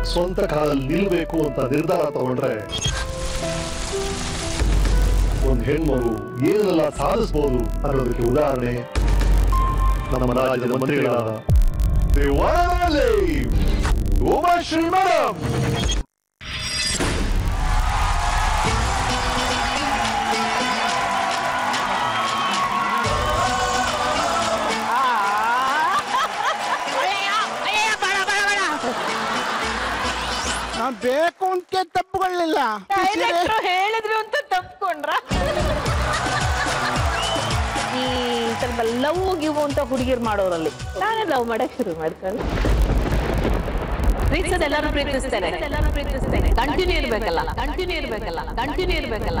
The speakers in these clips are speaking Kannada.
ಸ್ವಂತ ಕಾಲಲ್ಲಿ ನಿಲ್ಬೇಕು ಅಂತ ನಿರ್ಧಾರ ತಗೊಂಡ್ರೆ ಒಂದು ಹೆಣ್ಮಗು ಏನೆಲ್ಲ ಸಾಧಿಸಬಹುದು ಅನ್ನೋದಕ್ಕೆ ಉದಾಹರಣೆ ನಮ್ಮ ರಾಜ್ಯದ ಮಂತ್ರಿಗಳಾದ the one and only Umashree madam ನಾನ್ ಬೇಕು ಅಂತ ತಪ್ಪುಕೊಳ್ಳಿಲ್ಲ ಡೈರೆಕ್ಟ್ರು ಹೇಳಿದ್ರು ಅಂತ ತಪ್ಕೊಂಡ್ರ ಈ ಸ್ವಲ್ಪ ಲವ್ ಗಿವ್ ಅಂತ ಹುಡುಗಿರ್ ಮಾಡೋರಲ್ಲಿ ನಾನೇ ಲವ್ ಮಾಡಕ್ ಶುರು ಮಾಡ್ಕೊಂಡು ಪ್ರೀತಿಸೋದು ಎಲ್ಲರೂ ಪ್ರೀತಿಸ್ತಾರೆ ಎಲ್ಲರೂ ಪ್ರೀತಿಸ್ತಾರೆ ಕಂಟಿನ್ಯೂ ಇರ್ಬೇಕಲ್ಲ ಕಂಟಿನ್ಯೂ ಇರ್ಬೇಕಲ್ಲ ಕಂಟಿನ್ಯೂ ಇರ್ಬೇಕಲ್ಲ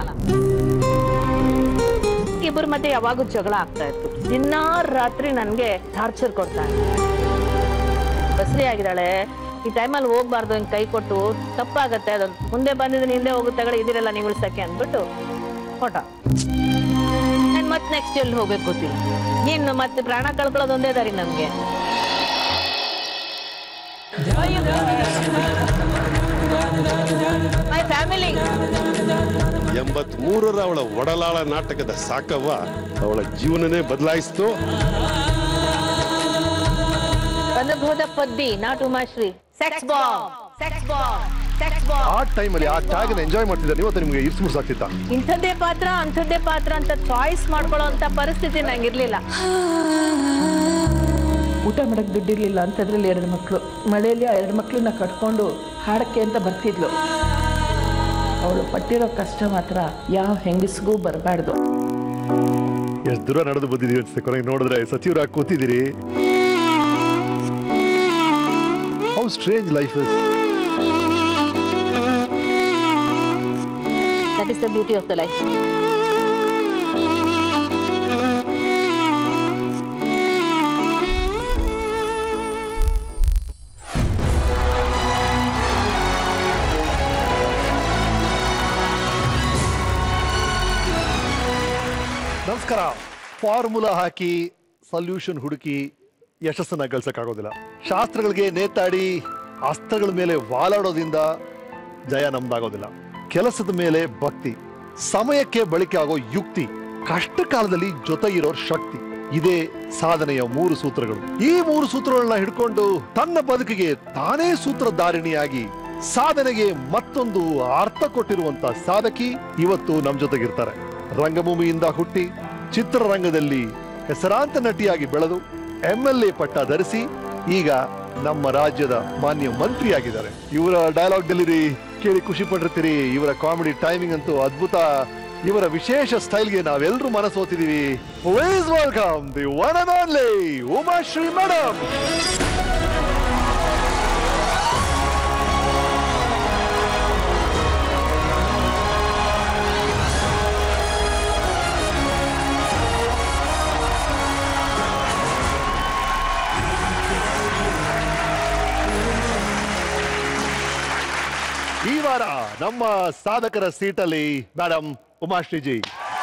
ಇಬ್ಬರ ಮಧ್ಯೆ ಯಾವಾಗೂ ಜಗಳ ಆಗ್ತಾ ಇತ್ತು ದಿನಾ ರಾತ್ರಿ ನನ್ಗೆ ಟಾರ್ಚರ್ ಕೊಡ್ತಾ ಇದ್ರು ಬಸ್ರಿ ಆಗಿದ್ದಾಳೆ ಈ ಟೈಮಲ್ಲಿ ಹೋಗ್ಬಾರ್ದು ಹಿಂಗ್ ಕೈ ಕೊಟ್ಟು ತಪ್ಪಾಗತ್ತೆ ಅದು ಮುಂದೆ ಬಂದಿದ್ದೀನಿ ಹಿಂದೆ ಹೋಗುತ್ತೆ ಕಡೆ ಇದಿರಲ್ಲ ನೀವು ಉಳ್ಸಕ್ಕೆ ಅಂದ್ಬಿಟ್ಟು ಹೊಟ ನಾನು ಮತ್ತೆ ನೆಕ್ಸ್ಟ್ ಎಲ್ಲಿ ಹೋಗ್ಬೇಕು ಗೊತ್ತಿಲ್ಲ ಇನ್ನು ಮತ್ತೆ ಪ್ರಾಣ ಕಳ್ಕೊಳ್ಳೋದು ಒಂದೇ ದಾರಿ ನಮ್ಗೆ ಮೈ ಫ್ಯಾಮಿಲಿ ಎಂಬತ್ ಮೂರರ ಅವಳ ಒಡಲಾಳ ನಾಟಕದ ಸಾಕವ್ವ ಅವಳ ಜೀವನನೇ ಬದಲಾಯಿಸ್ತು ಅನುಭವದ ಪದ್ದಿ not Umashree sex bomb sex bomb sex bomb ಆ ಟೈಮಲ್ಲಿ ಆ ಟ್ಯಾಗ್ ಎಂಜಾಯ್ ಮಾಡ್ತಿದ್ದಾರೆ ನೀವು ನಿಮ್ಗೆ ಇರ್ಸ್ ಮುರ್ಸಾಗ್ತಿತ್ತ ಇಂಥದ್ದೇ ಪಾತ್ರ ಅಂಥದ್ದೇ ಪಾತ್ರ ಅಂತ ಚಾಯ್ಸ್ ಮಾಡ್ಕೊಳ್ಳೋ ಅಂತ ಪರಿಸ್ಥಿತಿ ನಂಗಿರ್ಲಿಲ್ಲ ಊಟ ಮಾಡಕ್ಕೆ ದುಡ್ಡಿರ್ಲಿಲ್ಲ ಅಂಥದ್ರಲ್ಲಿ ಎರಡು ಮಕ್ಕಳು ಮಳೆಯಲ್ಲಿ ಆ ಎರಡು ಮಕ್ಕಳನ್ನ ಕಟ್ಕೊಂಡು ಹಾಡಕ್ಕೆ ಅಂತ ಬರ್ತಿದ್ಲು ಅವಳು ಪಟ್ಟಿರೋ ಕಷ್ಟ ಮಾತ್ರ ಯಾವ ಹೆಂಗಸ್ಗೂ ಬರಬಾರ್ದು ಎಷ್ಟು ದೂರ ನಡೆದು ಬಂದಿದ್ದೀವಿ ಅನ್ಸುತ್ತೆ ಕೊನೆಗೆ ನೋಡಿದ್ರೆ ಸಚಿವರಾಗಿ ಕೂತಿದ್ದೀರಿ how strange life is that is the beauty of the life ನಮಸ್ಕಾರ ಫಾರ್ಮುಲಾ ಹಾಕಿ ಸೊಲ್ಯೂಷನ್ ಹುಡುಕಿ ಯಶಸ್ಸನ್ನ ಗಳಿಸಕ್ಕಾಗೋದಿಲ್ಲ ಶಾಸ್ತ್ರಗಳಿಗೆ ನೇತಾಡಿ ಅಸ್ತ್ರಗಳ ಮೇಲೆ ವಾಲಾಡೋದ್ರಿಂದ ಜಯ ನಮ್ದಾಗೋದಿಲ್ಲ ಕೆಲಸದ ಮೇಲೆ ಭಕ್ತಿ ಸಮಯಕ್ಕೆ ಬಳಕೆ ಆಗೋ ಯುಕ್ತಿ ಕಷ್ಟ ಕಾಲದಲ್ಲಿ ಜೊತೆ ಇರೋರ್ ಶಕ್ತಿ ಇದೇ ಸಾಧನೆಯ ಮೂರು ಸೂತ್ರಗಳು ಈ ಮೂರು ಸೂತ್ರಗಳನ್ನ ಹಿಡ್ಕೊಂಡು ತನ್ನ ಬದುಕಿಗೆ ತಾನೇ ಸೂತ್ರಧಾರಿಣಿಯಾಗಿ ಸಾಧನೆಗೆ ಮತ್ತೊಂದು ಅರ್ಥ ಕೊಟ್ಟಿರುವಂತ ಸಾಧಕಿ ಇವತ್ತು ನಮ್ ಜೊತೆಗಿರ್ತಾರೆ ರಂಗಭೂಮಿಯಿಂದ ಹುಟ್ಟಿ ಚಿತ್ರರಂಗದಲ್ಲಿ ಹೆಸರಾಂತ ನಟಿಯಾಗಿ ಬೆಳೆದು ಎಂ ಎಲ್ ಎ ಪಟ್ಟ ಧರಿಸಿ ಈಗ ನಮ್ಮ ರಾಜ್ಯದ ಮಾನ್ಯ ಮಂತ್ರಿಯಾಗಿದ್ದಾರೆ ಇವರ ಡೈಲಾಗ್ ಡೆಲಿರಿ ಕೇಳಿ ಖುಷಿ ಪಟ್ಟಿರ್ತೀರಿ ಇವರ ಕಾಮಿಡಿ ಟೈಮಿಂಗ್ ಅಂತೂ ಅದ್ಭುತ ಇವರ ವಿಶೇಷ ಸ್ಟೈಲ್ಗೆ ನಾವೆಲ್ಲರೂ ಮನಸೋತಿದೀವಿ please welcome the one and only Umashree madam ಈ ವಾರ ನಮ್ಮ ಸಾಧಕರ ಸೀಟಲ್ಲಿ ಮೇಡಮ್ ಉಮಾಶ್ರೀಜಿ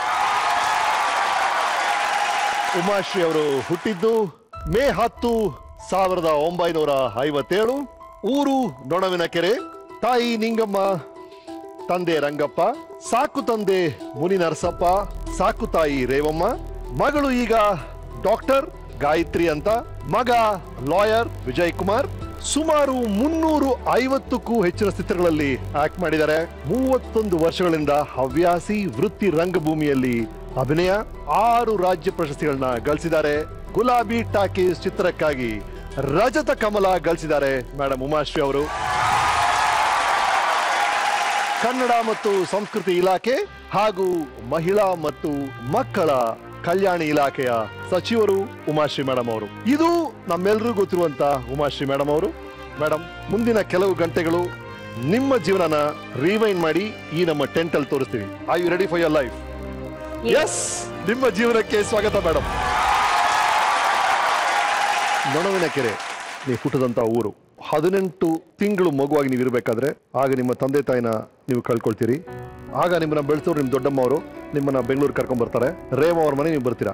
ಉಮಾಶ್ರೀ ಅವರು ಹುಟ್ಟಿದ್ದು ಮೇ ಹತ್ತು ಸಾವಿರದ ಒಂಬೈನೂರ ಐವತ್ತೇಳು ಊರು ನೊಣವಿನ ಕೆರೆ ತಾಯಿ ನಿಂಗಮ್ಮ ತಂದೆ ರಂಗಪ್ಪ ಸಾಕು ತಂದೆ ಮುನಿ ನರಸಪ್ಪ ಸಾಕು ತಾಯಿ ರೇವಮ್ಮ ಮಗಳು ಈಗ ಡಾಕ್ಟರ್ ಗಾಯತ್ರಿ ಅಂತ ಮಗ ಲಾಯರ್ ವಿಜಯ್ ಕುಮಾರ್ ಸುಮಾರು ಮುನ್ನೂರು ಐವತ್ತಕ್ಕೂ ಹೆಚ್ಚಿನ ಚಿತ್ರಗಳಲ್ಲಿ ಆಕ್ಟ್ ಮಾಡಿದ್ದಾರೆ ಮೂವತ್ತೊಂದು ವರ್ಷಗಳಿಂದ ಹವ್ಯಾಸಿ ವೃತ್ತಿ ರಂಗಭೂಮಿಯಲ್ಲಿ ಅಭಿನಯ ಆರು ರಾಜ್ಯ ಪ್ರಶಸ್ತಿಗಳನ್ನ ಗಳಿಸಿದ್ದಾರೆ ಗುಲಾಬಿ ಟಾಕೀಸ್ ಚಿತ್ರಕ್ಕಾಗಿ ರಜತ ಕಮಲ ಗಳಿಸಿದ್ದಾರೆ ಮೇಡಮ್ ಉಮಾಶ್ರೀ ಅವರು ಕನ್ನಡ ಮತ್ತು ಸಂಸ್ಕೃತಿ ಇಲಾಖೆ ಹಾಗೂ ಮಹಿಳಾ ಮತ್ತು ಮಕ್ಕಳ ಕಲ್ಯಾಣ ಇಲಾಖೆಯ ಸಚಿವರು ಉಮಾಶ್ರೀ ಮೇಡಮ್ ಅವರು ಇದು ನಮ್ಮೆಲ್ಲರಿಗೂ ಗೊತ್ತಿರುವಂತ ಉಮಾಶ್ರೀ ಮೇಡಮ್ ಅವರು ಮೇಡಮ್ ಮುಂದಿನ ಕೆಲವು ಗಂಟೆಗಳು ನಿಮ್ಮ ಜೀವನನ ರಿವೈಂಡ್ ಮಾಡಿ ಈ ನಮ್ಮ ಟೆಂಟ್ ಅಲ್ಲಿ ತೋರಿಸ್ತೀವಿ are you ready for your life yes ನಿಮ್ಮ ಜೀವನಕ್ಕೆ ಸ್ವಾಗತ ಮೇಡಮ್ ನೊಣವಿನ ಕೆರೆ ನೀವು ಹುಟ್ಟದಂತ ಊರು ಹದಿನೆಂಟು ತಿಂಗಳು ಮಗುವಾಗಿ ನೀವು ಇರಬೇಕಾದ್ರೆ ಆಗ ನಿಮ್ಮ ತಂದೆ ತಾಯಿನ ನೀವು ಕಳ್ಕೊಳ್ತೀರಿ ಆಗ ನಿಮ್ಮನ್ನ ಬೆಳೆಸೋರು ನಿಮ್ಮ ದೊಡ್ಡಮ್ಮ ಅವರು ನಿಮ್ಮನ್ನ ಬೆಂಗಳೂರು ಕರ್ಕೊಂಡ್ ಬರ್ತಾರೆ ರೇವ ಅವ್ರ ಮನೆ ನೀವು ಬರ್ತೀರಾ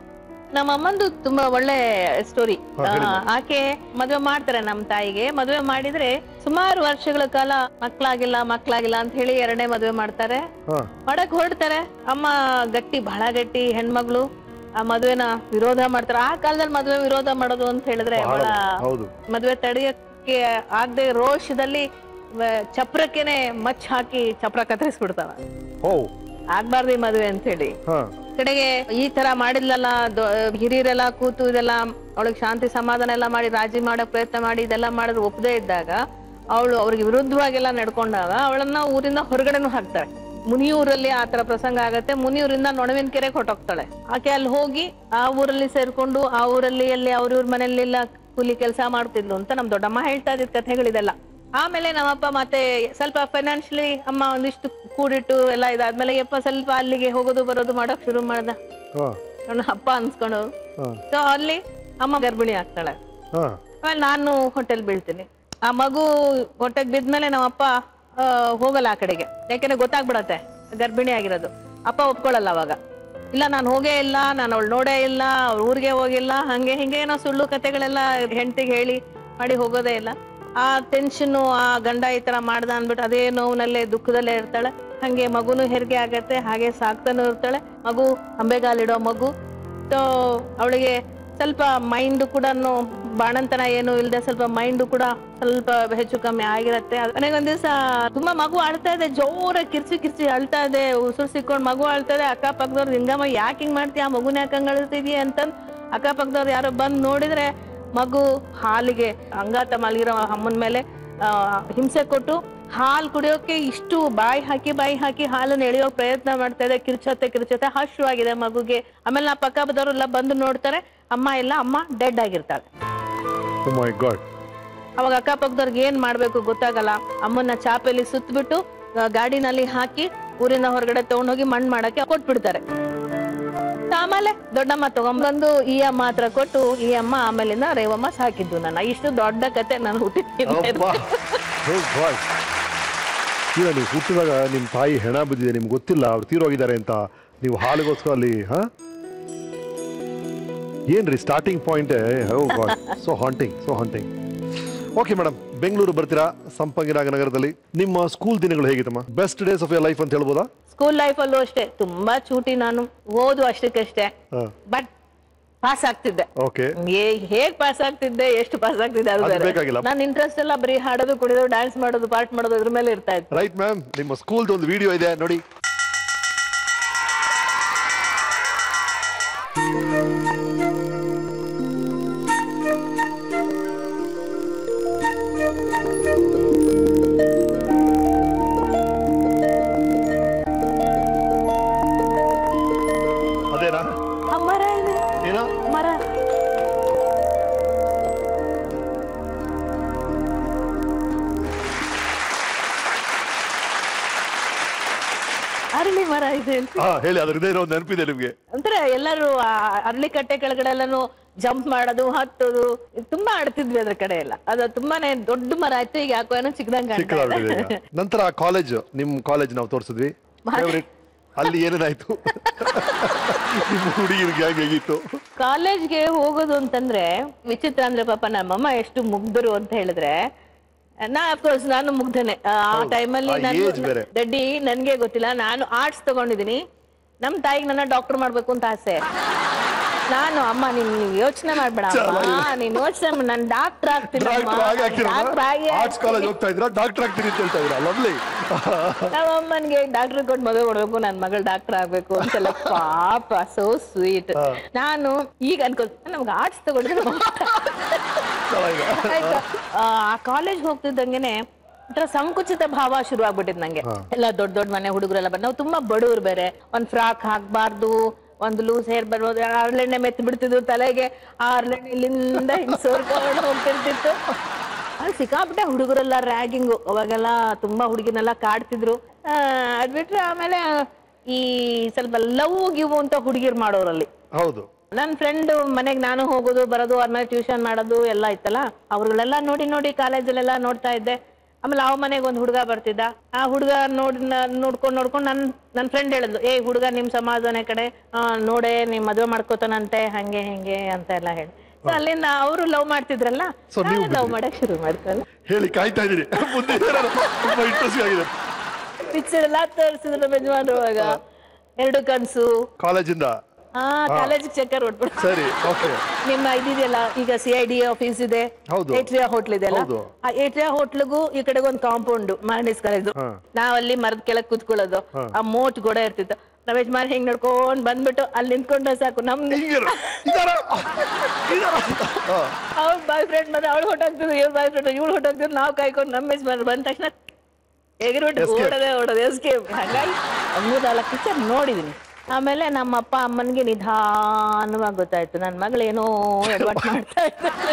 ನಮ್ಮ ಅಮ್ಮಂದು ತುಂಬಾ ಒಳ್ಳೆ ಸ್ಟೋರಿ ಹಾ, ಹೇಳಿ ma'am. ಆಕೆ ಮದುವೆ ಮಾಡ್ತಾರೆ ನಮ್ಮ ತಾಯಿಗೆ ಮದುವೆ ಮಾಡಿದ್ರೆ ಸುಮಾರು ವರ್ಷಗಳ ಕಾಲ ಮಕ್ಳಾಗಿಲ್ಲ ಮಕ್ಳಾಗಿಲ್ಲ ಅಂತ ಹೇಳಿ ಎರಡನೇ ಮದುವೆ ಮಾಡ್ತಾರೆ ಹಾ ಮಾಡಕ್ ಹೊರಡ್ತಾರೆ ಅಮ್ಮ ಗಟ್ಟಿ ಬಹಳ ಗಟ್ಟಿ ಹೆಣ್ಮಗಳು ಆ ಮದುವೆನ ವಿರೋಧ ಮಾಡ್ತಾರೆ ಆ ಕಾಲದಲ್ಲಿ ಮದುವೆ ವಿರೋಧ ಮಾಡೋದು ಅಂತ ಹೇಳಿದ್ರೆ ಬಹಳ ಬಹಳ ಹೌದು ಮದುವೆ ತಡೆಯಕ್ಕೆ ಆಗದೆ ರೋಷದಲ್ಲಿ ವ- ಚಪ್ರಕ್ಕೆನೆ ಮಚ್ ಹಾಕಿ ಚಪ್ರ ಕತ್ತರಿಸ್ಬಿಡ್ತಾವ ಓ ಆಗ್ಬಾರ್ದು ಈ ಮದುವೆ ಅಂತ ಹೇಳಿ ಹಾ ಕಡೆಗೆ ಈ ತರ ಮಾಡಿದ್ಲಲ್ಲ ದೊ- ಹಿರಿಯರೆಲ್ಲ ಕೂತು ಇದೆಲ್ಲ ಅವಳಿಗೆ ಶಾಂತಿ ಸಮಾಧಾನ ಎಲ್ಲ ಮಾಡಿ ರಾಜಿ ಮಾಡಕ್ ಪ್ರಯತ್ನ ಮಾಡಿ ಇದೆಲ್ಲ ಮಾಡಿದ್ರೆ ಒಪ್ಪದೇ ಇದ್ದಾಗ ಅವಳು ಅವ್ರಿಗೆ ವಿರುದ್ಧವಾಗೆಲ್ಲ ನಡ್ಕೊಂಡಾಗ ಅವಳನ್ನ ಊರಿಂದ ಹೊರಗಡೆನೂ ಹಾಕ್ತಾರೆ ಮುನಿಯೂರಲ್ಲಿ ಆ ತರ ಪ್ರಸಂಗ ಆಗತ್ತೆ ಮುನಿಯೂರಿಂದ ನೊಣವಿನ ಕೆರೆಗೆ ಹೊಟ್ಟೋಗ್ತಾಳೆ ಆಕೆ ಅಲ್ಲಿ ಹೋಗಿ ಆ ಊರಲ್ಲಿ ಸೇರ್ಕೊಂಡು ಆ ಊರಲ್ಲಿ ಅಲ್ಲಿ ಅವ್ರ ಇವ್ರ ಮನೆಯಲ್ಲೆಲ್ಲ ಕೂಲಿ ಕೆಲಸ ಮಾಡ್ತಿದ್ಲು ಅಂತ ನಮ್ ದೊಡ್ಡಮ್ಮ ಹೇಳ್ತಾ ಇದ್ದಿದ್ ಕಥೆಗಳಿದೆಲ್ಲ ಆಮೇಲೆ ನಮ್ಮಪ್ಪ ಮತ್ತೆ ಸ್ವಲ್ಪ ಫೈನಾನ್ಷಿಯಲಿ ಅಮ್ಮ ಒಂದಿಷ್ಟು ಕೂಡಿಟ್ಟು ಎಲ್ಲ ಇದಾದ್ಮೇಲೆ ಯಪ್ಪ ಸ್ವಲ್ಪ ಅಲ್ಲಿಗೆ ಹೋಗೋದು ಬರೋದು ಮಾಡೋಕ್ ಶುರು ಮಾಡ್ದ ಹಾ ನನ್ನ ಅಪ್ಪ ಅನ್ಸ್ಕೊಂಡು ಹಾ ಸೊ ಅಲ್ಲಿ ಅಮ್ಮ ಗರ್ಭಿಣಿ ಆಗ್ತಾಳೆ ಹಾ ಆಮೇಲೆ ನಾನು ಹೊಟ್ಟೆಲ್ ಬೀಳ್ತೀನಿ ಆ ಮಗು ಹೊಟ್ಟೆಗೆ ಬಿದ್ಮೇಲೆ ನಮ್ಮಪ್ಪ ಆ, ಹೋಗಲ್ಲ ಆ ಕಡೆಗೆ ಯಾಕೆಂದ್ರೆ ಗೊತ್ತಾಗ್ಬಿಡತ್ತೆ ಗರ್ಭಿಣಿ ಆಗಿರೋದು ಅಪ್ಪ ಒಪ್ಕೊಳ್ಳಲ್ಲ ಅವಾಗ ಇಲ್ಲ ನಾನು ಹೋಗೇ ಇಲ್ಲ ನಾನು ಅವಳು ನೋಡೇ ಇಲ್ಲ ಅವ್ರ ಊರಿಗೆ ಹೋಗಿಲ್ಲ ಹಂಗೆ ಹಿಂಗೆ ಏನೋ ಸುಳ್ಳು ಕತೆಗಳೆಲ್ಲ ಹೆಂಡತಿಗೆ ಹೇಳಿ ಮಾಡಿ ಹೋಗೋದೇ ಇಲ್ಲ ಆ ಟೆನ್ಷನ್ನು ಆ ಗಂಡ ಈ ತರ ಮಾಡ್ದ ಅಂದ್ಬಿಟ್ಟು ಅದೇ ನೋವಿನಲ್ಲೇ ದುಃಖದಲ್ಲೇ ಇರ್ತಾಳೆ ಹಂಗೆ ಮಗುನು ಹೆರಿಗೆ ಆಗತ್ತೆ ಹಾಗೆ ಸಾಕ್ತಾನು ಇರ್ತಾಳೆ ಮಗು ಅಂಬೆಗಾಲಿಡೋ ಮಗು ಸೊ ಅವಳಿಗೆ ಸ್ವಲ್ಪ ಮೈಂಡ್ ಕೂಡ ಬಾಣಂತನ ಏನು ಇಲ್ಲದೆ ಸ್ವಲ್ಪ ಮೈಂಡ್ ಕೂಡ ಸ್ವಲ್ಪ ಹೆಚ್ಚು ಕಮ್ಮಿ ಆಗಿರತ್ತೆ ನನಗೊಂದ್ ದಿವಸ ತುಂಬಾ ಮಗು ಅಳ್ತಾ ಇದೆ ಜೋರಾಗಿ ಕಿರ್ಚಿ ಕಿರ್ಚಿ ಅಳ್ತಾ ಇದೆ ಉಸಿರು ಸಿಕ್ಕೊಂಡು ಮಗು ಅಳ್ತಾ ಇದೆ ಅಕ್ಕಪಕ್ಕದವ್ರು ಹಿಂಗಮ್ಮ ಯಾಕೆ ಹಿಂಗ್ ಮಾಡ್ತೀಯ ಆ ಮಗುನ ಯಾಕೆ ಹಂಗ್ ಅಳ್ತಿದ್ಯ ಅಂತಂದ್ ಅಕ್ಕಪಕ್ಕದವ್ರು ಯಾರೋ ಬಂದ್ ನೋಡಿದ್ರೆ ಮಗು ಹಾಲಿಗೆ ಅಂಗಾತ ಮಲಗಿರೋ ಅಮ್ಮನ ಮೇಲೆ ಆ, ಹಿಂಸೆ ಕೊಟ್ಟು ಹಾಲು ಕುಡಿಯೋಕೆ ಇಷ್ಟು ಬಾಯಿ ಹಾಕಿ ಬಾಯಿ ಹಾಕಿ ಹಾಲನ್ನು ಎಳೆಯೋ ಪ್ರಯತ್ನ ಮಾಡ್ತಾ ಇದೆ ಕಿರ್ಚತ್ತೆ ಕಿರ್ಚತ್ತೆ ಹಶ್ವಾಗಿದೆ ಮಗುಗೆ ಆಮೇಲೆ ನಾ ಪಕ್ಕ ಬದವರೆಲ್ಲ ಬಂದು ನೋಡ್ತಾರೆ ಅಮ್ಮ ಇಲ್ಲ ಅಮ್ಮ ಡೆಡ್ ಆಗಿರ್ತಾಳೆ ಓ ಮೈ ಗಾಡ್ ಅವಾಗ ಅಕ್ಕಪಕ್ಕದವ್ರಿಗೆ ಏನ್ ಮಾಡ್ಬೇಕು ಗೊತ್ತಾಗಲ್ಲ ಅಮ್ಮನ್ನ ಚಾಪೆಲಿ ಸುತ್ತಬಿಟ್ಟು ಗಾಡಿನಲ್ಲಿ ಹಾಕಿ ಊರಿನ ಹೊರಗಡೆ ತಗೊಂಡೋಗಿ ಮಣ್ಣು ಮಾಡಕ್ಕೆ ಕೊಟ್ಬಿಡ್ತಾರೆ ಆಮೇಲೆ ದೊಡ್ಡಮ್ಮ ತಗೊಂಡ್ಬಂದು ಈ ಅಮ್ಮ ಹತ್ರ ಕೊಟ್ಟು ಈ ಅಮ್ಮ ಆಮೇಲಿಂದ ರೇವಮ್ಮ ಸಾಕಿದ್ದು ನನ್ನ ಇಷ್ಟು ದೊಡ್ಡ ಕತೆ ನಾನು ಹುಟ್ಟಿದ್ದೀನಿ ಅಬ್ಬಾ ಓ ಗಾಡ್ ಈಗ ನೀವು ಹುಟ್ಟಿದಾಗ ನಿಮ್ಮ ತಾಯಿ ಹೆಣ ಬಿದ್ದಿದೆ ನಿಮ್ಗೆ ಗೊತ್ತಿಲ್ಲ ಅವ್ರು ತೀರೋಗಿದ್ದಾರೆ ಅಂತ ನೀವು ಹಾಲಿಗೋಸ್ಕರ ಅಲ್ಲಿ ಹಾ ಏನ್ರಿ starting point oh god so haunting so haunting okay madam Bengaluru ಬರ್ತೀರಾ ಸಂಪಂಗಿರಾಗ ನಗರದಲ್ಲಿ ನಿಮ್ಮ ಸ್ಕೂಲ್ ದಿನಗಳು ಹೇಗಿತ್ತಮ್ಮ best days of your life ಅಂತ ಹೇಳ್ಬೋದಾ ಸ್ಕೂಲ್ ಲೈಫಲ್ಲೂ ಅಷ್ಟೇ ತುಂಬಾ ಚೂಟಿ ನಾನು ಓದು ಅಷ್ಟಕ್ಕಷ್ಟೇ ಹಾ ಬಟ್ ಪಾಸ್ ಆಗ್ತಿದ್ದೆ ಓಕೆ ಏ- ಹೇಗ್ ಪಾಸ್ ಆಗ್ತಿದ್ದೆ ಎಷ್ಟು ಪಾಸ್ ಆಗ್ತಿದ್ದೆ ಅದು ಅದು ಬೇರೆ ಬೇಕಾಗಿಲ್ಲ. ನನ್ನ ಇಂಟ್ರೆಸ್ಟ್ ಎಲ್ಲ ಬರೀ ಹಾಡೋದು ಕುಡಿಯೋದು ಡ್ಯಾನ್ಸ್ ಮಾಡೋದು ಪಾರ್ಟ್ ಮಾಡೋದು ಇದ್ರ ಮೇಲೆ ಇರ್ತಾ ಇತ್ತು ರೈಟ್ ಮ್ಯಾಮ್ ನಿಮ್ಮ ಸ್ಕೂಲ್ದು ಒಂದು ವಿಡಿಯೋ ಇದೆ ನೋಡಿ ಅದೇನಾ ಆ ಮರ ಇದೆ ಏನೋ ಮರ ಅರಳಿ ಮರ ಇದೆ ಅಂತ ಹಾ ಹೇಳಿ ಅದ್ರ ಇರೋ ಒಂದು ನೆನಪಿದೆ ನಿಮ್ಗೆ ಅಂದ್ರೆ ಎಲ್ಲರೂ ಆ ಅರಳಿ ಕಟ್ಟೆ ಕೆಳಗಡೆ ಎಲ್ಲಾನು ಜಂಪ್ ಮಾಡೋದು ಹತ್ತೋದು ಇದು ತುಂಬಾ ಆಡ್ತಿದ್ವಿ ಅದ್ರ ಕಡೆ ಎಲ್ಲ ಅದು ತುಂಬಾನೇ ದೊಡ್ಡ ಮರ ಆಯ್ತು ಈಗ ಯಾಕೋ ಏನೋ ಚಿಕ್ಕದಂಗ್ ಕಾಣ್ತಾ ಚಿಕ್ಕದಾಗ್ಬಿಟ್ಟಿದೆ ಇದೆ ಈಗ. ನಂತರ ಕಾಲೇಜ್ ನಿಮ್ ಕಾಲೇಜ್ ನಾವು ತೋರಿಸಿದ್ವಿ ಫೇವ್ರೇಟ್ ಅಲ್ಲಿ ಏನೇನಾಯ್ತು ನಿಮ್ಮ ಹುಡುಗಿರಿಗೆ ಹೇಗೆ ಹೇಗಿತ್ತು ಕಾಲೇಜ್ಗೆ ಹೋಗೋದು ಅಂತಂದ್ರೆ ವಿಚಿತ್ರ ಅಂದ್ರೆ ಪಾಪ ನಮ್ಮಮ್ಮ ಎಷ್ಟು ಮುಗ್ಧರು ಅಂತ ಹೇಳಿದ್ರೆ ನಾ ಅಫ್ಕೋರ್ಸ್ ನಾನು ಮುಗ್ಧನೆ ಆ ಹೌದು. ಟೈಮಲ್ಲಿ ಆ ನಾನು age ಬೇರೆ. ದಡ್ಡಿ ನನ್ಗೆ ಗೊತ್ತಿಲ್ಲ ನಾನು ಆರ್ಟ್ಸ್ ತಗೊಂಡಿದೀನಿ ನಮ್ ತಾಯಿಗೆ ನನ್ನ ಡಾಕ್ಟರ್ ಮಾಡ್ಬೇಕು ಅಂತ ಆಸೆ ನಾನು ಅಮ್ಮ ನೀನ್ ಯೋಚನೆ ಮಾಡ್ಬೇಡ ಅಮ್ಮ ನೀನ್ ಯೋಚನೆ ನಾನು ಡಾಕ್ಟರ್ ಆಗ್ತೀನಿ ಡಾಕ್ಟರ್ ಆಗಿ ಡಾಕ್ಟರ್ ಆಗಿ ಆರ್ಟ್ಸ್ ಕಾಲೇಜ್ ಹೋಗ್ತಾ ಇದ್ರ ಡಾಕ್ಟರ್ ಆಗ್ತೀನಿ ಅಂತ ಹೇಳ್ತಾ ಇದ್ರ ಲವ್ಲಿ ನಮ್ಮ ಅಮ್ಮನ್ಗೆ ಡಾಕ್ಟರ್ ಕೊಟ್ಟು ಮದುವೆ ಮಾಡ್ಬೇಕು ನನ್ ಮಗಳು ಡಾಕ್ಟರ್ ಆಗ್ಬೇಕು ಅಂತೆಲ್ಲ ಪಾಪ ಸೋ ಸ್ವೀಟ್ ನಾನು ಈಗ ಅನ್ಕೊಳ್ತೀನಿ ನಮ್ಗೆ ಆರ್ಟ್ಸ್ ತಗೊಂಡಿದ್ರೆ ಆಯ್ತಾ ಆ ಕಾಲೇಜ್ ಹೋಗ್ತಿದ್ದಂಗೆನೆ ಒಂಥರ ಸಂಕುಚಿತ ಭಾವ ಶುರು ಆಗ್ಬಿಟ್ಟಿದ್ ನಂಗೆ ಎಲ್ಲ ದೊಡ್ಡ ದೊಡ್ಡ ಮನೆ ಹುಡುಗರೆಲ್ಲ ಬಂದ್ ನಾವು ತುಂಬಾ ಬಡವ್ರು ಬೇರೆ ಒಂದ್ ಫ್ರಾಕ್ ಹಾಕ್ಬಾರ್ದು ಒಂದು ಲೂಸ್ ಹೇರ್ ಬರ್ಬೋದು ಹರಳೆಣ್ಣೆ ಮೆತ್ತಿ ಬಿಡ್ತಿದ್ವು ತಲೆಗೆ ಆ ಹರಳೆಣ್ಣೆ ಇಲ್ಲಿಂದ ಹಿಂಗ್ ಸೋರ್ಕೊಂಡು ಹೋಗ್ತಿರ್ತಿತ್ತು ಅಲ್ಲಿ ಸಿಕ್ಕಾಪಟ್ಟೆ ಹುಡುಗರೆಲ್ಲ ರ್ಯಾಗಿಂಗು ಅವಾಗೆಲ್ಲ ತುಂಬಾ ಹುಡುಗಿನೆಲ್ಲ ಕಾಡ್ತಿದ್ರು ಆ, ಅದ್ ಬಿಟ್ರೆ ಆಮೇಲೆ ಈ ಸ್ವಲ್ಪ ಲವ್ ಗಿವ್ ಅಂತ ಹುಡುಗಿರ್ ಮಾಡೋರಲ್ಲಿ ಹೌದು ನನ್ನ ಫ್ರೆಂಡ್ ಮನೆಗೆ ನಾನು ಹೋಗೋದು ಬರೋದು ಅವ್ರ ಮೇಲೆ ಟ್ಯೂಷನ್ ಮಾಡೋದು ಎಲ್ಲ ಇತ್ತಲ್ಲ ಅವ್ರುಗಳೆಲ್ಲ ನೋಡಿ ನೋಡಿ ಕಾಲೇಜಲ್ಲೆಲ್ಲ ನೋಡ್ತಾ ಇದ್ದೆ ಆಮೇಲೆ ಅವ ಮನೆಗೆ ಒಂದು ಹುಡುಗ ಬರ್ತಿದ್ದ ಆ ಹುಡುಗ ನೋಡ್ ನೋಡ್ಕೊಂಡ್ ನೋಡ್ಕೊಂಡ್ ನನ್ ನನ್ ಫ್ರೆಂಡ್ ಹೇಳಿದ್ಲು ಏ ಹುಡುಗ ನಿಮ್ ಸಮಾಧಾನ ಕಡೆ ಆ, ನೋಡೆ ನೀವ್ ಮದ್ವೆ ಮಾಡ್ಕೋತಾನಂತೆ ಹಂಗೆ ಹಿಂಗೆ ಅಂತ ಎಲ್ಲ ಹೇಳಿ So ಅಲ್ಲಿಂದ ಅವರು ಲವ್ ಮಾಡ್ತಿದ್ರಲ್ಲ So ನೀವು ಲವ್ ಮಾಡಕ್ ಶುರು ಮಾಡ್ಕೊಂಡು ಹೇಳಿ ಕಾಯ್ತಾ ಇದ್ದೀನಿ ಮುಂದೆ ಏನಾದ್ರು ತುಂಬಾ ಇಂಟ್ರೆಸ್ಟಿಂಗ್ ಆಗಿದೆ ಪಿಕ್ಚರ್ ಎಲ್ಲ ತೋರಿಸಿದ್ರು ಯಜಮಾನ್ರುವಾಗ ಎರಡು ಕನ್ಸು ಕಾಲೇಜಿಂದ ಹಾ ಕಾಲೇಜ್ ಚಕ್ಕರ್ ಹೊಟ್ಬಿಟ್ಟು ಸರಿ ಓಕೆ ನಿಮ್ಮ ಇದಿದೆಯಲ್ಲ ಈಗ ಸಿ ಐ ಡಿ ಆಫೀಸ್ ಇದೆ ಹೌದು. ಏಟ್ರಿಯಾ ಹೋಟ್ಲ್ ಇದೆಯಲ್ಲ ಹೌದು. ಆ ಏಟ್ರಿಯಾ ಹೋಟ್ಲಿಗೂ ಈ ಕಡೆಗೆ ಒಂದು ಕಾಂಪೌಂಡ್ ಮಾರ್ನಿಸ್ ಕಾಲೇಜ್ ಹಾ. ನಾವ್ ಅಲ್ಲಿ ಮರದ ಕೆಳಗ್ ಕೂತ್ಕೊಳ್ಳೋದು ಆ ಮೋಟ್ ಗೋಡೆ ಇರ್ತಿತ್ತು ನಾವ್ ಯಜಮಾನ್ ಹಿಂಗ್ ನಡ್ಕೊಂಡ್ ಬಂದ್ಬಿಟ್ಟು ಅಲ್ಲಿ ನಿಂತ್ಕೊಂಡ್ರೆ ಸಾಕು ನಮ್ ಹಿಂಗಿರು ಇದಾರ ಇದಾರ ಹಾ. ಅವ್ರ ಬಾಯ್ ಫ್ರೆಂಡ್ ಮತ್ತೆ ಅವಳು ಹೊಟ್ಟಾಗ್ತಿದ್ರು ಇವ್ರ ಬಾಯ್ ಫ್ರೆಂಡ್ ಇವಳು ಹೊಟ್ಟಾಗ್ತಿದ್ರು ನಾವು ಕಾಯ್ಕೊಂಡು ನಮ್ಮ ಯಜಮಾನ್ ಬಂದ ತಕ್ಷಣ ಎಗರ್ಬಿಟ್ಟು Escape. ಓಡೋದೇ ಓಡೋದು ಎಸ್ಕೇಪ್ ಹಾಗಾಗಿ ಮೂರ್ ನಾಲ್ಕು ಪಿಕ್ಚರ್ ನೋಡಿದೀನಿ ಆಮೇಲೆ ನಮ್ಮ ಅಪ್ಪ ಅಮ್ಮನಿಗೆ ನಿಧಾನವಾಗಿ ಗೊತ್ತಾಯ್ತು ನನ್ನ ಮಗಳೇನೋ ಎಡವಟ್ ಮಾಡ್ತಾ ಇದ್ದಾಳೆ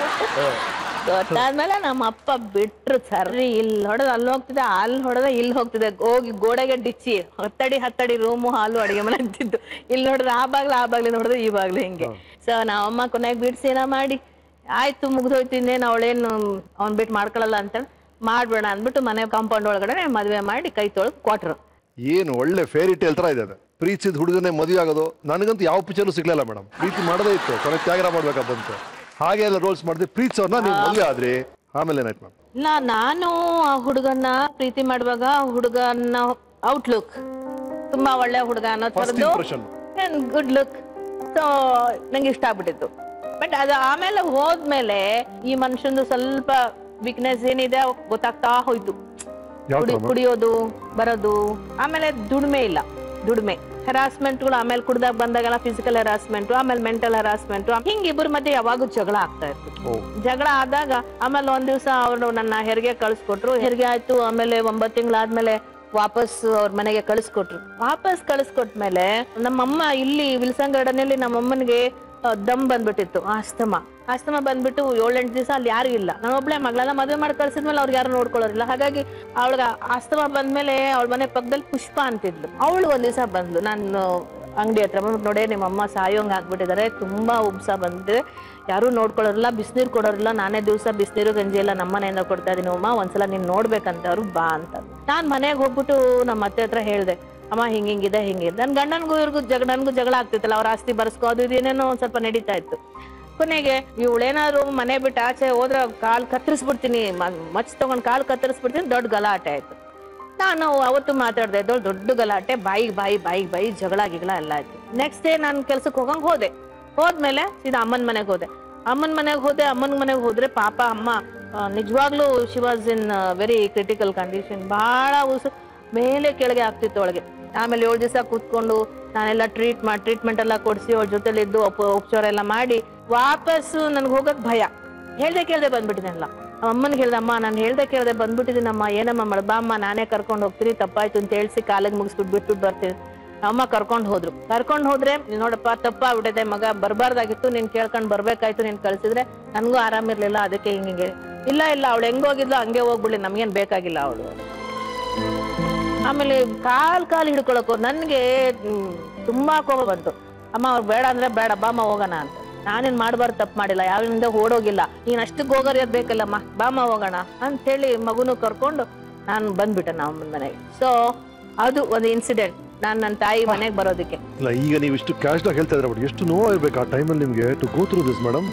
ಗೊತ್ತಾದ್ಮೇಲೆ ನಮ್ಮ ಅಪ್ಪ ಬಿಟ್ರು ಸರಿ ಇಲ್ಲಿ ಹೊಡೆದ ಅಲ್ಲಿ ಹೋಗ್ತಿದೆ ಅಲ್ಲಿ ಹೊಡೆದ ಇಲ್ಲಿ ಹೋಗ್ತಿದೆ ಹೋಗಿ ಗೋಡೆಗೆ ಡಿಚ್ಚಿ ಹತ್ತಡಿ ಹತ್ತಡಿ ರೂಮು ಹಾಲು ಅಡಿಗೆ ಮನೆ ಅಂತಿದ್ದು ಇಲ್ಲಿ ನೋಡಿದ್ರೆ ಆ ಬಾಗ್ಲು ಆ ಬಾಗ್ಲಿ ನೋಡಿದ್ರೆ ಈ ಬಾಗ್ಲು ಹಿಂಗೆ ಸೊ ನಾವಮ್ಮ ಕೊನೆಗೆ ಬಿಡ್ಸಿ ಏನೋ ಮಾಡಿ ಆಯ್ತು ಮುಗ್ದೋಯ್ತು ಇನ್ನೇನು ಅವಳೇನು ಅವ್ನ್ ಬಿಟ್ಟು ಮಾಡ್ಕೊಳಲ್ಲ ಅಂತ ಮಾಡ್ಬೇಡ ಅಂದ್ಬಿಟ್ಟು ಮನೆ ಕಾಂಪೌಂಡ್ ಒಳಗಡೆ ಮದುವೆ ಮಾಡಿ ಕೈ ತೊಳೆದು ಕೊಟ್ರು ಏನು ಒಳ್ಳೆ ಫೇರಿ ಟೇಲ್ ತರ ಇದೆ ಅದು ಪ್ರೀತಿಸಿದ ಹುಡುಗನೇ ಮದುವೆ ಆಗೋದು ನನಗಂತೂ ಯಾವ ಪಿಕ್ಚರ್ ಸಿಗ್ಲಿಲ್ಲ ಮೇಡಮ್ ಪ್ರೀತಿ ಮಾಡದೇ ಇತ್ತು ಕೊನೆ ತ್ಯಾಗರ ಮಾಡ್ಬೇಕಾ ಬಂತು ಹಾಗೆ ಎಲ್ಲ ರೋಲ್ಸ್ ಮಾಡಿದ್ವಿ ಪ್ರೀತಿಸೋರ್ನ ನೀವು ಮದುವೆ ಆದ್ರಿ ಆಮೇಲೆ ಏನಾಯ್ತು ಮ್ಯಾಮ್ ಇಲ್ಲ ನಾನು ಆ ಹುಡುಗನ್ನ ಪ್ರೀತಿ ಮಾಡುವಾಗ ಆ ಹುಡುಗನ ಔಟ್ಲುಕ್ ತುಂಬಾ ಒಳ್ಳೆ ಹುಡುಗ ಅನ್ನೋ First ಥರದ್ದು impression. ಗುಡ್ ಲುಕ್ ಸೊ ನಂಗೆ ಇಷ್ಟ ಆಗ್ಬಿಟ್ಟಿತ್ತು ಬಟ್ ಅದು ಆಮೇಲೆ ಹೋದ್ಮೇಲೆ ಈ ಮನುಷ್ಯಂದು ಸ್ವಲ್ಪ ವೀಕ್ನೆಸ್ ಏನಿದೆ ಗೊತ್ತಾಗ್ತಾ ಹೋಯ್ತು ಯಾವ ಕುಡಿ ತರ ಕುಡಿಯೋದು ಬರೋದು ಆಮೇಲೆ ದುಡಿಮೆ ಇಲ್ಲ ದುಡಿಮೆ ಹರಾಸ್ಮೆಂಟ್ಗಳು ಆಮೇಲೆ ಕುಡ್ದಾಗ ಬಂದಾಗೆಲ್ಲ ಫಿಸಿಕಲ್ ಹರಾಸ್ಮೆಂಟ್ ಆಮೇಲೆ ಮೆಂಟಲ್ ಹರಾಸ್ಮೆಂಟ್ ಹಿಂಗ್ ಇಬ್ಬರ ಮಧ್ಯೆ ಯಾವಾಗೂ ಜಗಳ ಆಗ್ತಾ ಇತ್ತು ಓ ಜಗಳ ಆದಾಗ ಆಮೇಲೆ ಒಂದ್ ದಿವಸ ಅವರು ನನ್ನ ಹೆರಿಗೆ ಕಳಿಸ್ಕೊಟ್ರು ಹೆರಿಗೆ ಆಯ್ತು ಆಮೇಲೆ ಒಂಬತ್ ತಿಂಗಳಾದ್ಮೇಲೆ ವಾಪಸ್ ಅವ್ರ ಮನೆಗೆ ಕಳಿಸ್ಕೊಟ್ರು ವಾಪಸ್ ಕಳಿಸ್ಕೊಟ್ಮೇಲೆ ನಮ್ಮಮ್ಮ ಇಲ್ಲಿ ವಿಲ್ಸನ್ ಗಾರ್ಡನ್ ಅಲ್ಲಿ ನಮ್ಮಮ್ಮನಿಗೆ ಆ, ದಮ್ ಬಂದ್ಬಿಟ್ಟಿತ್ತು ಆಸ್ತಮ ಆಸ್ತಮ ಬಂದ್ಬಿಟ್ಟು ಏಳೆಂಟು ದಿವಸ ಅಲ್ಲಿ ಯಾರು ಇಲ್ಲ ನಾನು ಒಬ್ಳೆ ಮಗಳನ್ನ ಮದುವೆ ಮಾಡಿ ಕಳ್ಸಿದ್ಮೇಲೆ ಅವ್ರಿಗೆ ಯಾರು ನೋಡ್ಕೊಳ್ಳೋರಿಲ್ಲ ಹಾಗಾಗಿ ಅವಳಿಗೆ ಆಸ್ತಮ ಬಂದ್ಮೇಲೆ ಅವಳ ಮನೆ ಪಕ್ಕದಲ್ಲಿ ಪುಷ್ಪ ಅಂತಿದ್ಲು ಅವಳು ಒಂದ್ ದಿವಸ ಬಂದ್ಲು ನಾನು ಅಂಗಡಿ ಹತ್ರ ಬಂದ್ಬಿಟ್ಟು ನೋಡಿ ನಿಮ್ಮ ಅಮ್ಮ ಸಾಯೋಂಗ್ ಆಗ್ಬಿಟ್ಟಿದ್ದಾರೆ ತುಂಬಾ ಉಬ್ಸ ಬಂದಿದೆ ಯಾರು ನೋಡ್ಕೊಳ್ಳೋರಿಲ್ಲ ಬಿಸಿನೀರು ಕೊಡೋರಿಲ್ಲ ನಾನೇ ದಿವಸ ಬಿಸಿನೀರು ಗಂಜಿ ಎಲ್ಲ ನಮ್ಮ ಮನೆಯಿಂದ ಕೊಡ್ತಾ ಇದೀನಿ ಅಮ್ಮ ಒಂದ್ಸಲ ನೀನ್ ನೋಡ್ಬೇಕಂತ ಅವ್ರು ಬಾ ಅಂತ ನಾನ್ ಮನೆಗೆ ಹೋಗ್ಬಿಟ್ಟು ನಮ್ಮ ಅತ್ತೆ ಹತ್ರ ಹೇಳ್ದೆ ಅಮ್ಮ ಹಿಂಗ್ ಹಿಂಗಿದೆ ಹಿಂಗಿದೆ ನನ್ ಗಂಡನ್ಗೂ ಇವ್ರಿಗೂ ಜಗಳ ನನ್ಗೂ ಜಗಳ ಆಗ್ತಿತ್ತಲ್ಲ ಅವ್ರ ಆಸ್ತಿ ಬರ್ಸ್ಕೋ ಅದು ಇದು ಏನೇನೋ ಒಂದ್ ಸ್ವಲ್ಪ ನಡೀತಾ ಇತ್ತು ಕೊನೆಗೆ ಇವಳೇನಾದ್ರು ಮನೆ ಬಿಟ್ಟು ಆಚೆ ಹೋದ್ರೆ ಕಾಲ್ ಕತ್ತರಿಸ್ಬಿಡ್ತೀನಿ ಮ- ಮಚ್ ತಗೊಂಡ್ ಕಾಲ್ ಕತ್ತರಿಸ್ಬಿಡ್ತೀನಿ ದೊಡ್ಡ ಗಲಾಟೆ ಆಯ್ತು ನಾನು ಅವತ್ತು ಮಾತಾಡ್ದೆ ಇದ್ದವಳು ದೊಡ್ಡ ಗಲಾಟೆ ಬಾಯಿಗೆ ಬಾಯಿ ಬಾಯಿಗೆ ಬಾಯಿ ಜಗಳ ಗಿಗಳ ಎಲ್ಲ ಆಯ್ತು ನೆಕ್ಸ್ಟ್ ಡೇ ನಾನು ಕೆಲ್ಸಕ್ಕೆ ಹೋಗಂಗ್ ಹೋದೆ ಹೋದ್ಮೇಲೆ ಸೀದಾ ಅಮ್ಮನ ಮನೆಗೆ ಹೋದೆ ಅಮ್ಮನ ಮನೆಗೆ ಹೋದೆ ಅಮ್ಮನ ಮನೆಗೆ ಹೋದ್ರೆ ಪಾಪ ಅಮ್ಮ ಆ, ನಿಜವಾಗ್ಲೂ she was in very critical condition ಬಹಳ ಉಸು ಮೇಲೆ ಕೆಳಗೆ ಆಗ್ತಿತ್ತು ಅವಳಿಗೆ ಆಮೇಲೆ ಏಳು ದಿವಸ ಕೂತ್ಕೊಂಡು ನಾನೆಲ್ಲ ಟ್ರೀಟ್ ಮಾಡಿ ಟ್ರೀಟ್ಮೆಂಟ್ ಎಲ್ಲ ಕೊಡಿಸಿ ಅವ್ರ ಜೊತೆಲಿ ಇದ್ದು ಉಪ ಉಪಚಾರ ಎಲ್ಲ ಮಾಡಿ ವಾಪಸ್ ನನ್ಗೆ ಹೋಗಕ್ ಭಯ ಹೇಳ್ದೆ ಕೇಳ್ದೆ ಬಂದ್ಬಿಟ್ಟಿದ್ದೆಲ್ಲ ಅಮ್ಮನಿಗೆ ಹೇಳ್ದೆ ಅಮ್ಮ ನಾನು ಹೇಳ್ದೆ ಕೇಳ್ದೆ ಬಂದ್ಬಿಟ್ಟಿದ್ದೀನಮ್ಮ ಏನಮ್ಮ ಮಾಡ ಬಾ ಅಮ್ಮ ನಾನೇ ಕರ್ಕೊಂಡು ಹೋಗ್ತೀನಿ ತಪ್ಪಾಯ್ತು ಅಂತ ಹೇಳ್ಸಿ ಕಾಲಿಗೆ ಮುಗಿಸ್ಬಿಟ್ಟು ಬಿಟ್ಬಿಟ್ಟು ಬರ್ತೀನಿ ಅಮ್ಮ ಕರ್ಕೊಂಡು ಹೋದ್ರು ಕರ್ಕೊಂಡು ಹೋದ್ರೆ ನೋಡಪ್ಪ ತಪ್ಪಾಗ್ಬಿಟ್ಟಿದೆ ಮಗ ಬರಬಾರ್ದಾಗಿತ್ತು ನೀನ್ ಕೇಳ್ಕೊಂಡ್ ಬರ್ಬೇಕಾಯ್ತು ನೀನ್ ಕಳ್ಸಿದ್ರೆ ನನ್ಗೂ ಆರಾಮಿರ್ಲಿಲ್ಲ ಅದಕ್ಕೆ ಹಿಂಗೆ ಇಲ್ಲ ಇಲ್ಲ ಅವಳು ಹೆಂಗ್ ಹೋಗಿದ್ಲು ಹಂಗೆ ಹೋಗ್ಬಿಡ್ಲಿ ನಮ್ಗೇನ್ ಬೇಕಾಗಿಲ್ಲ ಅವಳು ಆಮೇಲೆ ಕಾಲ್ ಕಾಲ್ ಹಿಡ್ಕೊಳಕ್ ಹೋದ್ ನನ್ಗೆ ಮ್, ತುಂಬಾ ಕೋಪ ಬಂತು ಅಮ್ಮ ಅವ್ರು ಬೇಡ ಅಂದ್ರೆ ಬೇಡ ಬಾಮ್ಮ ಹೋಗೋಣ ಅಂತ ನಾನೇನ್ ಮಾಡ್ಬಾರ್ದು ತಪ್ಪು ಮಾಡಿಲ್ಲ ಯಾವಿಂದ ಓಡೋಗಿಲ್ಲ ನೀನ್ ಅಷ್ಟಕ್ಕೆ ಹೋಗೋರ್ಯದ್ ಬೇಕಲ್ಲಮ್ಮ ಬಾಮ್ಮ ಹೋಗೋಣ ಅಂತೇಳಿ ಮಗುನು ಕರ್ಕೊಂಡು ನಾನು ಬಂದ್ಬಿಟ್ಟೆ ನಮ್ಮ ಮನೆಗೆ ಸೊ ಅದು ಒಂದು ಇನ್ಸಿಡೆಂಟ್ ನಾನ್ ನನ್ನ ತಾಯಿ ಮನೆಗೆ ಬರೋದಕ್ಕೆ ಇಲ್ಲ ಈಗ ನೀವು ಇಷ್ಟು ಕ್ಯಾಶ್ ಆಗಿ ಹೇಳ್ತಾ ಇದ್ರೆ ಬಟ್ ಎಷ್ಟು ನೋವು ಇರ್ಬೇಕು ಆ ಟೈಮಲ್ಲಿ ನಿಮಗೆ to go through this madam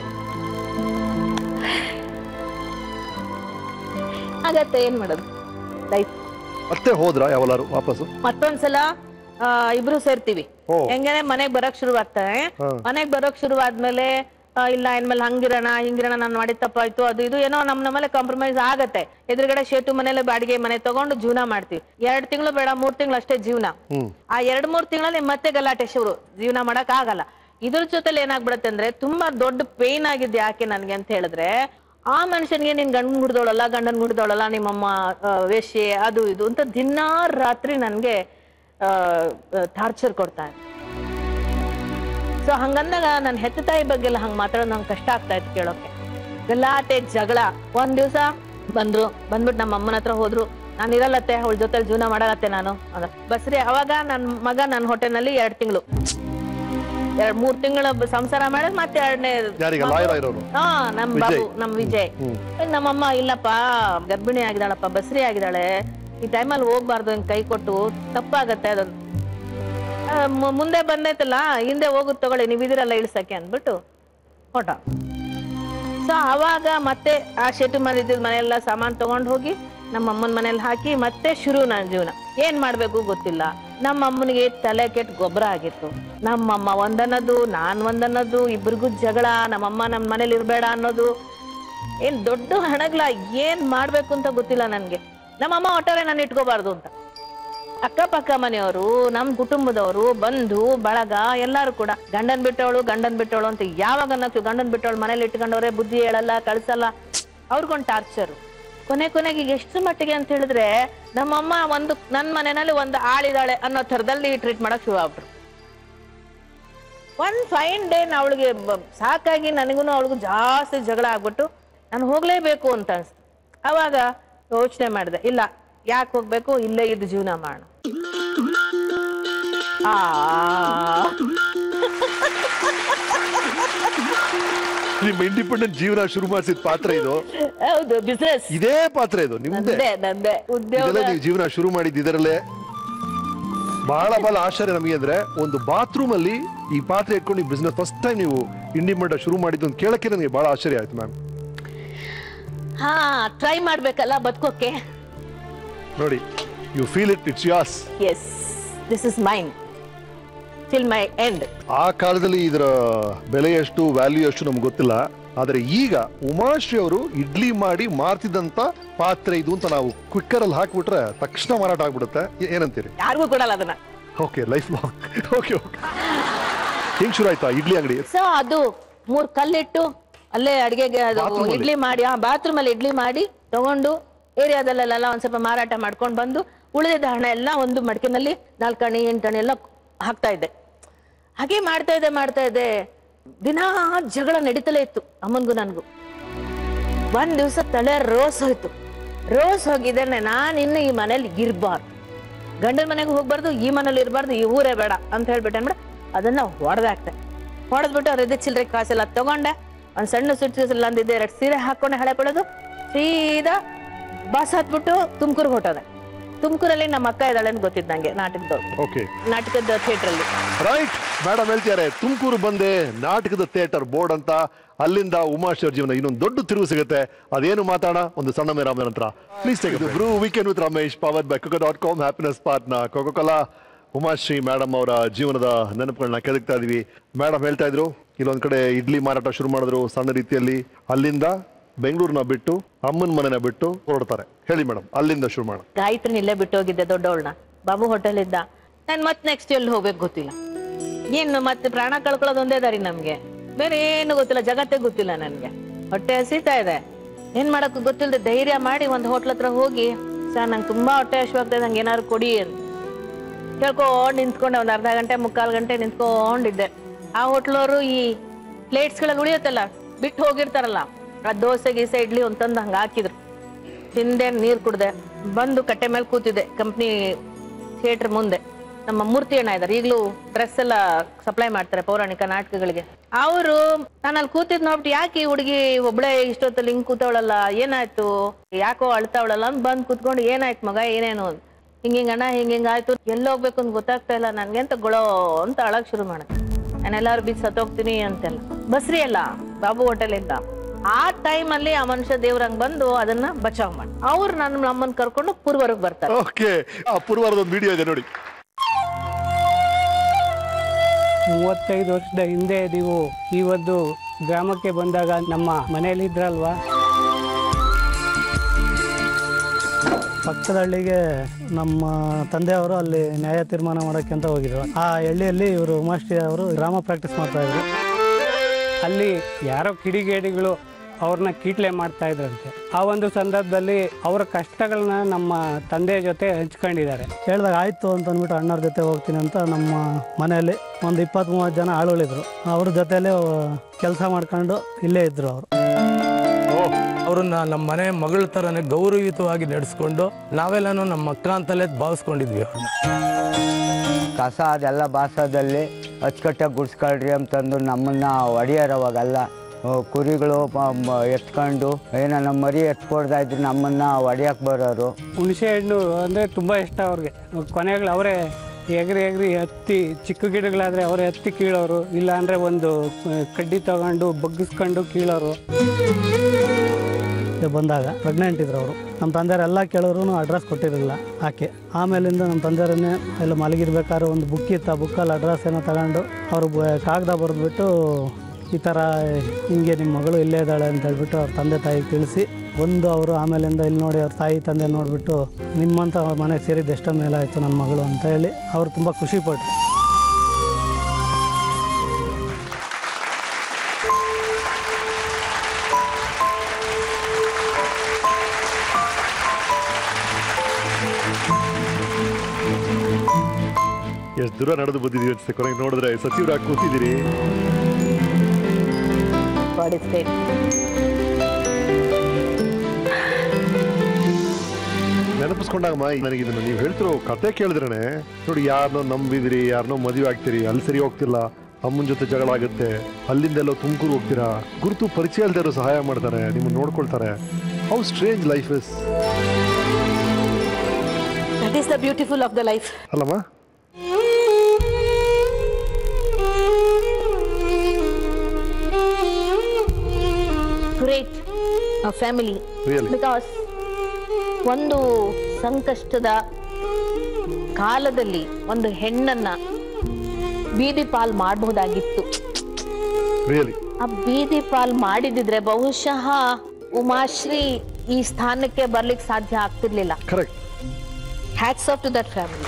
ಆಗತ್ತೆ ಏನ್ ಮಾಡೋದು ಲೈಫ್ ಮತ್ತೆ ಹೋದ್ರಾ ಯಾವಲಾರು ವಾಪಸ್ಸು ಮತ್ತೊಂದ್ಸಲ ಆ, ಇಬ್ರು ಸೇರ್ತೀವಿ ಓ. ಹೆಂಗೇನೆ ಮನೆಗ್ ಬರಕ್ ಶುರು ಆಗ್ತಾರೆ ಹಾ. ಮನೆಗ್ ಬರಕ್ ಶುರು ಆದ್ಮೇಲೆ ಆ, ಇಲ್ಲ ಇನ್ಮೇಲೆ ಹಂಗಿರೋಣ ಹಿಂಗಿರೋಣ ನಾನು ಮಾಡಿದ ತಪ್ಪಾಯ್ತು ಅದು ಇದು ಏನೋ ನಮ್ ನಮ್ಮಲ್ಲೇ ಕಾಂಪ್ರಮೈಸ್ ಆಗತ್ತೆ ಎದುರುಗಡೆ ಶೇತು ಮನೇಲಿ ಬಾಡಿಗೆ ಮನೆ ತಗೊಂಡು ಜೀವನ ಮಾಡ್ತೀವಿ ಎರಡ್ ತಿಂಗಳು ಬೇಡ ಮೂರ್ ತಿಂಗಳು ಅಷ್ಟೇ ಜೀವನ ಹ್ಮ್ ಆ ಎರಡ್ ಮೂರ್ ತಿಂಗಳಲ್ಲಿ ಮತ್ತೆ ಗಲಾಟೆ ಶುರು ಜೀವನ ಮಾಡಕ್ ಆಗಲ್ಲ ಇದ್ರ ಜೊತೆಲಿ ಏನಾಗ್ಬಿಡತ್ತೆ ಅಂದ್ರೆ ತುಂಬಾ ದೊಡ್ಡ ಪೇನ್ ಆಗಿದ್ದು ಯಾಕೆ ನನ್ಗೆ ಅಂತ ಹೇಳಿದ್ರೆ ಆ ಮನುಷ್ಯನ್ಗೆ ನೀನ್ ಗಂಡನ್ ಗುಡ್ದವಳಲ್ಲ ಗಂಡನ್ ಗುಡ್ದವಳಲ್ಲ ನಿಮ್ಮಮ್ಮ ಆ, ವೇಶ್ಯೆ ಅದು ಇದು ಅಂತ ದಿನಾ ರಾತ್ರಿ ನನ್ಗೆ ಟಾರ್ಚರ್ ಕೊಡ್ತಾ ಇತ್ತು ಸೊ ಹಂಗಂದಾಗ ನನ್ನ ಹೆತ್ತ ತಾಯಿ ಬಗ್ಗೆ ಎಲ್ಲ ಹಂಗ್ ಮಾತಾಡೋದು ನಂಗೆ ಕಷ್ಟ ಆಗ್ತಾ ಇತ್ತು ಕೇಳೋಕೆ ಗಲಾಟೆ ಜಗಳ ಒಂದ್ ದಿವ್ಸ ಬಂದ್ರು ಬಂದ್ಬಿಟ್ಟು ನಮ್ಮ ಅಮ್ಮನ ಹತ್ರ ಹೋದ್ರು ನಾನು ಇರಲ್ಲತ್ತೆ ಅವಳ ಜೊತೆ ಜೀವನ ಮಾಡಲತ್ತೆ ನಾನು ಅಂದ ಬಸ್ರಿ ಅವಾಗ ನನ್ ಮಗ ನನ್ನ ಹೊಟ್ಟೆನಲ್ಲಿ ಎರಡ್ ತಿಂಗಳು ಎರಡ್ ಮೂರ್ ತಿಂಗಳ ಸಂಸಾರ ಮಾಡಿದ್ ಮತ್ತೆ ಎರಡನೇ ಯಾರೀಗ ಲಾಯರ್ ಇರೋರು ಹಾ ನಮ್ ಬಾಬು ನಮ್ ವಿಜಯ್ ನಮ್ಮಮ್ಮ ಇಲ್ಲಪ್ಪ ಗರ್ಭಿಣಿ ಆಗಿದಾಳಪ್ಪ ಬಸ್ರಿ ಆಗಿದ್ದಾಳೆ ಈ ಟೈಮಲ್ಲಿ ಹೋಗ್ಬಾರ್ದು ಹಿಂಗ್ ಕೈ ಕೊಟ್ಟು ತಪ್ಪಾಗತ್ತೆ ಅದೊಂದು ಆ, ಮು- ಮುಂದೆ ಬಂದೈತಲ್ಲ ಹಿಂದೆ ಹೋಗುದ್ ತಗೊಳ್ಳಿ ನೀವು ಇದಿರಲ್ಲ ಇಳ್ಸಕ್ಕೆ ಅಂದ್ಬಿಟ್ಟು ಹೊಟ ಸೊ ಅವಾಗ ಮತ್ತೆ ಆ ಶೆಟ್ಟು ಮನೆ ಇದ್ದಿದ್ ಮನೆಯೆಲ್ಲ ಸಾಮಾನ್ ತಗೊಂಡ್ ಹೋಗಿ ನಮ್ಮ ಅಮ್ಮನ ಮನೇಲಿ ಹಾಕಿ ಮತ್ತೆ ಶುರು ನನ್ನ ಜೀವನ ಏನ್ ಮಾಡ್ಬೇಕು ಗೊತ್ತಿಲ್ಲ ನಮ್ಮ ಅಮ್ಮನಿಗೆ ತಲೆ ಕೆಟ್ಟ ಗೊಬ್ಬರ ಆಗಿತ್ತು ನಮ್ಮಮ್ಮ ಒಂದನ್ನೋದು ನಾನ್ ಒಂದನ್ನೋದು ಇಬ್ರಿಗೂ ಜಗಳ ನಮ್ಮಮ್ಮ ನಮ್ಮ ಮನೇಲಿ ಇರ್ಬೇಡ ಅನ್ನೋದು ಏನ್ ದೊಡ್ಡ ಹಣಗ್ಲ ಏನ್ ಮಾಡ್ಬೇಕು ಅಂತ ಗೊತ್ತಿಲ್ಲ ನನ್ಗೆ ನಮ್ಮಮ್ಮ ಒಟ್ಟಾರೆ ನಾನು ಇಟ್ಕೋಬಾರ್ದು ಅಂತ ಅಕ್ಕಪಕ್ಕ ಮನೆಯವರು ನಮ್ ಕುಟುಂಬದವರು ಬಂಧು ಬಳಗ ಎಲ್ಲಾರು ಕೂಡ ಗಂಡನ್ ಬಿಟ್ಟವಳು ಗಂಡನ್ ಬಿಟ್ಟವಳು ಅಂತ ಯಾವಾಗ ಅನ್ನಕ್ಕೆ ಗಂಡನ್ ಬಿಟ್ಟವಳು ಮನೇಲಿ ಇಟ್ಕೊಂಡವ್ರೆ ಬುದ್ಧಿ ಹೇಳಲ್ಲ ಕಳ್ಸಲ್ಲ ಅವ್ರಿಗೊಂದು ಟಾರ್ಚರ್ ಕೊನೆ ಕೊನೆಗೆ ಈಗ ಎಷ್ಟು ಮಟ್ಟಿಗೆ ಅಂತ ಹೇಳಿದ್ರೆ ನಮ್ಮಮ್ಮ ಒಂದು ನನ್ ಮನೆಯಲ್ಲಿ ಒಂದು ಆಳಿದಾಳೆ ಅನ್ನೋ ಥರದಲ್ಲಿ ಟ್ರೀಟ್ ಮಾಡಕ್ ಶುರು ಆಗ್ಬಿಟ್ರು ಒಂದ್ ಫೈನ್ ಡೇ ಅವಳಿಗೆ ಸಾಕಾಗಿ ನನಗೂ ಅವಳಿಗೂ ಜಾಸ್ತಿ ಜಗಳ ಆಗ್ಬಿಟ್ಟು ನಾನು ಹೋಗ್ಲೇಬೇಕು ಅಂತ ಅನ್ಸ್ತು ಅವಾಗ ಯೋಚನೆ ಮಾಡಿದೆ ಇಲ್ಲ ಯಾಕೆ ಹೋಗ್ಬೇಕು ಇಲ್ಲೇ ಇದ್ದು ಜೀವನ ಮಾಡೋಣ ಆ ನಿಮ್ಮ ಇಂಡಿಪೆಂಡೆಂಟ್ ಜೀವನ ಶುರು ಮಾಡಿಸಿದ ಪಾತ್ರ ಇದು ಹೌದು ಬಿಸ್ನೆಸ್ ಇದೇ ಪಾತ್ರ ಇದು ನಿಮ್ದೇ ನಂದೇ ನಂದೇ ಉದ್ಯೋಗ ಇದೆಲ್ಲ ನೀವು ಜೀವನ ಶುರು ಮಾಡಿದ್ದು ಇದರಲ್ಲೇ ಬಹಳ ಬಹಳ ಆಶ್ಚರ್ಯ ನಮಗೆ ಅಂದ್ರೆ ಒಂದು ಬಾತ್ರೂಮ್ ಅಲ್ಲಿ ಈ ಪಾತ್ರೆ ಇಟ್ಕೊಂಡು ಬಿಸ್ನೆಸ್ ಫಸ್ಟ್ ಟೈಮ್ ನೀವು ಇಂಡಿಪೆಂಡೆಂಟ್ ಶುರು ಮಾಡಿದ್ದು ಅಂತ ಕೇಳಕ್ಕೆ ನನಗೆ ಬಹಳ ಆಶ್ಚರ್ಯ ಆಯ್ತು ಮ್ಯಾಮ್ ಹಾ ಟ್ರೈ ಮಾಡ್ಬೇಕಲ್ಲ ಬದುಕೋಕೆ ನೋಡಿ you feel it it's as is this is mine till my end ಆ ಕಾಲದಲ್ಲಿ ಇದರ ಬೆಲೆ ಎಷ್ಟು ವ್ಯಾಲ್ಯೂ ಎಷ್ಟು ನಮ್ಗೆ ಗೊತ್ತಿಲ್ಲ ಆದ್ರೆ ಈಗ ಉಮಾಶ್ರೀ ಅವರು ಇಡ್ಲಿ ಮಾಡಿ ಮಾರ್ತಿದ್ದಂತ ಪಾತ್ರೆ ಇದು ಅಂತ ನಾವು ಕ್ವಿಕ್ಕರ್ ಅಲ್ಲಿ ಹಾಕ್ಬಿಟ್ರೆ ತಕ್ಷಣ ಮಾರಾಟ ಆಗ್ಬಿಡುತ್ತೆ ಏ- ಏನಂತೀರಿ ಯಾರಿಗೂ ಕೊಡಲ್ಲ ಅದನ್ನ okay life long okay okay ಹೆಂಗ್ ಶುರು ಆಯ್ತಾ ಇಡ್ಲಿ ಅಂಗಡಿ ಸೊ ಅದು ಮೂರ್ ಕಲ್ಲಿಟ್ಟು ಅಲ್ಲೇ ಅಡಿಗೆಗೆ ಅದು Bathroom ಅಲ್ಲಿ? ಇಡ್ಲಿ ಮಾಡಿ ಆ ಬಾತ್ರೂಮ್ ಅಲ್ಲಿ ಇಡ್ಲಿ ಮಾಡಿ ತಗೊಂಡು ಏರಿಯಾದಲ್ಲೆಲ್ಲ ಒಂದ್ ಸ್ವಲ್ಪ ಮಾರಾಟ ಮಾಡ್ಕೊಂಡು ಬಂದು ಉಳಿದಿದ್ದ ಹಣ ಎಲ್ಲ ಒಂದು ಮಡಿಕೆನಲ್ಲಿ ನಾಲ್ಕಣಿ ಎಂಟಣಿ ಎಲ್ಲ ಹಾಕ್ತಾ ಇದ್ದೆ ಹಾಗೆ ಮಾಡ್ತಾ ಇದ್ದೆ ಮಾಡ್ತಾ ಇದ್ದೆ ದಿನಾ ಜಗಳ ನಡೀತಲೇ ಇತ್ತು ಅಮ್ಮನ್ಗೂ ನನ್ಗೂ ಒಂದ್ ದಿವ್ಸ ತಲೆ ರೋಸ್ ಹೋಯ್ತು ರೋಸ್ ಹೋಗಿದ್ದೇನೆ ನಾನು ಇನ್ನು ಈ ಮನೇಲಿ ಇರ್ಬಾರ್ದು ಗಂಡನ ಮನೆಗೆ ಹೋಗ್ಬಾರ್ದು ಈ ಮನೇಲಿ ಇರಬಾರ್ದು ಈ ಊರೇ ಬೇಡ ಅಂತ ಹೇಳ್ಬಿಟ್ಟೆ ಅನ್ಬಿಡ ಅದನ್ನ ಹೊಡೆದಾಕ್ತೆ ಹೊಡೆದ್ಬಿಟ್ಟು ಅವ್ರ ಚಿಲ್ಲರೆ ಕಾಸೆಲ್ಲ ತಗೊಂಡೆ ಒಂದ್ ಸಣ್ಣ ಸುಟ್ಟು ಅಂದಿದ್ದೆ ಎರಡು ಸೀರೆ ಹಾಕೊಂಡೆ ಹಳೆ ಪಡೋದು ಸೀದಾ ಬಸ್ ಹತ್ಬಿಟ್ಟು ತುಮಕೂರ್ಗೆ ಹೊಟ್ಟೋದೆ ತುಮಕೂರಲ್ಲಿ ನಮ್ಮ ಅಕ್ಕ ಇದ್ದಾಳೆ ಅಂತ ಗೊತ್ತಿದ್ದು ನಂಗೆ ನಾಟಕದವ್ರು ಓಕೆ ನಾಟಕದ ಥಿಯೇಟರ್ ಅಲ್ಲಿ ರೈಟ್ ಮೇಡಮ್ ಹೇಳ್ತಿದ್ದಾರೆ ತುಮಕೂರು ಬಂದೆ ನಾಟಕದ ಥಿಯೇಟರ್ ಬೋರ್ಡ್ ಅಂತ ಅಲ್ಲಿಂದ ಉಮಾಶ್ರೀ ಅವ್ರ ಜೀವನ ಇನ್ನೊಂದು ದೊಡ್ಡ ತಿರುವು ಸಿಗುತ್ತೆ ಅದೇನು ಮಾತಾಡೋಣ ಒಂದು ಸಣ್ಣ ಮೇರಾಮ ನಂತರ please take Bru weekend with Ramesh power by coco dot com happiness partner Coca Cola Umashree madam ಅವರ ಜೀವನದ ನೆನಪುಗಳನ್ನ ಕೆದಕ್ತಾ ಇದೀವಿ ಮೇಡಮ್ ಹೇಳ್ತಾ ಇದ್ರು ಇಲ್ಲೊಂದ್ ಕಡೆ ಇಡ್ಲಿ ಮಾರಾಟ ಶುರು ಮಾಡಿದ್ರು ಸಣ್ಣ ರೀತಿಯಲ್ಲಿ ಅಲ್ಲಿಂದ ಬೆಂಗಳೂರನ್ನ ಬಿಟ್ಟು ಅಮ್ಮನ ಮನೆನ ಬಿಟ್ಟು ಹೊರಡ್ತಾರೆ ಹೇಳಿ ಮೇಡಮ್ ಅಲ್ಲಿಂದ ಶುರು ಮಾಡೋಣ ಗಾಯತ್ರಿನ ಇಲ್ಲೇ ಬಿಟ್ಟು ಹೋಗಿದ್ದೆ ದೊಡ್ಡವಳನ್ನ ಬಾಬು ಹೋಟೆಲ್ ಇದ್ದ ನಾನು ಮತ್ತೆ ನೆಕ್ಸ್ಟ್ ಎಲ್ಲಿ ಹೋಗ್ಬೇಕು ಗೊತ್ತಿಲ್ಲ ಏನು ಮತ್ತೆ ಪ್ರಾಣ ಕಳ್ಕೊಳ್ಳೋದು ಒಂದೇ ದಾರಿ ನಮ್ಗೆ ಬೇರೆ ಏನು ಗೊತ್ತಿಲ್ಲ ಜಗತ್ತೇ ಗೊತ್ತಿಲ್ಲ ನನ್ಗೆ ಹೊಟ್ಟೆ ಹಸಿತಾ ಇದೆ ಏನ್ ಮಾಡಕ್ ಗೊತ್ತಿಲ್ಲದೆ ಧೈರ್ಯ ಮಾಡಿ ಒಂದ್ ಹೋಟ್ಲ್ ಹತ್ರ ಹೋಗಿ ಸರ್ ನಂಗೆ ತುಂಬಾ ಹೊಟ್ಟೆ ಹಸಿವಾಗ್ತದೆ ನಂಗೆ ಏನಾದ್ರು ಕೊಡಿ ಅಂತ ಕೇಳ್ಕೊಂಡ್ ನಿಂತ್ಕೊಂಡೆ ಒಂದ್ ಅರ್ಧ ಗಂಟೆ ಮುಕ್ಕಾಲ್ ಗಂಟೆ ನಿಂತ್ಕೊಂಡಿದ್ದೆ ಆ ಹೋಟ್ಲವರು ಈ ಪ್ಲೇಟ್ಸ್ಗಳಲ್ಲಿ ಉಳಿಯುತ್ತಲ್ಲ ಬಿಟ್ಟು ಹೋಗಿರ್ತಾರಲ್ಲ ಆ ದೋಸೆ ಗೀಸೆ ಇಡ್ಲಿ ಅಂತಂದು ಹಂಗ ಹಾಕಿದ್ರು ತಿಂದೆ ನೀರ್ ಕುಡ್ದೆ ಬಂದು ಕಟ್ಟೆ ಮೇಲೆ ಕೂತಿದ್ದೆ ಕಂಪ್ನಿ ಥಿಯೇಟರ್ ಮುಂದೆ ನಮ್ಮ ಮೂರ್ತಿ ಅಣ್ಣ ಇದಾರೆ ಈಗಲೂ ಡ್ರೆಸ್ ಎಲ್ಲ ಸಪ್ಲೈ ಮಾಡ್ತಾರೆ ಪೌರಾಣಿಕ ನಾಟಕಗಳಿಗೆ ಅವರು ನಾನು ಅಲ್ಲಿ ಕೂತಿದ್ ನೋಡ್ಬಿಟ್ಟು ಯಾಕೆ ಈ ಹುಡುಗಿ ಒಬ್ಳೆ ಇಷ್ಟೊತ್ತಲ್ಲಿ ಹಿಂಗ್ ಕೂತವಳಲ್ಲ ಏನಾಯ್ತು ಯಾಕೋ ಅಳ್ತಾವಳಲ್ಲ ಅಂತ ಬಂದ್ ಕೂತ್ಕೊಂಡು ಏನಾಯ್ತು ಮಗ ಏನೇನು ಅಂತ ಹಿಂಗ್ ಹಿಂಗ್ ಅಣ್ಣ ಹಿಂಗ್ ಹಿಂಗ್ ಆಯ್ತು ಎಲ್ಲಿ ಹೋಗ್ಬೇಕು ಅಂತ ಗೊತ್ತಾಗ್ತಾ ಇಲ್ಲ ನನ್ಗೆ ಅಂತ ಗೊಳೋ ಅಂತ ಅಳಕ್ ಶುರು ಮಾಡಿದೆ ನಾನೆಲ್ಲಾರು ಬಿದ್ದು ಸತ್ತೋಗ್ತೀನಿ ಅಂತೆಲ್ಲ ಬಸ್ರಿ ಅಲ್ಲ ಬಾಬು ಹೋಟೆಲ್ ಇಂದ ಆ ಟೈಮ್ ಅಲ್ಲಿ ಆ ಮನುಷ್ಯ ದೇವ್ರಂಗ್ ಬಂದು ಅದನ್ನ ಬಚಾವ್ ಮಾಡಿ ಅವ್ರು ನನ್ನ ನಮ್ಮನ್ ಕರ್ಕೊಂಡು ಪೂರ್ವರ್ಗ್ ಬರ್ತಾರೆ ಓಕೆ ಆ ಪೂರ್ವಾರದ ಒಂದು ವಿಡಿಯೋ ಇದೆ ನೋಡಿ ಮೂವತ್ತೈದು ವರ್ಷದ ಹಿಂದೆ ನೀವು ಇವತ್ತು ಗ್ರಾಮಕ್ಕೆ ಬಂದಾಗ ನಮ್ಮ ಮನೆಯಲ್ಲಿ ಇದ್ರಲ್ವಾ ಪಕ್ಕದ ಹಳ್ಳಿಗೆ ನಮ್ಮ ತಂದೆಯವರು ಅಲ್ಲಿ ನ್ಯಾಯ ತೀರ್ಮಾನ ಮಾಡೋಕ್ಕೆ ಅಂತ ಹೋಗಿದ್ರು ಆ ಹಳ್ಳಿಯಲ್ಲಿ ಇವರು ಉಮಾಶ್ರೀ ಅವರು ಗ್ರಾಮ ಪ್ರಾಕ್ಟೀಸ್ ಮಾಡ್ತಾ ಇದ್ರು ಅಲ್ಲಿ ಯಾರೋ ಕಿಡಿಗೇಡಿಗಳು ಅವ್ರನ್ನ ಕೀಟ್ಲೆ ಮಾಡ್ತಾ ಇದ್ರಂತೆ ಆ ಒಂದು ಸಂದರ್ಭದಲ್ಲಿ ಅವರ ಕಷ್ಟಗಳನ್ನ ನಮ್ಮ ತಂದೆ ಜೊತೆ ಹಂಚ್ಕೊಂಡಿದ್ದಾರೆ ಹೇಳಿದಾಗ ಆಯ್ತು ಅಂತ ಅಂದ್ಬಿಟ್ಟು ಅಣ್ಣವ್ರ ಜೊತೆ ಹೋಗ್ತೀನಿ ಅಂತ ನಮ್ಮ ಮನೆಯಲ್ಲಿ ಒಂದು ಇಪ್ಪತ್ತ್ ಮೂವತ್ತು ಜನ ಆಳುಗಳಿದ್ರು ಅವ್ರ ಜೊತೆಲೇ ಕೆಲಸ ಮಾಡ್ಕೊಂಡು ಇಲ್ಲೇ ಇದ್ರು ಅವರು ಅವ್ರನ್ನ ನಮ್ಮ ಮನೆ ಮಗಳ ಥರನೇ ಗೌರವಯುತವಾಗಿ ನಡೆಸ್ಕೊಂಡು ನಾವೆಲ್ಲನೂ ನಮ್ಮ ಅಕ್ಕ ಅಂತಲೇ ಭಾವಿಸ್ಕೊಂಡಿದ್ವಿ ಅವ್ರನ್ನ ಕಸ ಅದೆಲ್ಲ ಬಾಸದಲ್ಲಿ ಅಚ್ಚುಕಟ್ಟಾಗಿ ಗುಡ್ಸ್ಕೊಳ್ರಿ ಅಂತಂದು ನಮ್ಮನ್ನ ಹೊಡಿಯೋರು ಅವಾಗೆಲ್ಲ ಆ, ಕುರಿಗಳು ಮ- ಮ- ಎತ್ಕೊಂಡು ಏನೋ ನಮ್ಮ ಮರಿ ಎತ್ಕೊಡ್ತಾ ಇದ್ರು ನಮ್ಮನ್ನ ಹೊಡಿಯಕ್ಕೆ ಬರೋರು ಹುಣಸೆ ಹಣ್ಣು ಅಂದರೆ ತುಂಬ ಇಷ್ಟ ಅವ್ರಿಗೆ ಕೊನೆಗಳು ಅವರೇ ಎಗರಿ ಎಗರಿ ಹತ್ತಿ ಚಿಕ್ಕ ಗಿಡಗಳಾದರೆ ಅವರೇ ಹತ್ತಿ ಕೀಳೋರು ಇಲ್ಲ ಅಂದರೆ ಒಂದು ಆ, ಕಡ್ಡಿ ತಗೊಂಡು ಬಗ್ಗಿಸ್ಕೊಂಡು ಕೀಳೋರು ಬಂದಾಗ ಪ್ರೆಗ್ನೆಂಟ್ ಇದ್ರು ಅವರು ನಮ್ಮ ತಂದೆಯವರೆಲ್ಲ ಕೇಳೋರು ಅಡ್ರೆಸ್ ಕೊಟ್ಟಿರಲಿಲ್ಲ ಆಕೆ ಆಮೇಲಿಂದ ನಮ್ಮ ತಂದೆಯವರನ್ನೇ ಎಲ್ಲ ಮಲಗಿರ್ಬೇಕಾದ್ರೆ ಒಂದು ಬುಕ್ ಇತ್ತು ಆ ಬುಕ್ಕಲ್ಲಿ ಅಡ್ರೆಸ್ ಏನೋ ತಗೊಂಡು ಅವರು ಕಾಗದ ಬರೆದ್ಬಿಟ್ಟು ಈ ಥರ ಹಿಂಗೆ ನಿಮ್ಮ ಮಗಳು ಇಲ್ಲೇ ಇದ್ದಾಳೆ ಅಂತ ಹೇಳ್ಬಿಟ್ಟು ಅವ್ರ ತಂದೆ ತಾಯಿಗೆ ತಿಳಿಸಿ ಒಂದು ಅವರು ಆಮೇಲಿಂದ ಇಲ್ಲಿ ನೋಡಿ ಅವ್ರ ತಾಯಿ ತಂದೆ ನೋಡಿಬಿಟ್ಟು ನಿಮ್ಮಂತ ಅವ್ರ ಮನೆಗೆ ಸೇರಿದ್ದು ಎಷ್ಟೋ ಮೇಲಾಯಿತು ನನ್ನ ಮಗಳು ಅಂತ ಹೇಳಿ ಅವರು ತುಂಬ ಖುಷಿಪಟ್ಟರು ಎಷ್ಟು ದೂರ ನಡೆದು ಬಂದಿದ್ದೀವಿ ಅನ್ಸುತ್ತೆ ಕೊನೆಗೆ ನೋಡಿದ್ರೆ ಸಚಿವರಾಗಿ ಕೂತಿದ್ದೀರಿ God is great. ನೆನಪಿಸ್ಕೊಂಡಾಗಮ್ಮ ನನಗೆ ಇದನ್ನು ನೀವು ಹೇಳ್ತಿರೋ ಕತೆ ಕೇಳಿದ್ರೇನೆ ನೋಡಿ ಯಾರನ್ನೋ ನಂಬಿದಿರಿ ಯಾರನ್ನೋ ಮದುವೆ ಆಗ್ತೀರಿ ಅಲ್ಲಿ ಸರಿ ಹೋಗ್ತಿಲ್ಲ ಅಮ್ಮನ ಜೊತೆ ಜಗಳ ಆಗುತ್ತೆ ಅಲ್ಲಿಂದೆಲ್ಲೋ ತುಮಕೂರು ಹೋಗ್ತೀರಾ ಗುರುತು ಪರಿಚಯ ಇಲ್ದಿರೋ ಸಹಾಯ ಮಾಡ್ತಾರೆ ನಿಮ್ಮನ್ನ ನೋಡ್ಕೊಳ್ತಾರೆ how strange life is That is the beautiful of the life. ಅಲ್ಲಮ್ಮ Great. A family. Really? Because ಒಂದು ಸಂಕಷ್ಟದ ಕಾಲದಲ್ಲಿ ಒಂದು ಹೆಣ್ಣನ್ನ ಬೀದಿ ಪಾಲ್ ಮಾಡಬಹುದಾಗಿತ್ತು ರಿಯಲಿ ಆ ಬೀದಿ ಪಾಲ್ ಮಾಡಿದಿದ್ರೆ ಬಹುಶಃ ಉಮಾಶ್ರೀ ಈ ಸ್ಥಾನಕ್ಕೆ ಬರ್ಲಿಕ್ಕೆ ಸಾಧ್ಯ ಆಗ್ತಿರ್ಲಿಲ್ಲ correct hats off to that family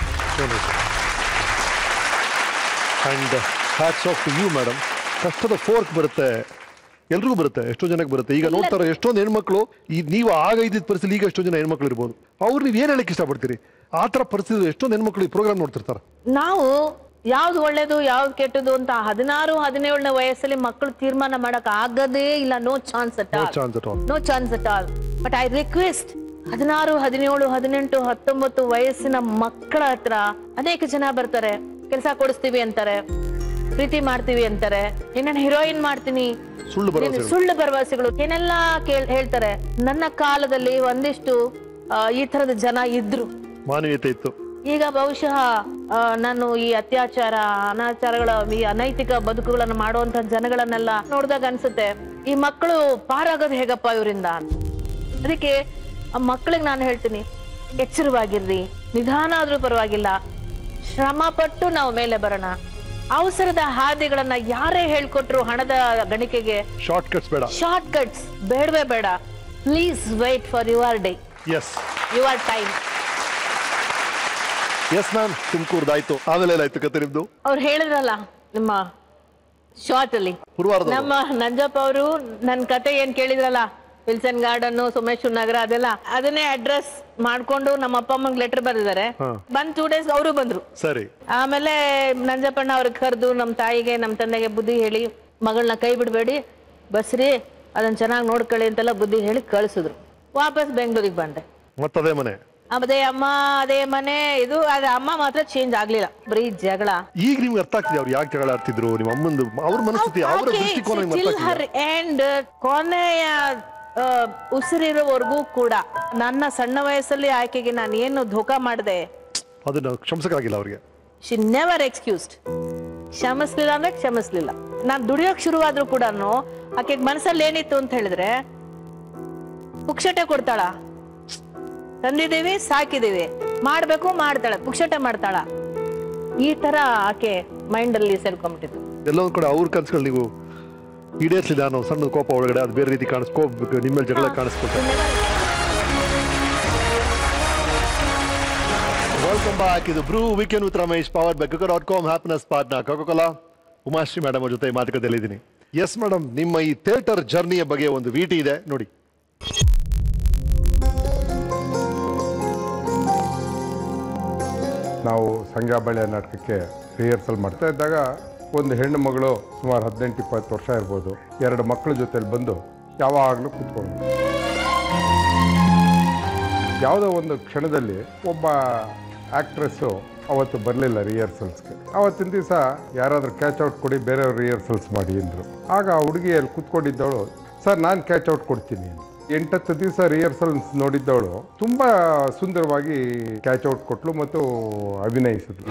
and hats off to you madam ಕಷ್ಟದ ಫೋರ್ಕ್ ಬರುತ್ತೆ ಎಲ್ರಿಗೂ ಬರುತ್ತೆ ಎಷ್ಟೋ ಜನಕ್ಕೆ ಬರುತ್ತೆ ಈಗ ನೋಡ್ತಾರೆ ಎಷ್ಟೊಂದು ಹೆಣ್ಮಕ್ಳು ಈ ನೀವು ಆಗ ಇದ್ದಿದ್ದ ಪರಿಸ್ಥಿತಿ ಈಗ ಎಷ್ಟೋ ಜನ ಹೆಣ್ಮಕ್ಳು ಇರ್ಬೋದು ಅವ್ರು ನೀವು ಏನು ಹೇಳಕ್ಕೆ ಇಷ್ಟಪಡ್ತೀರಿ ಆ ಥರ ಪರಿಸ್ಥಿತಿ ಎಷ್ಟೊಂದು ಹೆಣ್ಮಕ್ಳು ಈ ಪ್ರೋಗ್ರಾಮ್ ನೋಡ್ತಿರ್ತಾರೆ ನಾವು ಯಾವ್ದು ಒಳ್ಳೇದು ಯಾವ್ದು ಕೆಟ್ಟದು ಅಂತ ಹದಿನಾರು ಹದಿನೇಳನೇ ವಯಸ್ಸಲ್ಲಿ ಮಕ್ಕಳು ತೀರ್ಮಾನ ಮಾಡಕ್ ಆಗದೇ ಇಲ್ಲ no chance at all no chance at all no chance at all but I request ಹದಿನಾರು ಹದಿನೇಳು ಹದಿನೆಂಟು ಹತ್ತೊಂಬತ್ತು ವಯಸ್ಸಿನ ಮಕ್ಕಳ ಹತ್ರ ಅನೇಕ ಜನ ಬರ್ತಾರೆ ಕೆಲಸ ಕೊಡಿಸ್ತೀವಿ ಅಂತಾರೆ ಪ್ರೀತಿ ಮಾಡ್ತೀವಿ ಅಂತಾರೆ ನಿನ್ನ ಹೀರೋಯಿನ್ ಮಾಡ್ತೀನಿ ಸುಳ್ಳು ನೀನು ಭರವಸೆ ಸುಳ್ಳು ಭರವಸೆಗಳು ಏನೆಲ್ಲ ಕೇಳ್ ಹೇಳ್ತಾರೆ ನನ್ನ ಕಾಲದಲ್ಲಿ ಒಂದಿಷ್ಟು ಆ, ಈ ತರದ ಜನ ಇದ್ರು ಮಾನವೀಯತೆ ಇತ್ತು ಈಗ ಬಹುಶಃ ಆ, ನಾನು ಈ ಅತ್ಯಾಚಾರ ಅನಾಚಾರಗಳ ಈ ಅನೈತಿಕ ಬದುಕುಗಳನ್ನು ಮಾಡುವಂತ ಜನಗಳನ್ನೆಲ್ಲ ನೋಡಿದಾಗ ಅನ್ಸುತ್ತೆ ಈ ಮಕ್ಕಳು ಪಾರಾಗೋದು ಹೇಗಪ್ಪ ಇವರಿಂದ ಅಂತ ಅದಕ್ಕೆ ಆ ಮಕ್ಕಳಿಗೆ ನಾನು ಹೇಳ್ತೀನಿ ಎಚ್ಚರವಾಗಿರ್ರಿ ನಿಧಾನ ಆದ್ರೂ ಪರವಾಗಿಲ್ಲ ಶ್ರಮ ಪಟ್ಟು ನಾವು ಮೇಲೆ ಬರೋಣ ಅವಸರದ ಹಾದಿಗಳನ್ನ ಯಾರೇ ಹೇಳ್ಕೊಟ್ರು ಹಣದ ಗಣಿಕೆಗೆ ಶಾರ್ಟ್ ಕಟ್ಸ್ ಬೇಡ ಶಾರ್ಟ್ ಕಟ್ಸ್ ಬೇಡವೇ ಬೇಡ please wait for your day yes your time yes ma'am ತುಮಕೂರ್ದಾಯ್ತು ಆಮೇಲೆ ಏನಾಯ್ತು ಕತೆ ನಿಮ್ದು ಅವ್ರು ಹೇಳಿದ್ರಲ್ಲ ನಿಮ್ಮ ಶಾರ್ಟ್ ಅಲ್ಲಿ ಪುರವಾರದ ನಮ್ಮ ನಂಜಪ್ಪ ಅವರು ನನ್ ಕತೆ ಏನ್ ಕೇಳಿದ್ರಲ್ಲ ವಿಲ್ಸನ್ ಗಾರ್ಡನ್ ಸೋಮೇಶ್ವರ ನಗರ ಅದೆಲ್ಲ ಅದನ್ನೇ ಅಡ್ರೆಸ್ ಮಾಡ್ಕೊಂಡು ನಮ್ಮ ಅಪ್ಪ ಅಮ್ಮಂಗ್ ಲೆಟರ್ ಬರೆದಿದ್ದಾರೆ ಬಂದ್ ಟೂ ಡೇಸ್ ಅವರು ಬಂದ್ರು ಸರಿ ಆಮೇಲೆ ನಂಜಪ್ಪಣ್ಣ ಅವ್ರಿಗೆ ಕರೆದು ನಮ್ಮ ತಾಯಿಗೆ ನಮ್ಮ ತಂದೆಗೆ ಬುದ್ಧಿ ಹೇಳಿ ಮಗಳನ್ನ ಕೈ ಬಿಡಬೇಡಿ ಬಸ್ರಿ ಅದನ್ನ ಚೆನ್ನಾಗಿ ನೋಡ್ಕೊಳ್ಳಿ ಅಂತೆಲ್ಲ ಬುದ್ಧಿ ಹೇಳಿ ಕಳ್ಸಿದ್ರು ವಾಪಸ್ ಬೆಂಗಳೂರಿಗೆ ಬಂದೆ ಮತ್ತದೇ ಮನೆ ಅದೇ ಅಮ್ಮ ಅದೇ ಮನೆ ಇದು ಆದ್ರೆ ಅಮ್ಮ ಮಾತ್ರ ಚೇಂಜ್ ಆಗ್ಲಿಲ್ಲ ಬರೀ ಜಗಳ ಈಗ ನಿಮ್ಗೆ ಅರ್ಥ ಆಗ್ತಿದೆ ಅವ್ರು ಯಾಕೆ ಜಗಳ ಆಡ್ತಿದ್ರು ನಿಮ್ಮ ಅಮ್ಮಂದು ಅವ್ರ ಮನಸ್ಥಿತಿ ಅವರ ದೃಷ್ಟಿಕೋನ ನಿಮ್ಗೆ ಅರ್ಥ ಆಗ್ತಿದೆ ಎಂಡ್ ಕೊನೆಯ ಆ, ಉಸಿರಿರೋವರೆಗೂ ಕೂಡ ನನ್ನ ಸಣ್ಣ ವಯಸ್ಸಲ್ಲಿ ಆಕೆಗೆ ನಾನು ಏನು ಧೋಕಾ ಮಾಡಿದೆ ಅದನ್ನ ಕ್ಷಮಿಸಕ್ಕಾಗಿಲ್ಲ ಅವ್ರಿಗೆ ಶಿ ನೆವರ್ ಎಕ್ಸ್ಕ್ಯೂಸ್ಡ್ ಕ್ಷಮಿಸ್ಲಿಲ್ಲ ಅಂದ್ರೆ ಕ್ಷಮಿಸ್ಲಿಲ್ಲ ನಾನ್ ದುಡಿಯೋಕ್ ಶುರುವಾದ್ರೂ ಕೂಡ ಆಕೆಗೆ ಮನಸ್ಸಲ್ಲಿ ಏನಿತ್ತು ಅಂತ ಹೇಳಿದ್ರೆ ಪುಕ್ಷಟೆ ಕೊಡ್ತಾಳ ತಂದಿದ್ದೀವಿ ಸಾಕಿದೀವಿ ಮಾಡ್ಬೇಕು ಮಾಡ್ತಾಳೆ ಪುಕ್ಷಟೆ ಮಾಡ್ತಾಳ ಈ ತರ ಆಕೆ ಮೈಂಡ್ ಅಲ್ಲಿ ಸೇರ್ಕೊಂಡ್ಬಿಟ್ಟಿತ್ತು ಎಲ್ಲೋ ಒಂದ್ ಕಡೆ ಅವ್ರ ಕನ್ಸುಗಳು ನೀವು ಈಡೇರಿಸಿದ ಅನ್ನೋ ಸಣ್ಣ ಕೋಪ ಒಳಗಡೆ ಅದು ಬೇರೆ ರೀತಿ ಕಾಣಿಸ್ಕೋಬೇಕು ನಿಮ್ಮ ಮೇಲೆ ಜಗಳ ಕಾಣಿಸ್ಕೊಳ್ತಾರೆ ವೆಲ್ಕಮ್ ಬ್ಯಾಕ್ ಇದು Bru weekend with Ramesh power by cooker dot com happiness partner Coca Cola Umashree madam ಅವ್ರ ಜೊತೆ ಮಾತುಕತೆಯಲ್ಲಿ ಇದ್ದೀನಿ ಎಸ್ ಮೇಡಮ್ ನಿಮ್ಮ ಈ ಥಿಯೇಟರ್ ಜರ್ನಿಯ ಬಗ್ಗೆ ಒಂದು ವಿಟಿ ಇದೆ ನೋಡಿ ನಾವು ಸಂಗ್ಯಾಬಳ್ಳಿಯ ನಾಟಕಕ್ಕೆ ರಿಹರ್ಸಲ್ ಮಾಡ್ತಾ ಇದ್ದಾಗ ಒಂದು ಹೆಣ್ಣು ಮಗಳು ಸುಮಾರು ಹದಿನೆಂಟು ಇಪ್ಪತ್ತು ವರ್ಷ ಇರ್ಬೋದು ಎರಡು ಮಕ್ಕಳ ಜೊತೆಲಿ ಬಂದು ಯಾವಾಗಲೂ ಕೂತ್ಕೊಂಡು ಯಾವುದೋ ಒಂದು ಕ್ಷಣದಲ್ಲಿ ಒಬ್ಬ ಆ್ಯಕ್ಟ್ರೆಸ್ಸು ಅವತ್ತು ಬರಲಿಲ್ಲ ರಿಹರ್ಸಲ್ಸ್ಗೆ ಅವತ್ತಿನ ದಿವಸ ಯಾರಾದರೂ ಕ್ಯಾಚ್ ಔಟ್ ಕೊಡಿ ಬೇರೆಯವ್ರು ರಿಹರ್ಸಲ್ಸ್ ಮಾಡಿ ಅಂದರು ಆಗ ಆ ಹುಡುಗಿ ಅಲ್ಲಿ ಕೂತ್ಕೊಂಡಿದ್ದವಳು ಸರ್ ನಾನು ಕ್ಯಾಚ್ ಔಟ್ ಕೊಡ್ತೀನಿ ಅಂದ್ಲು. ಎಂಟತ್ತು ದಿವಸ ರಿಹರ್ಸಲ್ಸ್ ನೋಡಿದ್ದವಳು ತುಂಬ ಸುಂದರವಾಗಿ ಕ್ಯಾಚ್ ಔಟ್ ಕೊಟ್ಲು ಮತ್ತು ಅಭಿನಯಿಸಿದ್ಲು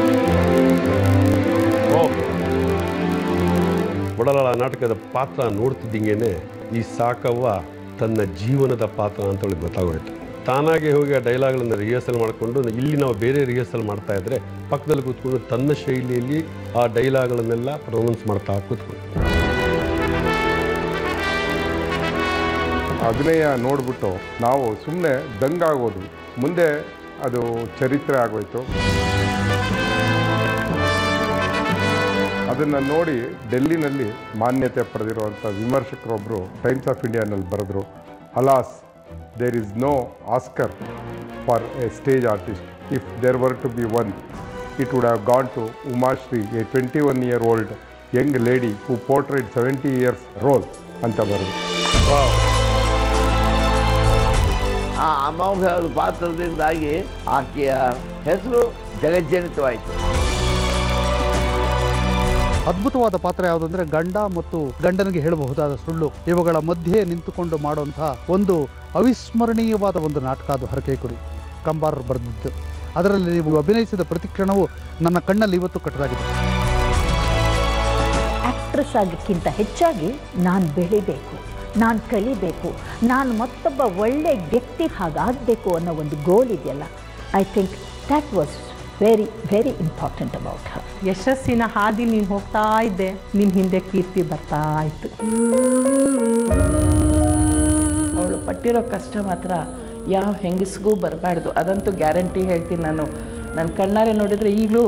ಒಡಲಾಳ ನಾಟಕದ ಪಾತ್ರ ನೋಡ್ತಿದ್ದಂಗೆನೆ ಈ ಸಾಕವ್ವ ತನ್ನ ಜೀವನದ ಪಾತ್ರ ಅಂತ ಅವಳಿಗೆ ಗೊತ್ತಾಗೋಯ್ತು ತಾನಾಗೆ ಹೋಗಿ ಆ ಡೈಲಾಗ್ಗಳನ್ನ ರಿಹರ್ಸಲ್ ಮಾಡಿಕೊಂಡು ಇಲ್ಲಿ ನಾವು ಬೇರೆ ರಿಹರ್ಸಲ್ ಮಾಡ್ತಾ ಇದ್ರೆ ಪಕ್ಕದಲ್ಲಿ ಕೂತ್ಕೊಂಡು ತನ್ನ ಶೈಲಿಯಲ್ಲಿ ಆ ಡೈಲಾಗ್ಗಳನ್ನೆಲ್ಲ ಪ್ರೊನೌನ್ಸ್ ಮಾಡ್ತಾ ಕೂತ್ಕೊಂಡು ಅಭಿನಯ ನೋಡ್ಬಿಟ್ಟು ನಾವು ಸುಮ್ಮನೆ ದಂಗಾಗೋದು ಮುಂದೆ ಅದು ಚರಿತ್ರೆ ಆಗೋಯ್ತು ಅದನ್ನು ನೋಡಿ ಡೆಲ್ಲಿನಲ್ಲಿ ಮಾನ್ಯತೆ ಪಡೆದಿರುವಂಥ ವಿಮರ್ಶಕರೊಬ್ಬರು ಟೈಮ್ಸ್ ಆಫ್ ಇಂಡಿಯಾನಲ್ಲಿ ಬರೆದ್ರು alas there is no Oscar for a stage artist if there were to be one it would have gone to Umashree a twenty one year old young lady who portrait seventy years role ಅಂತ ಬರೆದು ಆ ಅಮೋಘ ಪಾತ್ರದಿಂದಾಗಿ ಆಕೆಯ ಹೆಸರು ಜಗಜ್ಜನಿತವಾಯಿತು ಅದ್ಭುತವಾದ ಪಾತ್ರ ಯಾವುದಂದ್ರೆ ಗಂಡ ಮತ್ತು ಗಂಡನಿಗೆ ಹೇಳಬಹುದಾದ ಸುಳ್ಳು ಇವುಗಳ ಮಧ್ಯೆ ನಿಂತುಕೊಂಡು ಮಾಡುವಂತಹ ಒಂದು ಅವಿಸ್ಮರಣೀಯವಾದ ಒಂದು ನಾಟಕ ಅದು ಹರಕೆ ಕುರಿ ಕಂಬಾರ್ ಬರೆದಿದ್ದು ಅದರಲ್ಲಿ ನೀವು ಅಭಿನಯಿಸಿದ ಪ್ರತಿ ಕ್ಷಣವೂ ನನ್ನ ಕಣ್ಣಲ್ಲಿ ಇವತ್ತು ಕಟ್ಟಲಾಗಿದೆ ಆಕ್ಟ್ರೆಸ್ ಆಗಕ್ಕಿಂತ ಹೆಚ್ಚಾಗಿ ನಾನು ಬೆಳಿಬೇಕು ನಾನು ಕಲಿಬೇಕು ನಾನು ಮತ್ತೊಬ್ಬ ಒಳ್ಳೆ ವ್ಯಕ್ತಿ ಹಾಗಾಗಬೇಕು ಅನ್ನೋ ಒಂದು ಗೋಲ್ ಇದೆಯಲ್ಲ I think that was very very important about her ಯಶಸ್ಸಿನ ಹಾದಿ ನೀನು ಹೋಗ್ತಾ ಇದ್ದೆ ನಿನ್ನ ಹಿಂದೆ ಕೀರ್ತಿ ಬರ್ತಾ ಇತ್ತು ಅವಳು ಪಟ್ಟಿರೋ ಕಷ್ಟ ಮಾತ್ರ ಯಾವ ಹೆಂಗಸ್ಗೂ ಬರಬಾರ್ದು ಅದಂತೂ ಗ್ಯಾರಂಟಿ ಹೇಳ್ತೀನಿ ನಾನು ನನ್ನ ಕಣ್ಣಾರೆ ನೋಡಿದರೆ ಈಗಲೂ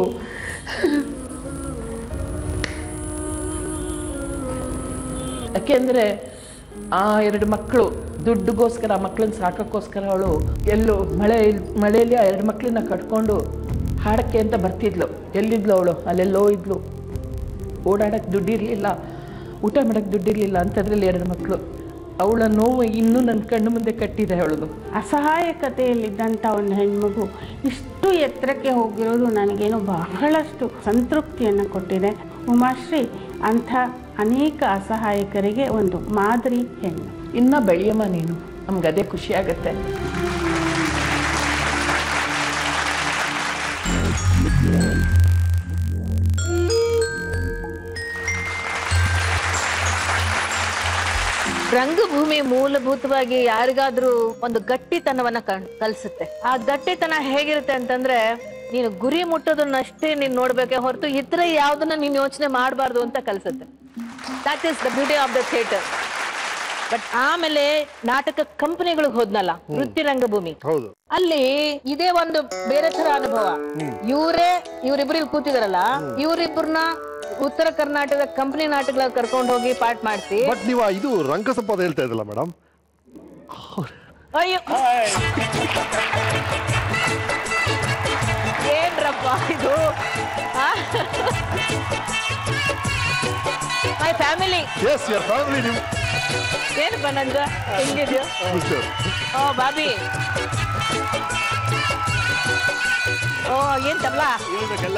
ಯಾಕೆಂದರೆ ಆ ಎರಡು ಮಕ್ಕಳು ದುಡ್ಡುಗೋಸ್ಕರ ಮಕ್ಕಳನ್ನ ಸಾಕೋಕ್ಕೋಸ್ಕರ ಅವಳು ಎಲ್ಲೋ ಮಳೆ ಮಳೆಯಲ್ಲಿ ಆ ಎರಡು ಮಕ್ಕಳನ್ನ ಕಟ್ಕೊಂಡು ಹಾಡಕ್ಕೆ ಅಂತ ಬರ್ತಿದ್ಲು ಎಲ್ಲಿದ್ಲು ಅವಳು ಅಲ್ಲೆಲ್ಲೋ ಇದ್ಲು ಓಡಾಡಕ್ಕೆ ದುಡ್ಡಿರಲಿಲ್ಲ ಊಟ ಮಾಡೋಕ್ಕೆ ದುಡ್ಡಿರಲಿಲ್ಲ ಅಂಥದ್ರಲ್ಲಿ ಎರಡು ಮಕ್ಕಳು ಅವಳ ನೋವು ಇನ್ನೂ ನನ್ನ ಕಣ್ಣು ಮುಂದೆ ಕಟ್ಟಿದೆ ಅವಳದು ಅಸಹಾಯಕತೆಯಲ್ಲಿದ್ದಂಥ ಒಂದು ಹೆಣ್ಮಗು ಇಷ್ಟು ಎತ್ತರಕ್ಕೆ ಹೋಗಿರೋದು ನನಗೇನು ಬಹಳಷ್ಟು ಸಂತೃಪ್ತಿಯನ್ನು ಕೊಟ್ಟಿದೆ ಉಮಾಶ್ರೀ ಅಂಥ ಅನೇಕ ಅಸಹಾಯಕರಿಗೆ ಒಂದು ಮಾದರಿ ಹೆಣ್ಣು ಇನ್ನೂ ಬೆಳೆಯಮ್ಮ ನೀನು ನಮ್ಗೆ ಅದೇ ಖುಷಿ ಆಗುತ್ತೆ ರಂಗಭೂಮಿ ಮೂಲಭೂತವಾಗಿ ಯಾರಿಗಾದ್ರೂ ಒಂದು ಗಟ್ಟಿತನವನ್ನ ಕಣ್- ಕಲ್ಸುತ್ತೆ ಆ ಗಟ್ಟಿತನ ಹೇಗಿರುತ್ತೆ ಅಂತಂದ್ರೆ ನೀನು ಗುರಿ ಮುಟ್ಟೋದನ್ನಷ್ಟೇ ನೀನ್ ನೋಡ್ಬೇಕೆ ಹೊರತು ಇತರ ಯಾವ್ದನ್ನ ನೀನ್ ಯೋಚನೆ ಮಾಡಬಾರ್ದು ಅಂತ ಕಲ್ಸುತ್ತೆ that is the beauty of the theatre but ಆಮೇಲೆ ನಾಟಕ ಕಂಪನಿಗಳಿಗೆ ಹೋದ್ನಲ್ಲ ವೃತ್ತಿ ರಂಗಭೂಮಿ ಹೌದು ಅಲ್ಲಿ ಇದೇ ಒಂದು ಬೇರೆ ತರ ಅನುಭವ ಇವರೇ ಇವರಿಬ್ರು ಇಲ್ಲಿ ಕೂತಿದಾರಲ್ಲ ಇವರಿಬ್ಬರನ್ನ ಉತ್ತರ ಕರ್ನಾಟಕದ ಕಂಪನಿ ನಾಟಕಗಳ ಕರ್ಕೊಂಡು ಹೋಗಿ ಪಾಠ ಮಾಡಿಸಿ ಬಟ್ ನೀವು ಇದು ರಂಗಸಂಪಾದ ಹೇಳ್ತಾ ಇದ್ದಲ್ಲ ಮೇಡಮ್ ಅಯ್ಯೋ ಏನ್ರಪ್ಪ ಇದು my family yes your family ನೀವು ಏನಪ್ಪ ನಂದು ಹೆಂಗಿದ್ಯೋ ಓ ಬಾಬಿ ಓ ಏನ್ ತಬ್ಲಾ ಹೇಳ್ಬೇಕಲ್ಲ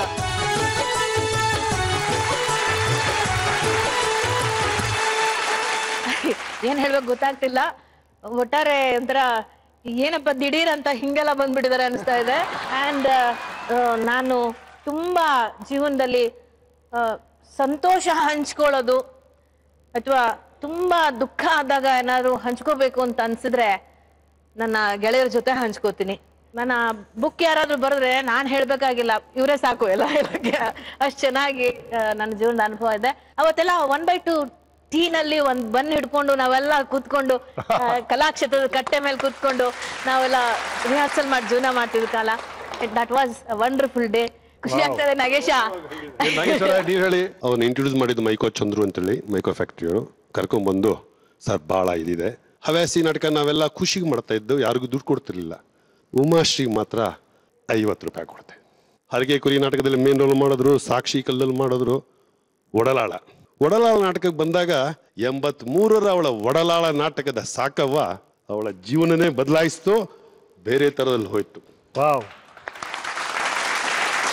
ಏನ್ ಹೇಳ್ಬೇಕು ಗೊತ್ತಾಗ್ತಿಲ್ಲ ಒಟ್ಟಾರೆ ಒಂಥರ ಏನಪ್ಪ ದಿಢೀರ್ ಅಂತ ಹಿಂಗೆಲ್ಲ ಬಂದ್ಬಿಟ್ಟಿದ್ದಾರೆ ಅನಿಸ್ತಾ ಇದೆ ಅಂಡ್ ನಾನು ತುಂಬಾ ಜೀವನದಲ್ಲಿ ಆ, ಸಂತೋಷ ಹಂಚ್ಕೊಳ್ಳೋದು ಅಥವಾ ತುಂಬಾ ದುಃಖ ಆದಾಗ ಏನಾದ್ರು ಹಂಚ್ಕೋಬೇಕು ಅಂತ ಅನ್ಸಿದ್ರೆ ನನ್ನ ಗೆಳೆಯರ ಜೊತೆ ಹಂಚ್ಕೋತೀನಿ ನನ್ನ ಬುಕ್ ಯಾರಾದ್ರೂ ಬರೆದ್ರೆ ನಾನ್ ಹೇಳ್ಬೇಕಾಗಿಲ್ಲ ಇವರೇ ಸಾಕು ಎಲ್ಲ ಹೇಳಕ್ಕೆ ಅಷ್ಟ್ ಚೆನ್ನಾಗಿ ಆ, ನನ್ನ ಜೀವನದ ಅನುಭವ ಇದೆ ಅವತ್ತೆಲ್ಲ ಒನ್ ಬೈ ಟು ಟೀನಲ್ಲಿ ಒಂದ್ ಬನ್ ಹಿಡ್ಕೊಂಡು ನಾವೆಲ್ಲ ಕೂತ್ಕೊಂಡು ಆ, ಕಲಾಕ್ಷೇತ್ರದ ಕಟ್ಟೆ ಮೇಲೆ ಕೂತ್ಕೊಂಡು ನಾವೆಲ್ಲ ರಿಹರ್ಸಲ್ ಮಾಡಿ ಜೀವನ ಮಾಡ್ತಿದ್ದ ಕಾಲ ದಟ್ ವಾಸ್ ವಂಡರ್ಫುಲ್ ಡೇ ಖುಷಿ ಆಗ್ತದೆ ನಾಗೇಶ ನೀವ್ ಹೇಳಿ ಅವನು ಇಂಟ್ರೊಡ್ಯೂಸ್ ಮಾಡಿದ್ದು ಮೈಕೋ ಚಂದ್ರು ಅಂತೇಳಿ ಮೈಕೋ ಫ್ಯಾಕ್ಟ್ರಿಯವರು ಕರ್ಕೊಂಡ್ಬಂದು ಸರ್ ಭಾಳ ಇದಿದೆ ಹವ್ಯಾಸಿ ನಾಟಕ ನಾವೆಲ್ಲ ಖುಷಿಗೆ ಮಾಡ್ತಾ ಇದ್ದು ಯಾರಿಗೂ ದುಡ್ಡು ಕೊಡ್ತಿರ್ಲಿಲ್ಲ ಉಮಾಶ್ರೀ ಮಾತ್ರ ಐವತ್ತು ರೂಪಾಯಿ ಕೊಡ್ತೆ ಹರಗೆ ಕುರಿ ನಾಟಕದಲ್ಲಿ ಮೇನ್ ರೋಲ್ ಮಾಡಿದ್ರು ಸಾಕ್ಷಿ ಕಲ್ಲಲ್ಲಿ ಮಾಡಿದ್ರು ಒಡಲಾಳ ಒಡಲಾಳ ನಾಟಕಕ್ಕೆ ಬಂದಾಗ ಎಂಬತ್ ಮೂರರ ಅವಳ ಒಡಲಾಳ ನಾಟಕದ ಸಾಕವ್ವ ಅವಳ ಜೀವನನೇ ಬದಲಾಯಿಸ್ತು ಬೇರೆ ಥರದಲ್ಲಿ ಹೋಯ್ತು ವಾವ್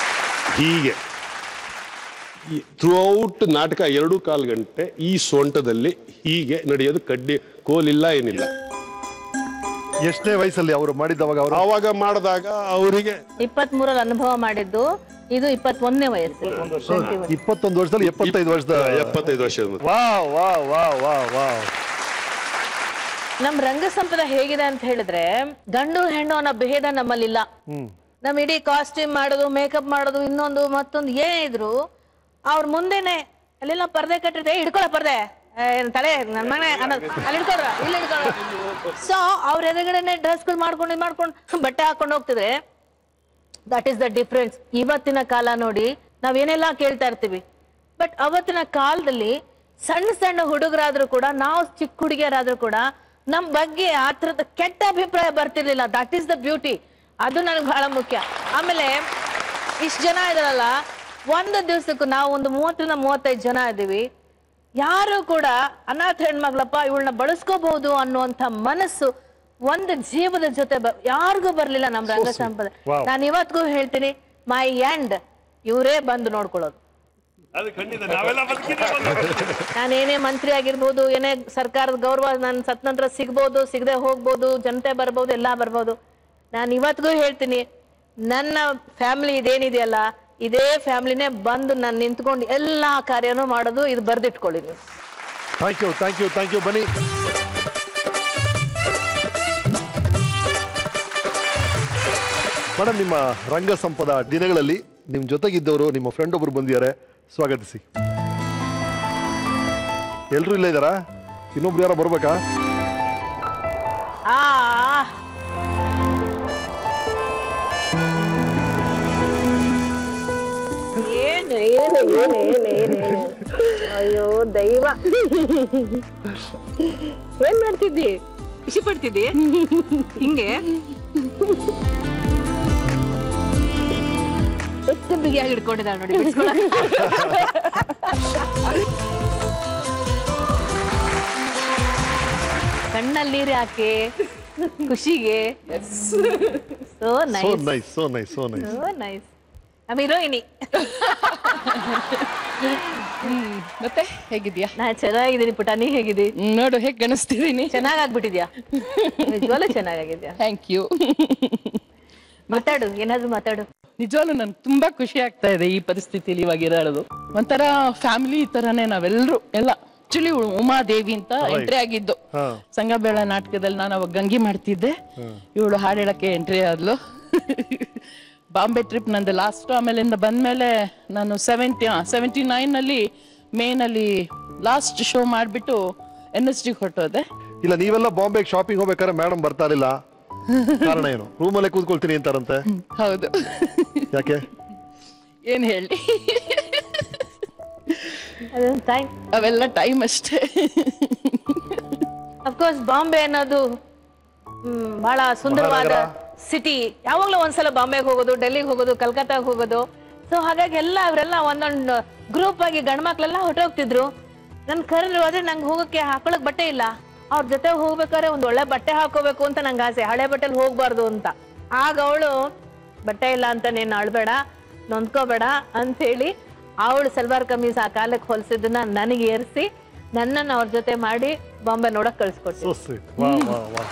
ಹೀಗೆ ಥ್ರೂ ಔಟ್ ನಾಟಕ ಎರಡು ಕಾಲು ಗಂಟೆ ಈ ಸೊಂಟದಲ್ಲಿ ಹೀಗೆ ನಡೆಯೋದು ಕಡ್ಡಿ ಕೋಲಿಲ್ಲ ಏನಿಲ್ಲ ಎಷ್ಟನೇ ವಯಸ್ಸಲ್ಲಿ ಅವರು ಮಾಡಿದ್ದವಾಗ ಅವರು ಆವಾಗ ಮಾಡಿದಾಗ ಅವರಿಗೆ ಇಪ್ಪತ್ತ್ ಮೂರಲ್ಲಿ ಅನುಭವ ಮಾಡಿದ್ದು ಇದು ಇಪ್ಪತ್ತೊಂದನೇ ವಯಸ್ಸು ಇಪ್ಪತ್ತೊಂದು ವರ್ಷದಲ್ಲಿ ಎಪ್ಪತ್ತೈದು ವರ್ಷದ ಎಪ್ಪತ್ತೈದು ವರ್ಷದ ಮೊದಲು. ವಾ ವಾ ವಾ ವಾ ವಾ ನಮ್ ರಂಗ ಸಂಪದ ಹೇಗಿದೆ ಅಂತ ಹೇಳಿದ್ರೆ ಗಂಡು ಹೆಣ್ಣು ಅನ್ನೋ ಭೇದ ನಮ್ಮಲ್ಲಿಲ್ಲ ಹ್ಮ್ ನಮ್ ಇಡೀ ಕಾಸ್ಟ್ಯೂಮ್ ಮಾಡೋದು ಮೇಕಪ್ ಮಾಡೋದು ಇನ್ನೊಂದು ಮತ್ತೊಂದು ಏನೇ ಇದ್ರು ಅವ್ರ ಮುಂದೆನೆ ಅಲ್ಲೆಲ್ಲ ಪರ್ದೆ ಕಟ್ಟಿರ್ತೆ ಹಿಡ್ಕೊಳ ಪರ್ದೆ ಏ, ತಲೆ ನನ್ ಮನೆ ಅನ್ನೋದು ಅಲ್ಲಿ ಹಿಡ್ಕೊಳ್ರ ಇಲ್ಲಿ ಹಿಡ್ಕೊಳ್ರ ಸೊ ಅವ್ರ ಎದುರುಗಡೆನೆ ಡ್ರೆಸ್ಗಳು ಮಾಡ್ಕೊಂಡು ಇದ್ ಮಾಡ್ಕೊಂಡು ಬಟ್ಟೆ ಹಾಕೊಂಡು ಹೋಗ್ತಿದ್ರೆ ದಟ್ ಈಸ್ ದ ಡಿಫ್ರೆನ್ಸ್ ಇವತ್ತಿನ ಕಾಲ ನೋಡಿ ನಾವ್ ಏನೆಲ್ಲ ಕೇಳ್ತಾ ಇರ್ತೀವಿ ಬಟ್ ಅವತ್ತಿನ ಕಾಲದಲ್ಲಿ ಸಣ್ಣ ಸಣ್ಣ ಹುಡುಗರಾದ್ರೂ ಕೂಡ ನಾವು ಚಿಕ್ಕ ಹುಡುಗಿಯರಾದ್ರೂ ಕೂಡ ನಮ್ ಬಗ್ಗೆ ಆ ಥರದ ಕೆಟ್ಟ ಅಭಿಪ್ರಾಯ ಬರ್ತಿರ್ಲಿಲ್ಲ ದಟ್ ಈಸ್ ದ ಬ್ಯೂಟಿ ಅದು ನನಗೆ ಬಹಳ ಮುಖ್ಯ ಆಮೇಲೆ ಇಷ್ಟು ಜನ ಇದಾರಲ್ಲ ಒಂದು ದಿವಸಕ್ಕೂ ನಾವು ಒಂದು ಮೂವತ್ತರಿಂದ ಮೂವತ್ತೈದು ಜನ ಇದ್ದೀವಿ ಯಾರು ಕೂಡ ಅನಾಥ ಹೆಣ್ಮಗ್ಳಪ್ಪ ಇವಳನ್ನ ಬಳಸ್ಕೋಬಹುದು ಅನ್ನುವಂಥ ಮನಸ್ಸು ಒಂದು ಜೀವದ ಜೊತೆ ಬ- ಯಾರಿಗೂ ಬರ್ಲಿಲ್ಲ ನಮ್ ರಂಗ ಸಂಪದ Wow. ನಾನು ಇವತ್ತಿಗೂ ಹೇಳ್ತೀನಿ ಮೈ ಎಂಡ್ ಇವರೇ ಬಂದು ನೋಡ್ಕೊಳ್ಳೋದು ನಾನೇನೇ ಮಂತ್ರಿ ಆಗಿರ್ಬೋದು ಏನೇ ಸರ್ಕಾರದ ಗೌರವ ನನ್ ಸತ್ ನಂತರ ಸಿಗ್ಬೋದು ಸಿಗದೆ ಹೋಗ್ಬೋದು ಜನತೆ ಬರ್ಬೋದು ಎಲ್ಲಾ ಬರ್ಬೋದು ನಾನು ಇವತ್ತಿಗೂ ಹೇಳ್ತೀನಿ ನನ್ನ ಫ್ಯಾಮಿಲಿ ಇದೇನಿದೆಯಲ್ಲ ಇದೇ ಫ್ಯಾಮಿಲಿನೇ ಬಂದು ನಾನು ನಿಂತ್ಕೊಂಡು ಎಲ್ಲಾ ಕಾರ್ಯನೂ ಮಾಡೋದು ಇದು ಬರ್ದಿಟ್ಕೊಳ್ಳಿ ನೀವು thank you thank you thank you ಬನ್ನಿ ಮೇಡಮ್ ನಿಮ್ಮ ರಂಗ ಸಂಪದ ದಿನಗಳಲ್ಲಿ ನಿಮ್ಮ ಜೊತೆಗಿದ್ದವರು ನಿಮ್ಮ ಫ್ರೆಂಡ್ ಒಬ್ರು ಬಂದಿದ್ದಾರೆ ಸ್ವಾಗತಿಸಿ ಎಲ್ರು ಇಲ್ಲೇ ಇದ್ದಾರಾ ಇನ್ನೊಬ್ರು ಯಾರೋ ಬರ್ಬೇಕಾ ಆ ಏನು ಏನು ಏನು ಏನು ಏನು ಏನು ಅಯ್ಯೋ ದೈವ ಏನ್ ಮಾಡ್ತಿದ್ದಿ ಖುಷಿ ಪಡ್ತಿದ್ದಿ ಹಿಂಗೆ ಎಷ್ಟು ಬಿಗಿಯಾಗಿ ಹಿಡ್ಕೊಂಡಿದ್ದಾಳೆ ನೋಡಿ ಬಿಡ್ಸ್ಕೊಳಕ್ಕೆ. ಕಣ್ಣಲ್ಲಿ ನೀರು ಹಾಕಿ ಖುಷಿಗೆ so so nice nice so nice so nice so nice ನಮ್ಮ ಹೀರೋಯಿನಿ ಮತ್ತೆ ಹೇಗಿದ್ಯಾ ನಾ ಚೆನ್ನಾಗಿದ್ದೀನಿ ಪುಟ ನೀ ಹೇಗಿದ್ದಿ ನೋಡು ಹೇಗೆ ಕಾಣಿಸ್ತಿದ್ದೀನಿ ಚೆನ್ನಾಗಾಗ್ಬಿಟ್ಟಿದ್ಯಾ ನಿಜವಾಗ್ಲೂ ಚೆನ್ನಾಗಿದ್ಯಾ ಥ್ಯಾಂಕ್ ಯು ಮಾತಾಡು ಏನಾದ್ರು ಮಾತಾಡು ನಿಜವಾಗ್ಲೂ ನನ್ಗೆ ತುಂಬಾ ಖುಷಿ ಆಗ್ತಾ ಇದೆ ಈ ಪರಿಸ್ಥಿತಿಲಿ ಇವಾಗ ಇರೋದು ಒಂಥರ ಫ್ಯಾಮಿಲಿ ತರನೇ ನಾವೆಲ್ಲರೂ ಎಲ್ಲ ಆಕ್ಚುಲಿ ಉಮಾದೇವಿ ಅಂತ ಎಂಟ್ರಿ ಆಗಿದ್ದು ಹಾ ಸಂಗಬೇಳ ನಾಟಕದಲ್ಲಿ ನಾನು ಅವಾಗ ಗಂಗಿ ಮಾಡ್ತಿದ್ದೆ ಇವಳು ಹಾಡು ಹೇಳಕ್ಕೆ ಎಂಟ್ರಿ ಆದ್ಲು ಬಾಂಬೆ ಟ್ರಿಪ್ ನಂದು ಲಾಸ್ಟ್ ಆಮೇಲಿಂದ ಬಂದ್ಮೇಲೆ ನಾನು ಸೆವೆಂಟಿ ಸೆವೆಂಟಿ ನೈನ್ ನಲ್ಲಿ ಮೇನಲ್ಲಿ ಲಾಸ್ಟ್ ಶೋ ಮಾಡ್ಬಿಟ್ಟು ಎನ್ ಎಸ್ ಡಿ ಹೊರಟೋದೆ ಇಲ್ಲ ನೀವೆಲ್ಲ ಬಾಂಬೆಗೆ ಶಾಪಿಂಗ್ ಹೋಗ್ಬೇಕಾದ್ರೆ ಮೇಡಮ್ ಬರ್ತಾ ಇರಲಿಲ್ಲ ಕಾರಣ ಏನು ರೂಮಲ್ಲೇ ಕೂತ್ಕೊಳ್ತೀನಿ ಅಂತಾರಂತೆ ಹೌದು ಯಾಕೆ ಏನ್ ಹೇಳಿ ಅದೊಂದು ಟೈಮ್ ಅವೆಲ್ಲ ಟೈಮ್ ಅಷ್ಟೇ ಅಫ್ಕೋರ್ಸ್ ಬಾಂಬೆ ಅನ್ನೋದು ಹ್ಮ್, ಬಹಳ ಸುಂದರವಾದ ಮಹಾನಗರ. ಸಿಟಿ ಯಾವಾಗ್ಲೂ ಒಂದ್ಸಲ ಬಾಂಬೆಗೆ ಹೋಗೋದು ಡೆಲ್ಲಿಗೆ ಹೋಗೋದು ಕಲ್ಕತ್ತಾಗ ಹೋಗೋದು ಸೊ ಹಾಗಾಗಿ ಎಲ್ಲ ಅವರೆಲ್ಲ ಒಂದೊಂದು ಗ್ರೂಪ್ ಆಗಿ ಗಂಡ್ಮಕ್ಳೆಲ್ಲ ಹೊರಟೋಗ್ತಿದ್ರು ನನ್ ಕರೆದ್ರು ಆದ್ರೆ ನಂಗೆ ಹೋಗಕ್ಕೆ ಹಾಕೊಳಕ್ ಬಟ್ಟೆ ಇಲ್ಲ ಅವ್ರ ಜೊತೆ ಹೋಗ್ಬೇಕಾದ್ರೆ ಒಂದ್ ಒಳ್ಳೆ ಬಟ್ಟೆ ಹಾಕೋಬೇಕು ಅಂತ ನಂಗೆ ಆಸೆ ಹಳೆ ಬಟ್ಟೆಲಿ ಹೋಗ್ಬಾರ್ದು ಅಂತ ಆಗ ಅವಳು ಬಟ್ಟೆ ಇಲ್ಲ ಅಂತ ನೀನ್ ಅಳ್ಬೇಡ ನೊಂದ್ಕೋಬೇಡ ಅಂತ ಹೇಳಿ ಅವಳು ಸಲ್ವಾರ್ ಕಮೀಸ್ ಆ ಕಾಲಕ್ಕೆ ಹೊಲ್ಸಿದ್ದನ್ನ ನನಗೆ ಏರಿಸಿ ನನ್ನನ್ನು ಅವ್ರ ಜೊತೆ ಮಾಡಿ ಬಾಂಬೆ ನೋಡಕ್ ಕಳ್ಸಿಕೊಟ್ಟು ಸೊ ಸ್ವೀಟ್ ವಾ ವಾ ವಾ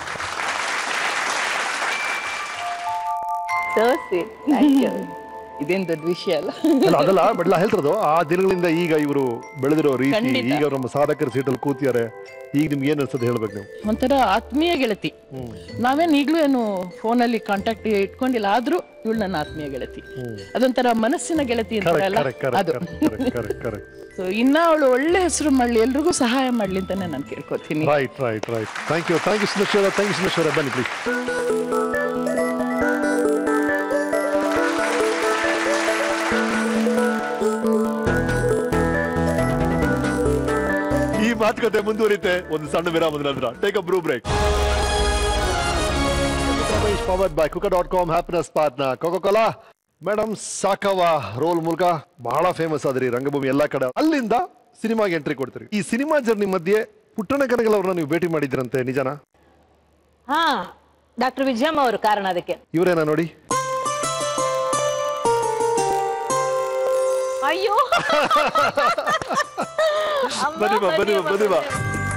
ಸೊ ಸ್ವೀಟ್ ಥ್ಯಾಂಕ್ ಯು ಇದೇನ್ ದೊಡ್ಡ ವಿಷಯ ಅಲ್ಲ ಅಲ್ಲ ಅದಲ್ಲ ಬಡ್ಲ ಹೇಳ್ತಿರೋದು ಆ ದಿನಗಳಿಂದ ಈಗ ಇವರು ಬೆಳೆದಿರೋ ರೀತಿ ಖಂಡಿತ. ಈಗ ನಮ್ಮ ಸಾಧಕರ ಸೀಟಲ್ಲಿ ಕೂತಿದ್ದಾರೆ ಈಗ ನಿಮ್ಗೆ ಏನ್ ಅನ್ಸುತ್ತೆ ಹೇಳ್ಬೇಕು ನೀವು ಒಂಥರ ಆತ್ಮೀಯ ಗೆಳತಿ ನಾವೇನ್ ಈಗ್ಲೂ ಏನು ಫೋನಲ್ಲಿ ಕಾಂಟ್ಯಾಕ್ಟ್ ಇಟ್ಕೊಂಡಿಲ್ಲ ಆದ್ರೂ ಇವಳು ನನ್ನ ಆತ್ಮೀಯ ಗೆಳತಿ ಅದೊಂಥರ ಮನಸ್ಸಿನ ಗೆಳತಿ ಅಂತಾರಲ್ಲ ಕರೆಕ್ಟ್ ಕರೆಕ್ಟ್ ಅದು ಕರೆಕ್ಟ್ ಕರೆಕ್ಟ್ ಕರೆಕ್ಟ್ ಸೊ ಇನ್ನ ಅವಳು ಒಳ್ಳೆ ಹೆಸರು ಮಾಡ್ಲಿ ಎಲ್ರಿಗೂ ಸಹಾಯ ಮಾಡ್ಲಿ ಅಂತಾನೆ ನಾನು ಕೇಳ್ಕೊತೀನಿ right right right thank you thank you Sundareshwara thank you Sundareshwara ಬನ್ನಿ ಪ್ಲೀಸ್ ಈ ಮಾತುಕತೆ ಮುಂದುವರಿತೆ ಒಂದು ಸಣ್ಣ ವಿರಾಮದ ನಂತರ take a Bru break powered by cook dot com happiness partner Coca Cola madam ಸಾಕವ ರೋಲ್ ಮೂಲಕ ಬಹಳ ಫೇಮಸ್ ಆದ್ರಿ ರಂಗಭೂಮಿ ಎಲ್ಲಾ ಕಡೆ ಅಲ್ಲಿಂದ ಸಿನಿಮಾಗೆ ಎಂಟ್ರಿ ಕೊಡ್ತೀರಿ ಈ ಸಿನಿಮಾ ಜರ್ನಿ ಮಧ್ಯೆ ಪುಟ್ಟಣ ಕನಗಲ್ ಅವ್ರನ್ನ ನೀವು ಭೇಟಿ ಮಾಡಿದ್ರಂತೆ ನಿಜನಾ ಹಾ ಡಾಕ್ಟರ್ ವಿಜಯಮ್ಮ ಅವರು ಕಾರಣ ಅದಕ್ಕೆ ಇವರೇನಾ ನೋಡಿ ಅಯ್ಯೋ ಅಮ್ಮ, ಬನ್ನಿ ಬಾ ಬನ್ನಿ ಬಾ ಬನ್ನಿ ಬಾ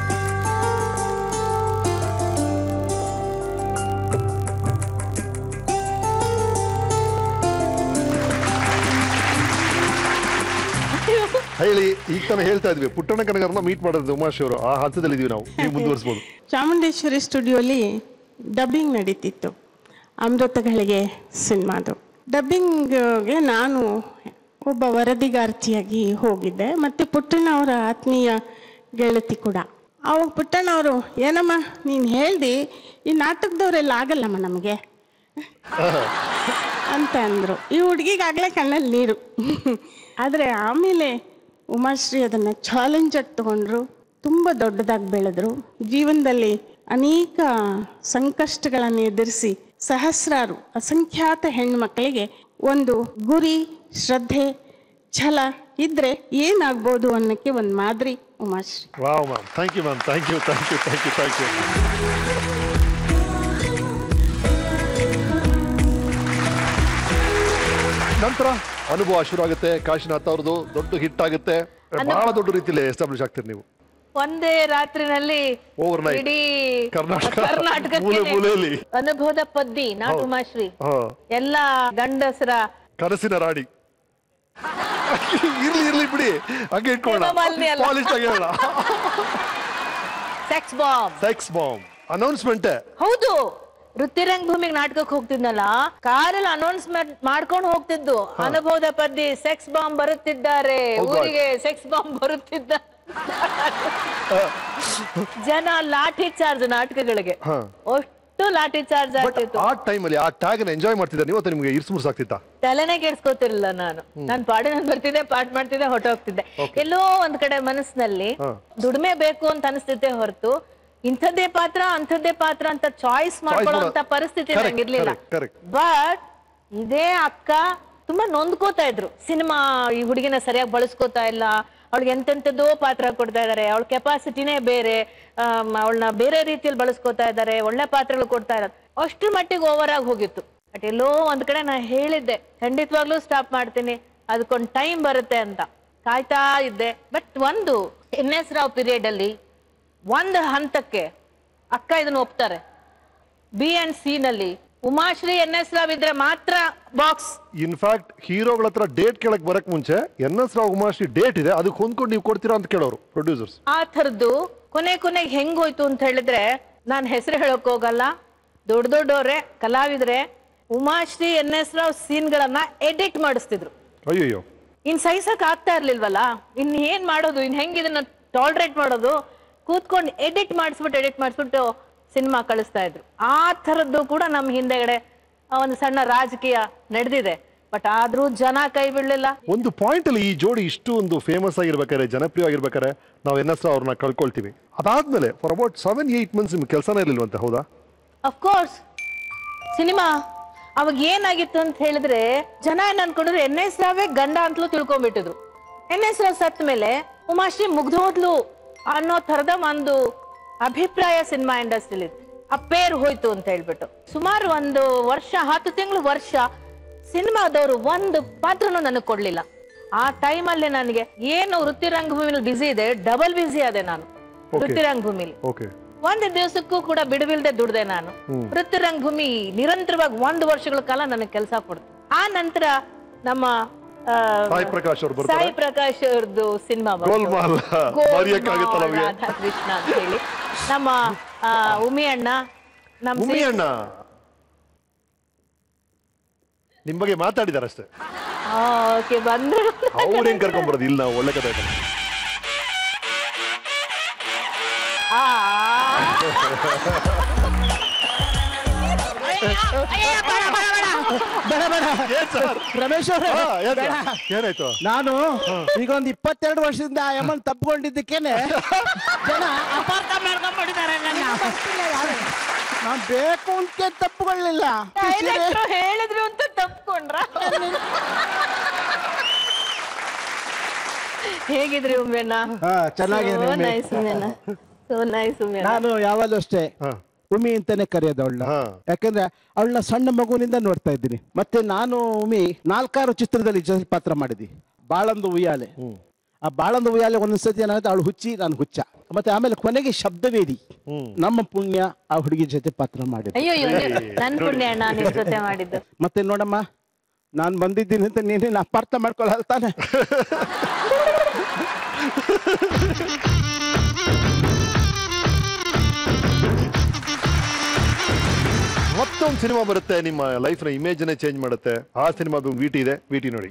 ಹೇಳಿ ಈಗ ತಾನೇ ಹೇಳ್ತಾ ಇದ್ವಿ ಪುಟ್ಟಣ್ಣ ಕನಗರನ್ನ ಮೀಟ್ ಮಾಡಿದ್ರು ಉಮಾಶಿ ಅವರು ಆ ಹಂತದಲ್ಲಿ ಇದೀವಿ ನಾವು ನೀವು ಮುಂದುವರಿಸಬಹುದು ಚಾಮುಂಡೇಶ್ವರಿ ಸ್ಟುಡಿಯೋಲಿ ಡಬ್ಬಿಂಗ್ ನಡೀತಿತ್ತು ಅಮೃತಗಳಿಗೆ ಸಿನಿಮಾದು ಡಬ್ಬಿಂಗ್ಗೆ ನಾನು ಒಬ್ಬ ವರದಿಗಾರ್ತಿಯಾಗಿ ಹೋಗಿದ್ದೆ ಮತ್ತು ಪುಟ್ಟಣ್ಣ ಅವರ ಆತ್ಮೀಯ ಗೆಳತಿ ಕೂಡ ಅವಾಗ ಪುಟ್ಟಣ್ಣ ಅವರು ಏನಮ್ಮ ನೀನು ಹೇಳ್ದಿ ಈ ನಾಟಕದವರೆಲ್ಲ ಆಗಲ್ಲಮ್ಮ ನಮಗೆ ಅಂತ ಅಂದರು ಈ ಹುಡುಗಿಗಾಗಲೇ ಕಣ್ಣಲ್ಲಿ ನೀರು ಆದರೆ ಆಮೇಲೆ ಉಮಾಶ್ರೀ ಅದನ್ನು ಚಾಲೆಂಜಾಗಿ ತಗೊಂಡ್ರು ತುಂಬ ದೊಡ್ಡದಾಗಿ ಬೆಳೆದ್ರು ಜೀವನದಲ್ಲಿ ಅನೇಕ ಸಂಕಷ್ಟಗಳನ್ನು ಎದುರಿಸಿ ಸಹಸ್ರಾರು ಅಸಂಖ್ಯಾತ ಹೆಣ್ಮಕ್ಳಿಗೆ ಒಂದು ಗುರಿ ಶ್ರದ್ಧೆ ಛಲ ಇದ್ರೆ ಏನಾಗ್ಬೋದು ಅನ್ನೋಕ್ಕೆ ಒಂದು ಮಾದರಿ Umashree wow ma'am thank you ma'am thank you thank you thank you thank you ನಂತರ ಅನುಭವ ಶುರು ಆಗುತ್ತೆ ಕಾಶಿನಾಥ್ ಅವ್ರದ್ದು ದೊಡ್ಡ ಹಿಟ್ ಆಗುತ್ತೆ ಬಹಳ ದೊಡ್ಡ ರೀತಿಯಲ್ಲಿ ಎಸ್ಟಾಬ್ಲಿಷ್ ಆಗ್ತೀರಿ ನೀವು ಒಂದೇ ರಾತ್ರಿನಲ್ಲಿ Overnight. ಇಡೀ ಕರ್ನಾಟಕ ಕರ್ನಾಟಕಕ್ಕೆ ಮೂಲೆ ಮೂಲೆಯಲ್ಲಿ ಅನುಭವದ ಪದ್ದಿ ನಾಟು ಹೌದು. ಉಮಾಶ್ರೀ ಹಾ ಎಲ್ಲ ಗಂಡಸರ ಕನಸಿನ ರಾಣಿ ಇರ್ಲಿ ಇರ್ಲಿ ಬಿಡಿ ಹಂಗೆ ಇಟ್ಕೊಳ್ಳೋಣ ಹೇಮಮಾಲಿನಿ ಅಲ್ಲ. ಪಾಲಿಶ್ ಆಗಿ ಹೇಳೋಣ sex bomb sex bomb announcement ಹೌದು ವೃತ್ತಿರಂಗ್ ಭೂಮಿಗೆ ನಾಟಕಕ್ಕೆ ಹೋಗ್ತಿದ್ನಲ್ಲ ಕಾರಲ್ಲಿ ಅನೌನ್ಸ್ಮೆಂಟ್ ಮಾಡ್ಕೊಂಡು ಹೋಗ್ತಿದ್ದು ಅನುಭವದ ಪದ್ದಿ ಸೆಕ್ಸ್ ಬಾಂಬ್ ಬರುತ್ತಿದ್ದಾರೆ ಹೌದು. ಊರಿಗೆ ಸೆಕ್ಸ್ ಬಾಂಬ್ ಬರುತ್ತಿದ್ದ ಜನ ಲಾಠಿ ಚಾರ್ಜ್ ನಾಟಕಗಳಿಗೆ ಹಾ ಅಷ್ಟು ಲಾಠಿ ಚಾರ್ಜ್ ಬಟ್ ಆಗ್ತಿತ್ತು ಆ ಟೈಮಲ್ಲಿ ಆ ಟ್ಯಾಗ್ ಎಂಜಾಯ್ ಮಾಡ್ತಿದ್ದ ನೀವು ಅಥವಾ ನಿಮ್ಗೆ ಇರ್ಸ್ ಮುರ್ಸ್ ಆಗ್ತಿತ್ತಾ ತಲೆನೇ ಕೆಡ್ಸ್ಕೊತಿರ್ಲಿಲ್ಲ ನಾನು ನಾನ್ ಪಾಡಿ ನಾನು ಬರ್ತಿದ್ದೆ ಪಾಠ ಮಾಡ್ತಿದ್ದೆ ಹೊಟ್ಟೋಗ್ತಿದ್ದೆ ಎಲ್ಲೋ ಒಂದ್ ಕಡೆ ಮನಸ್ಸಿನಲ್ಲಿ ಹಾ. ದುಡಿಮೆ ಬೇಕು ಅಂತ ಅನಿಸ್ತಿದ್ದೆ ಹೊರತು ಇಂಥದ್ದೇ ಪಾತ್ರ ಅಂಥದ್ದೇ ಪಾತ್ರ ಅಂತ ಚಾಯ್ಸ್ ಮಾಡ್ಕೊಳ್ಳೋಂತ ಮಾಡೋ- ಪರಿಸ್ಥಿತಿ Correct, ನಂಗಿರ್ಲಿಲ್ಲ correct, correct. ಬಟ್ ಇದೇ ಅಕ್ಕ ತುಂಬಾ ನೊಂದ್ಕೋತಾ ಇದ್ರು ಸಿನಿಮಾ ಈ ಹುಡುಗಿನ ಸರಿಯಾಗಿ ಬಳಸ್ಕೋತಾ ಇಲ್ಲ ಅವಳಿಗೆ ಎಂತೆಂಥದ್ದೋ ಪಾತ್ರ ಕೊಡ್ತಾ ಇದಾರೆ ಅವಳ ಕೆಪಾಸಿಟಿನೇ ಬೇರೆ ಅವಳನ್ನ ಬೇರೆ ರೀತಿಯಲ್ಲಿ ಬಳಸ್ಕೋತಾ ಇದ್ದಾರೆ ಒಳ್ಳೆ ಪಾತ್ರಗಳು ಕೊಡ್ತಾ ಇದ್ದಾರೆ ಅಷ್ಟ್ರ ಮಟ್ಟಿಗೆ ಓವರ್ ಆಗಿ ಹೋಗಿತ್ತು ಬಟ್ ಎಲ್ಲೋ ಒಂದ್ ಕಡೆ ನಾ ಹೇಳಿದ್ದೆ ಖಂಡಿತವಾಗ್ಲೂ ಸ್ಟಾಪ್ ಮಾಡ್ತೀನಿ ಅದಕ್ಕೊಂದು ಟೈಮ್ ಬರುತ್ತೆ ಅಂತ ಕಾಯ್ತಾ ಇದ್ದೆ ಬಟ್ ಒಂದು ಎನ್ ಎಸ್ ರಾವ್ ಪೀರಿಯಡ್ ಅಲ್ಲಿ ಒಂದು ಹಂತಕ್ಕೆ ಅಕ್ಕ ಇದನ್ನ ಒಪ್ತಾರೆ ಬಿ ಅಂಡ್ ಸಿ ನಲ್ಲಿ ಉಮಾಶ್ರೀ ಎನ್ ಎಸ್ ರಾವ್ ಇದ್ರೆ ಮಾತ್ರ ಬಾಕ್ಸ್ ಇನ್ಫ್ಯಾಕ್ಟ್ ಹೀರೋಗಳ ಹತ್ರ ಡೇಟ್ ಕೇಳಕ್ ಬರಕ್ ಮುಂಚೆ N S Rao Umashree date ಇದೆ ಅದಕ್ಕೆ ಹೊಂದ್ಕೊಂಡು ನೀವು ಕೊಡ್ತೀರಾ ಅಂತ ಕೇಳೋರು ಪ್ರೊಡ್ಯೂಸರ್ಸ್ ಆ ಥರದ್ದು ಕೊನೆ ಕೊನೆಗೆ ಹೆಂಗೋಯ್ತು ಅಂತ ಹೇಳಿದ್ರೆ ನಾನು ಹೆಸರು ಹೇಳಕ್ ಹೋಗಲ್ಲ ದೊಡ್ಡ ದೊಡ್ಡವ್ರೆ ಕಲಾವಿದ್ರೆ ಉಮಾಶ್ರೀ ಎನ್ ಎಸ್ ರಾವ್ ಸೀನ್ಗಳನ್ನ ಎಡಿಟ್ ಮಾಡಿಸ್ತಿದ್ರು ಅಯ್ಯಯ್ಯೋ ಇನ್ ಸಹಿಸಕ್ ಆಗ್ತಾ ಇರ್ಲಿಲ್ವಲ್ಲ ಇನ್ ಏನ್ ಮಾಡೋದು ಇನ್ ಹೆಂಗ್ ಇದನ್ನ ಟಾಲರೇಟ್ ಮಾಡೋದು ಕೂತ್ಕೊಂಡು ಎಡಿಟ್ ಮಾಡಿಸ್ಬಿಟ್ಟು ಎಡಿಟ್ ಮಾಡಿಸ್ಬಿಟ್ಟು ಸಿನಿಮಾ ಕಳಿಸ್ತಾ ಇದ್ರು ಆ ಥರದ್ದು ಕೂಡ ನಮ್ಮ ಹಿಂದೆಗಡೆ ಒಂದು ಸಣ್ಣ ರಾಜಕೀಯ ನಡೆದಿದೆ ಬಟ್ ಆದ್ರೂ ಜನ ಕೈ ಬಿಡ್ಲಿಲ್ಲ ಒಂದು ಪಾಯಿಂಟ್ ಅಲ್ಲಿ ಈ ಜೋಡಿ ಇಷ್ಟು ಒಂದು ಫೇಮಸ್ ಆಗಿರ್ಬೇಕಾದ್ರೆ ಜನಪ್ರಿಯ ಆಗಿರ್ಬೇಕಾದ್ರೆ ನಾವು ಎನ್ ಎಸ್ ರಾವ್ ಅವ್ರನ್ನ ಕಳ್ಕೊಳ್ತೀವಿ ಅದಾದ್ಮೇಲೆ for about seven eight months ನಿಮ್ಗೆ ಕೆಲಸನೇ ಇರ್ಲಿಲ್ವಂತೆ ಹೌದಾ ಅಫ್ಕೋರ್ಸ್ ಸಿನಿಮಾ ಅವಾಗ ಏನಾಗಿತ್ತು ಅಂತ ಹೇಳಿದ್ರೆ ಜನ ಏನ್ ಅನ್ಕೊಂಡ್ರು ಎನ್ ಎಸ್ ರಾವೇ ಗಂಡ ಅಂತಲೂ ತಿಳ್ಕೊಂಡ್ಬಿಟ್ಟಿದ್ರು ಎನ್ ಎಸ್ ರಾವ್ ಸತ್ ಮೇಲೆ ಉಮಾಶ್ರೀ ಮುಗ್ದೋದ್ಲು ಅನ್ನೋ ತರದ ಒಂದು ಅಭಿಪ್ರಾಯ ಸಿನಿಮಾ ಇಂಡಸ್ಟ್ರಿಲಿ ಅಪ್ಪೇರ್ ಹೋಯ್ತು ಅಂತ ಹೇಳ್ಬಿಟ್ಟು ಸುಮಾರು ಒಂದು ವರ್ಷ ಹತ್ತು ತಿಂಗಳು ವರ್ಷ ಸಿನಿಮಾದವರು ಒಂದು ಪಾತ್ರನೂ ನನಗೆ ಕೊಡ್ಲಿಲ್ಲ ಆ ಟೈಮಲ್ಲಿ ನನಗೆ ಏನು ವೃತ್ತಿ ರಂಗಭೂಮಿಲಿ ಬಿಸಿ ಇದೆ ಡಬಲ್ ಬಿಸಿ ಆದೆ ನಾನು Okay. ವೃತ್ತಿ ರಂಗಭೂಮಿಲಿ ಓಕೆ ಒಂದು ದಿವಸಕ್ಕೂ ಕೂಡ ಬಿಡುವಿಲ್ದೆ ದುಡ್ದೆ ನಾನು ಹ್ಮ್. ವೃತ್ತಿ ರಂಗಭೂಮಿ ನಿರಂತರವಾಗಿ ಒಂದು ವರ್ಷಗಳ ಕಾಲ ನನಗೆ ಕೆಲಸ ಕೊಡ್ತು ಆ ನಂತರ ನಮ್ಮ ಆ, ಸಾಯಿ ಪ್ರಕಾಶ್ ಅವ್ರು ಬರ್ತಾರೆ ಸಾಯಿ ಪ್ರಕಾಶ್ ಅವ್ರದ್ದು ಸಿನಿಮಾ ಗೋಲ್ಮಾಲ್ ಮರೆಯಕ್ಕಾಗುತ್ತಲ್ಲ ನಮ್ಗೆ ರಾಧಾಕೃಷ್ಣ ಅಂತ ಹೇಳಿ ನಮ್ಮ ಆ, ಉಮಿ ಅಣ್ಣ ನಮ್ಮ ಉಮ್ಮಿ ಅಣ್ಣ ನಿಮ್ ಬಗ್ಗೆ ಮಾತಾಡಿದಾರಷ್ಟೇ ಓಕೆ ಬಂದ್ರು ಅವ್ರು ಹೆಂಗ್ ಕರ್ಕೊಂಡ್ ಬರೋದು ಇಲ್ಲ ನಾವು ಒಳ್ಳೆ ಕಥೆ ಐತಲ್ಲ. ಆ ಬೇಡ ಬೇಡ ಏನ್ ಸರ್? ರಮೇಶ್ ಅವ್ರೆ, ಹಾ, ಏನ್ ಬೇಡ. ಸರ್? ಏನಾಯ್ತು ನಾನು ಈಗ ಒಂದು ಇಪ್ಪತ್ತೆರಡು ವರ್ಷದಿಂದ ಆ ಯಮನ್ ತಪ್ಕೊಂಡಿದ್ದಕ್ಕೇನೆ ಜನ ಅಪಾರ್ಥ ಮಾಡ್ಕೊಂಡ್ಬಿಟ್ಟಿದ್ದಾರೆ ನನ್ನ ನಾನು ಬೇಕು ಅಂತ ತಪ್ಪುಕೊಳ್ಳಿಲ್ಲ Director ಹೇಳಿದ್ರು ಅಂತ ತಪ್ಕೊಂಡ್ರ ಹೇಗಿದ್ರಿ ಉಮ್ಮೆಣ್ಣ ಹಾ, ಚೆನ್ನಾಗಿದೆ ಉಮ್ಮೆ. ನೈಸ್ ಉಮ್ಮೆಣ್ಣ ಸೋ ನೈಸ್ ಉಮ್ಮೆಣ್ಣ ನಾನು ಯಾವಾಗಲೂ ಅಷ್ಟೇ ಉಮಿ ಅಂತಾನೆ ಕರೆಯೋದು ಅವಳನ್ನ ಯಾಕಂದ್ರೆ ಅವಳನ್ನ ಸಣ್ಣ ಮಗುವಿನಿಂದ ನೋಡ್ತಾ ಇದ್ದೀನಿ ಮತ್ತೆ ನಾನು ಉಮಿ ನಾಲ್ಕಾರು ಚಿತ್ರದಲ್ಲಿ ಜೊತೆ ಪಾತ್ರ ಮಾಡಿದ್ವಿ ಬಾಳಂದು ಉಯ್ಯಾಲೆ ಆ ಬಾಳಂದು ಉಯ್ಯಾಲೆ ಒಂದೊಂದ್ಸತಿ ಏನಾಗುತ್ತೆ ಅವಳು ಹುಚ್ಚಿ ನಾನು ಹುಚ್ಚ ಮತ್ತೆ ಆಮೇಲೆ ಕೊನೆಗೆ ಶಬ್ದವೇದಿ ನಮ್ಮ ಪುಣ್ಯ ಆ ಹುಡುಗಿ ಜೊತೆ ಪಾತ್ರ ಮಾಡಿದ ಅಯ್ಯೋ ಅಯ್ಯೋ ನನ್ ಪುಣ್ಯ ಅಣ್ಣ ನಿಮ್ ಜೊತೆ ಮಾಡಿದ್ದು ಮತ್ತೆ ನೋಡಮ್ಮ ನಾನು ಬಂದಿದ್ದೀನಿ ಅಂತ ನೀನೇನು ಅಪಾರ್ಥ ಮಾಡ್ಕೊಳ್ಳಲ್ಲ ತಾನೆ ಮತ್ತೊಂದು ಸಿನಿಮಾ ಬರುತ್ತೆ ನಿಮ್ಮ ಲೈಫ್ನ ಇಮೇಜ್ನೇ ಚೇಂಜ್ ಮಾಡುತ್ತೆ ಆ ಸಿನಿಮಾದು ವಿಟಿ ಇದೆ ವಿಟಿ ನೋಡಿ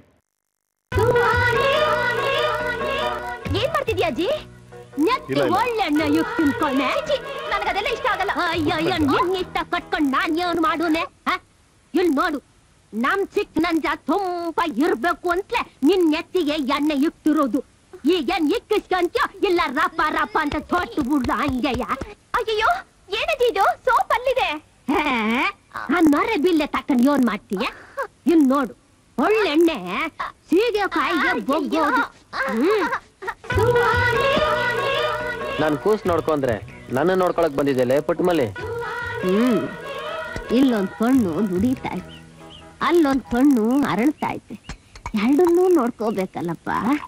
ಏನ್ ಮಾಡ್ತಿದ್ಯಾ ಅಜ್ಜಿ ನೆತ್ತಿ ಇಲ್ಲ, ಇಲ್ಲ. ಒಳ್ಳೆ ಎಣ್ಣೆ ಇಟ್ಟು ತಿನ್ಕೊಂಡೆ ನನಗದೆಲ್ಲ ಇಷ್ಟ ಆಗಲ್ಲ ಅಯ್ಯಯ್ಯ ನಿನ್ ಇಷ್ಟ ಕಟ್ಕೊಂಡ್ ನಾನ್ ಏನ್ ಮಾಡೋನೆ ಇಲ್ ನೋಡು ನಮ್ ಚಿಕ್ಕ ನಂಜ ತುಂಬ ಇರ್ಬೇಕು ಅಂತಲೇ ನಿನ್ ನೆತ್ತಿಗೆ ಎಣ್ಣೆ ಇಟ್ಟಿರೋದು ಈಗೇನ್ ಇಕ್ಕಿಸ್ಕೊಂತ್ಯೋ ಇಲ್ಲ ರಪ್ಪ ರಪ್ಪ ಅಂತ ತೊಟ್ಟು ಬಿಡ್ಲು ಹಂಗೆಯ ಅಯ್ಯೋ ಏನದು ಇದು ಸೋಪ್ ಅಲ್ಲಿದೆ ಆ ನೊರೆ ಬಿಲ್ಲೆ ತಕೊಂಡ್ ಏನ್ ಮಾಡ್ತೀಯ ಇಲ್ ನೋಡು ಒಳ್ಳೆಣ್ಣೆ ಸೀಗೆಕಾಯಿಗೆ ಬೊಗ್ಗೋದು ಹ್ಮ್ ನಾನು ಕೂಸ್ ನೋಡ್ಕೊಂಡ್ರೆ ನನ್ನ ನೋಡ್ಕೊಳಕ್ ಬಂದಿದ್ದೆ ಪುಟ್ಮಲ್ಲಿ ಹ್ಮ್ ಇಲ್ಲೊಂದ್ ಕಣ್ಣು ದುಡಿತಾ ಐತೆ ಅಲ್ಲೊಂದ್ ಕಣ್ಣು ಅರಳ್ತಾ ಐತೆ ಎರಡನ್ನೂ ನೋಡ್ಕೋಬೇಕಲ್ಲಪ್ಪ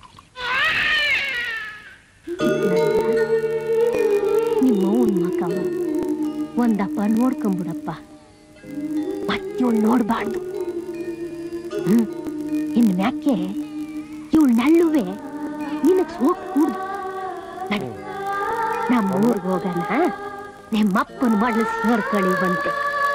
ನಿಮ್ಮ ಅವ್ವನ್ ಮಕವ ಒಂದಪ್ಪ ನೋಡ್ಕೊಂಬಿಡಪ್ಪ ಮತ್ತಿವಳು ನೋಡ್ಬಾರ್ದು ಹ್ಮ್ ಇನ್ ಮ್ಯಾಕೆ ಇವಳು ನಳ್ಳುವೆ ನಿನಗ್ ಸೋಪ್ ಕೂಡ್ದು ನಡಿ ನಮ್ಮ ಊರ್ಗ್ ಹೋಗೋಣ ನಿಮ್ಮಪ್ಪನ ಮಗಳು ಸೇರ್ಕೊಳ್ಳಿ ಬಂತೆ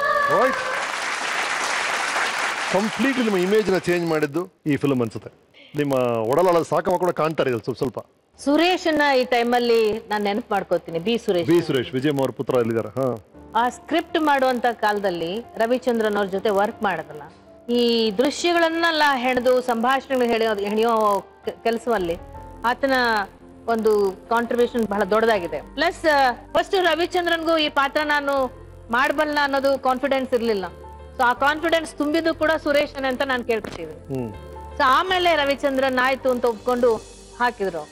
ಕಂಪ್ಲೀಟ್ಲಿ ನಿಮ್ಮ ಇಮೇಜ್ನ ಚೇಂಜ್ ಮಾಡಿದ್ದು ಈ ಫಿಲ್ಮ್ ಅನ್ಸುತ್ತೆ ನಿಮ್ಮ ಒಡಲಾಳ ಸಾಕಮ್ಮ ಕೂಡ ಕಾಣ್ತಾರೆ ಇದ್ರಲ್ಲಿ ಸ್ವಲ್ಪ ಸ್ವಲ್ಪ ಸುರೇಶನ್ನ ಈ ಟೈಮಲ್ಲಿ ನಾನು ನೆನಪು ಮಾಡ್ಕೋತೀನಿ ಬಿ ಸುರೇಶ್ ಬಿ ಸುರೇಶ್ ವಿಜಯ್ ಅವ್ರ ಪುತ್ರ ಎಲ್ಲಿದ್ದಾರೆ ಹಾ ಆ ಸ್ಕ್ರಿಪ್ಟ್ ಮಾಡುವಂತ ಕಾಲದಲ್ಲಿ ರವಿಚಂದ್ರನ್ ಅವ್ರ ಜೊತೆ ವರ್ಕ್ ಮಾಡೋದಲ್ಲ ಈ ದೃಶ್ಯಗಳನ್ನೆಲ್ಲ ಹೆಣೆದು ಸಂಭಾಷಣೆಗಳು ಹೆಣೆಯೋ ಹೆಣೆಯೋ ಕೆಲಸದಲ್ಲಿ ಆತನ ಒಂದು ಕಾಂಟ್ರಿಬ್ಯೂಷನ್ ಬಹಳ ದೊಡ್ಡದಾಗಿದೆ ಪ್ಲಸ್ ಫಸ್ಟ್ ರವಿಚಂದ್ರನ್ಗೂ ಈ ಪಾತ್ರ ನಾನು ಮಾಡಬಲ್ಲ ಅನ್ನೋದು ಕಾನ್ಫಿಡೆನ್ಸ್ ಇರ್ಲಿಲ್ಲ ಸೊ ಆ ಕಾನ್ಫಿಡೆನ್ಸ್ ತುಂಬಿದ್ದು ಕೂಡ ಸುರೇಶನ್ ಅಂತ ನಾನು ಕೇಳ್ಕೊತೀವಿ ಹ್ಮ್ ಸೊ ಆಮೇಲೆ ರವಿಚಂದ್ರನ್ ಆಯ್ತು ಅಂತ ಒಪ್ಕೊಂಡು ಹಾಕಿದ್ರು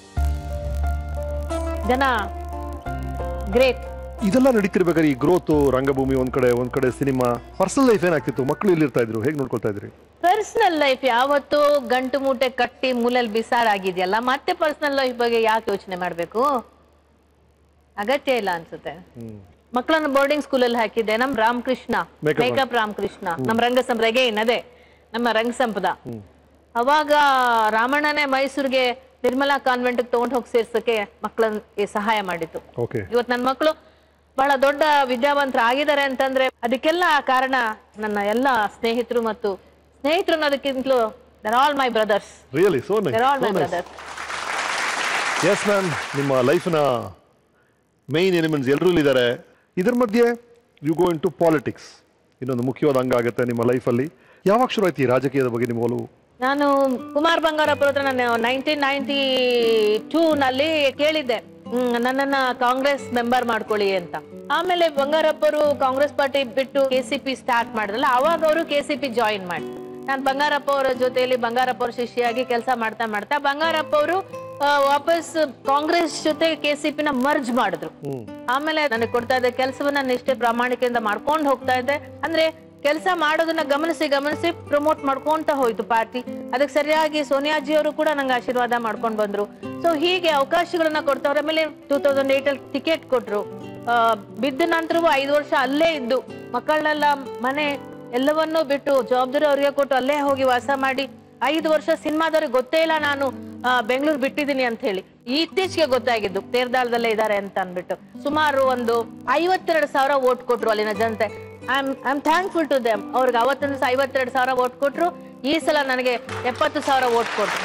ಜನ ಗ್ರೇಟ್ ಇದೆಲ್ಲ ನಡೀತಿರ್ಬೇಕಾದ್ರೆ ಈ ಗ್ರೋತ್ ರಂಗಭೂಮಿ ಒಂದ್ ಕಡೆ ಒಂದ್ ಕಡೆ ಸಿನಿಮಾ ಪರ್ಸನಲ್ ಲೈಫ್ ಏನಾಗ್ತಿತ್ತು ಮಕ್ಕಳು ಇಲ್ಲಿರ್ತಾ ಇದ್ರು ಹೇಗೆ ನೋಡ್ಕೊಳ್ತಾ ಇದ್ರಿ ಪರ್ಸನಲ್ ಲೈಫ್ ಯಾವತ್ತೂ ಗಂಟು ಮೂಟೆ ಕಟ್ಟಿ ಮೂಲೆಯಲ್ಲಿ ಬಿಸಾಡಾಗಿದೆಯಲ್ಲ ಮತ್ತೆ ಪರ್ಸನಲ್ ಲೈಫ್ ಬಗ್ಗೆ ಯಾಕೆ ಯೋಚನೆ ಮಾಡ್ಬೇಕು ಅಗತ್ಯ ಇಲ್ಲ ಅನ್ಸುತ್ತೆ ಮಕ್ಕಳನ್ನ ಬೋರ್ಡಿಂಗ್ ಸ್ಕೂಲಲ್ಲಿ ಹಾಕಿದ್ದೆ ನಮ್ ರಾಮಕೃಷ್ಣ Makeup ಮೇಕಪ್ ರಾಮಕೃಷ್ಣ ನಮ್ ರಂಗಸಂಪ್ರದಾಯ ಅಗೇನ್ ಅದೇ ನಮ್ಮ ರಂಗಸಂಪದ ಅವಾಗ ರಾಮಣ್ಣನೇ ಮೈಸೂರಿಗೆ ನಿರ್ಮಲಾ ಕಾನ್ವೆಂಟ್ ತಗೊಂಡ್ ಹೋಗಿ ಸೇರ್ಸಕ್ಕೆ ಮಕ್ಕಳನ್ನ ಸಹಾಯ ಮಾಡಿತ್ತು ಓಕೆ ಇವತ್ತು ನನ್ನ ಮಕ್ಕಳು ಬಹಳ ದೊಡ್ಡ ವಿದ್ಯಾವಂತರು ಆಗಿದ್ದಾರೆ ಅಂತಂದ್ರೆ ಅದಕ್ಕೆಲ್ಲ ಕಾರಣ ನನ್ನ ಎಲ್ಲ ಸ್ನೇಹಿತರು ಮತ್ತು ಸ್ನೇಹಿತರು ಅನ್ನೋದಕ್ಕಿಂತಲೂ they're all my brothers really so they're all my nice brothers yes ma'am ನಿಮ್ಮ ಲೈಫ್ನ ಮೈನ್ ಎಲಿಮೆಂಟ್ಸ್ ಎಲ್ಲರೂ ಇದ್ದಾರೆ ಇದ್ರ ಮಧ್ಯೆ you go into politics ಇನ್ನೊಂದು ಮುಖ್ಯವಾದ ಅಂಗ ಆಗುತ್ತೆ ನಿಮ್ಮ ಲೈಫಲ್ಲಿ ಯಾವಾಗ ಶುರು ಆಯ್ತು ಈ ರಾಜಕೀಯದ ಬಗ್ಗೆ ನಿಮ್ಮ ಒಲವು ನಾನು ಕುಮಾರ್ ಬಂಗಾರಪ್ಪ ಹತ್ರ ನಾನು ನೈನ್ಟೀನ್ ನೈನ್ಟಿ ಟೂ ನಲ್ಲಿ ಕೇಳಿದ್ದೆ ಹ್ಮ್, ನನ್ನನ್ನ ಕಾಂಗ್ರೆಸ್ ಮೆಂಬರ್ ಮಾಡ್ಕೊಳ್ಳಿ ಅಂತ ಆಮೇಲೆ ಬಂಗಾರಪ್ಪರು ಕಾಂಗ್ರೆಸ್ ಪಾರ್ಟಿ ಬಿಟ್ಟು ಕೆ ಸಿ ಪಿ ಸ್ಟಾರ್ಟ್ ಮಾಡಿದ್ರಲ್ಲ ಅವಾಗ ಅವರು ಕೆ ಸಿ ಪಿ ಜಾಯಿನ್ ಮಾಡಿ ನಾನು ಬಂಗಾರಪ್ಪ ಅವರ ಜೊತೆಯಲ್ಲಿ ಬಂಗಾರಪ್ಪ ಅವ್ರ ಶಿಷ್ಯಾಗಿ ಕೆಲಸ ಮಾಡ್ತಾ ಮಾಡ್ತಾ ಬಂಗಾರಪ್ಪ ಅವರು ವಾಪಸ್ ಕಾಂಗ್ರೆಸ್ ಜೊತೆ ಕೆ ಸಿ ಪಿ ನ ಮರ್ಜ್ ಮಾಡಿದ್ರು ಆಮೇಲೆ ನನಗೆ ಕೊಡ್ತಾ ಇದ್ದ ಕೆಲಸವನ್ನ ನಿಷ್ಠೆ ಪ್ರಾಮಾಣಿಕೆಯಿಂದ ಮಾಡ್ಕೊಂಡು ಹೋಗ್ತಾ ಇದ್ದೆ ಅಂದ್ರೆ ಕೆಲಸ ಮಾಡೋದನ್ನ ಗಮನಿಸಿ ಗಮನಿಸಿ ಪ್ರಮೋಟ್ ಮಾಡ್ಕೊಂತ ಹೋಯ್ತು ಪಾರ್ಟಿ ಅದಕ್ಕೆ ಸರಿಯಾಗಿ ಸೋನಿಯಾಜಿ ಅವರು ಕೂಡ ನಂಗೆ ಆಶೀರ್ವಾದ ಮಾಡ್ಕೊಂಡ್ ಬಂದ್ರು ಸೊ ಹೀಗೆ ಅವಕಾಶಗಳನ್ನ ಕೊಡ್ತಾವ್ರೆ ಆಮೇಲೆ ಟೂ ತೌಸಂಡ್ ಏಟ್ ಅಲ್ಲಿ ಟಿಕೆಟ್ ಕೊಟ್ರು ಆ, ಬಿದ್ದ ನಂತರವೂ ಐದು ವರ್ಷ ಅಲ್ಲೇ ಇದ್ದು ಮಕ್ಕಳನ್ನೆಲ್ಲ ಮನೆ ಎಲ್ಲವನ್ನೂ ಬಿಟ್ಟು ಜವಾಬ್ದಾರಿ ಅವ್ರಿಗೆ ಕೊಟ್ಟು ಅಲ್ಲೇ ಹೋಗಿ ವಾಸ ಮಾಡಿ ಐದು ವರ್ಷ ಸಿನಿಮಾದವ್ರಿಗೆ ಗೊತ್ತೇ ಇಲ್ಲ ನಾನು ಆ, ಬೆಂಗಳೂರು ಬಿಟ್ಟಿದ್ದೀನಿ ಅಂತ ಹೇಳಿ ಇತ್ತೀಚೆಗೆ ಗೊತ್ತಾಗಿದ್ದು ತೇರ್ದಾಳದಲ್ಲೇ ಇದ್ದಾರೆ ಅಂತ ಅನ್ಬಿಟ್ಟು ಸುಮಾರು ಒಂದು ಐವತ್ತೆರಡು ಸಾವಿರ ಓಟ್ ಕೊಟ್ರು ಅಲ್ಲಿನ ಜನತೆ I am thankful to them ಅವ್ರಿಗೆ ಅವತ್ತೊಂದು ದಿವಸ ಐವತ್ತೆರಡು ಸಾವಿರ ಓಟ್ ಕೊಟ್ರು ಈ ಸಲ ನನಗೆ ಎಪ್ಪತ್ತು ಸಾವಿರ ಓಟ್ ಕೊಟ್ರು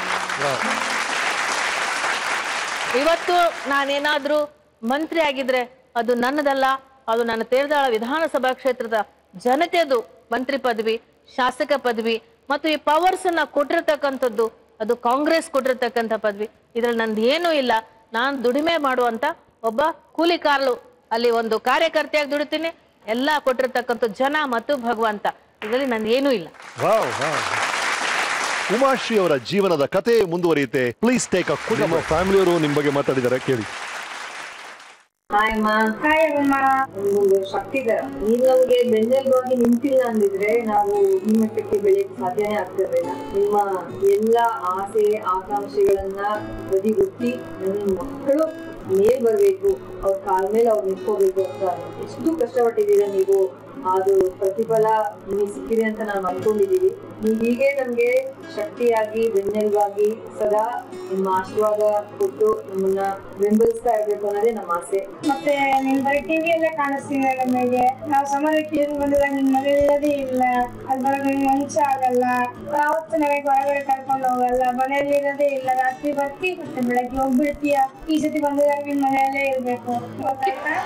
ಇವತ್ತು ನಾನೇನಾದ್ರೂ ಮಂತ್ರಿ ಆಗಿದ್ರೆ ಅದು ನನ್ನದಲ್ಲ ಅದು ನನ್ನ ತೇರದಾಳ ವಿಧಾನಸಭಾ ಕ್ಷೇತ್ರದ ಜನತೆದು ಮಂತ್ರಿ ಪದವಿ ಶಾಸಕ ಪದವಿ ಮತ್ತು ಈ ಪವರ್ಸ್ ಅನ್ನ ಕೊಟ್ಟಿರ್ತಕ್ಕಂಥದ್ದು ಅದು ಕಾಂಗ್ರೆಸ್ ಕೊಟ್ಟಿರ್ತಕ್ಕಂಥ ಪದವಿ ಇದ್ರಲ್ಲಿ ನಂದು ಏನೂ ಇಲ್ಲ ನಾನ್ ದುಡಿಮೆ ಮಾಡುವಂತ ಒಬ್ಬ ಕೂಲಿಕಾರಲು ಅಲ್ಲಿ ಒಂದು ಕಾರ್ಯಕರ್ತೆಯಾಗಿ ದುಡಿತೀನಿ ಎಲ್ಲ ಕೊಟ್ಟಿರ್ತಕ್ಕಂಥ ಜನ ಮತ್ತು ಭಗವಂತ ಇದರಲ್ಲಿ ನಂದು ಏನೂ ಇಲ್ಲ ವಾವ್ ವಾವ್ ಉಮಾಶ್ರೀ ಅವರ ಜೀವನದ ಕತೆ ಮುಂದುವರಿಯುತ್ತೆ ಪ್ಲೀಸ್ ಟೇಕ್ ಅ ನಿಮ್ಮ ಫ್ಯಾಮಿಲಿಯವರು ನಿಮ್ಮ ಬಗ್ಗೆ ಮಾತಾಡಿದ್ದಾರೆ ಕೇಳಿ ಹಾಯ್ ಅಮ್ಮ ಹಾಯ್ ಅಮ್ಮ ಒಂದು ಶಕ್ತಿಧರ ನೀವ್ ನಮ್ಗೆ ಬೆನ್ನೆಲುಬಾಗಿ ನಿಂತಿಲ್ಲ ಅಂದಿದ್ರೆ ನಾವು ಈ ಮಟ್ಟಕ್ಕೆ ಬೆಳೆಯಕ್ಕೆ ಸಾಧ್ಯನೇ ಆಗ್ತಿರ್ಲಿಲ್ಲ ನಿಮ್ಮ ಎಲ್ಲ ಆಸೆ ಆಕಾಂಕ್ಷೆಗಳನ್ನ ಬದಿಗುಟ್ಟಿ ನನ್ನ ಮಕ್ಕಳು ಮೇಲ್ ಬರ್ಬೇಕು ಅವ್ರ ಕಾಲ ಮೇಲೆ ಅವ್ರು ನಿಂತ್ಕೋಬೇಕು ಅಂತ ಎಷ್ಟು ಕಷ್ಟಪಟ್ಟಿದ್ದೀರಾ ನೀವು ಅದು ಪ್ರತಿಫಲ ನಿಮಗೆ ಸಿಕ್ಕಿದೆ ಅಂತ ನಾವು ಅನ್ಕೊಂಡಿದೀವಿ ನೀವು ಹೀಗೆ ನಮ್ಗೆ ಶಕ್ತಿಯಾಗಿ ಬೆನ್ನೆಲುಬಾಗಿ ಸದಾ ನಿಮ್ಮ ಆಶೀರ್ವಾದ ಕೊಟ್ಟು ನಮ್ಮನ್ನ ಬೆಂಬಲಿಸ್ತಾ ಇರ್ಬೇಕು ಅನ್ನೋದೇ ನಮ್ಮ ಆಸೆ ಮತ್ತೆ ನಿಮ್ ಬರೀ ಟಿವಿಯಲ್ಲೇ ಕಾಣಿಸ್ತೀನಿ ನಮಗೆ ನಾವು ಸಮಾಜಕ್ಕೆ ಏನು ಬಂದಿಲ್ಲ ನಿಮ್ ಮನೆ ಇಲ್ಲದೇ ಇಲ್ಲ ಅಲ್ಲಿ ಬರೋದು ನಿಮ್ಗೆ ಮಂಚ ಆಗಲ್ಲ ಯಾವತ್ತು ನಮಗೆ ಹೊರಗಡೆ ಕರ್ಕೊಂಡು ಹೋಗಲ್ಲ ಮನೆಯಲ್ಲಿ ಇರೋದೇ ಇಲ್ಲ ರಾತ್ರಿ ಬರ್ತಿ ಮತ್ತೆ ಬೆಳಗ್ಗೆ ಹೋಗ್ಬಿಡ್ತೀಯ ಈ ಸತಿ ಬಂದಾಗ ನಿಮ್ ಮನೆಯಲ್ಲೇ ಇರ್ಬೇಕು ಗೊತ್ತಾಯ್ತಾ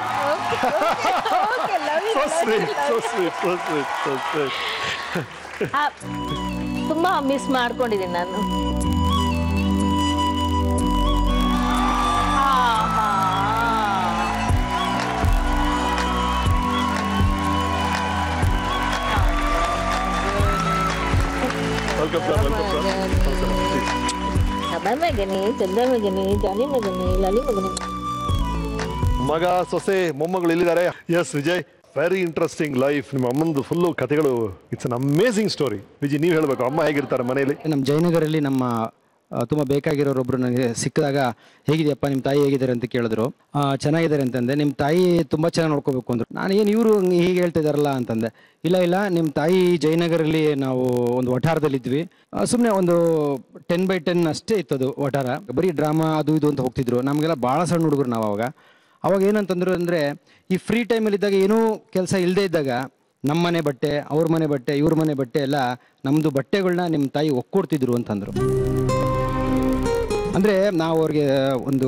So sweet, so sweet, so sweet, so sweet. ಆ, ತುಂಬಾ ಮಿಸ್ ಮಾಡ್ಕೊಂಡಿದ್ದೀನಿ ನಾನು Welcome, sir. Welcome, sir. Welcome, please. ಅಬ್ಬ ಮಗನಿ ಚಂದ ಮಗನಿ ಜಾನಿ ಮಗನಿ ಲಾಲಿ ಮಗನಿ ಮಗ ಸೊಸೆ ಮೊಮ್ಮಗಳು ಎಲ್ಲಿದ್ದಾರೆ yes Vijay very interesting life ನಿಮ್ಮ ಅಮ್ಮಂದು ಫುಲ್ಲು ಕಥೆಗಳು it's an amazing story Vijay ನೀವು ಹೇಳ್ಬೇಕು ಅಮ್ಮ ಹೇಗಿರ್ತಾರೆ ಮನೆಯಲ್ಲಿ ನಮ್ಮ ಜಯನಗರಲ್ಲಿ ನಮ್ಮ ಆ, ತುಂಬ ಬೇಕಾಗಿರೋರೊಬ್ರು ನನಗೆ ಸಿಕ್ಕಿದಾಗ ಹೇಗಿದೆಯಪ್ಪ ನಿಮ್ಮ ತಾಯಿ ಹೇಗಿದ್ದಾರೆ ಅಂತ ಕೇಳಿದ್ರು ಆ, ಚೆನ್ನಾಗಿದ್ದಾರೆ ಅಂತಂದೆ ನಿಮ್ಮ ತಾಯಿ ತುಂಬ ಚೆನ್ನಾಗಿ ನೋಡ್ಕೋಬೇಕು ಅಂದ್ರು ನಾನು ಏನು ಇವರು ಹೀಗೆ ಹೇಳ್ತಾ ಇದಾರಲ್ಲ ಅಂತಂದೆ ಇಲ್ಲ ಇಲ್ಲ ನಿಮ್ಮ ತಾಯಿ ಜಯನಗರಲ್ಲಿ ನಾವು ಒಂದು ವಠಾರದಲ್ಲಿದ್ವಿ ಸುಮ್ಮನೆ ಒಂದು ಟೆನ್ ಬೈ ಟೆನ್ ಅಷ್ಟೇ ಇತ್ತು ಅದು ವಠಾರ ಬರೀ ಡ್ರಾಮಾ ಅದು ಇದು ಅಂತ ಹೋಗ್ತಿದ್ರು ನಮಗೆಲ್ಲ ಭಾಳ ಸಣ್ಣ ಹುಡುಗರು ನಾವು ಅವಾಗ ಅವಾಗ ಏನಂತಂದ್ರು ಅಂದರೆ ಈ ಫ್ರೀ ಟೈಮಲ್ಲಿ ಇದ್ದಾಗ ಏನೂ ಕೆಲಸ ಇಲ್ಲದೆ ಇದ್ದಾಗ ನಮ್ಮ ಮನೆ ಬಟ್ಟೆ ಅವ್ರ ಮನೆ ಬಟ್ಟೆ ಇವ್ರ ಮನೆ ಬಟ್ಟೆ ಎಲ್ಲ ನಮ್ಮದು ಬಟ್ಟೆಗಳನ್ನ ನಿಮ್ಮ ತಾಯಿ ಒಕ್ಕೊಡ್ತಿದ್ರು ಅಂತಂದರು ಅಂದರೆ ನಾವು ಅವ್ರಿಗೆ ಒಂದು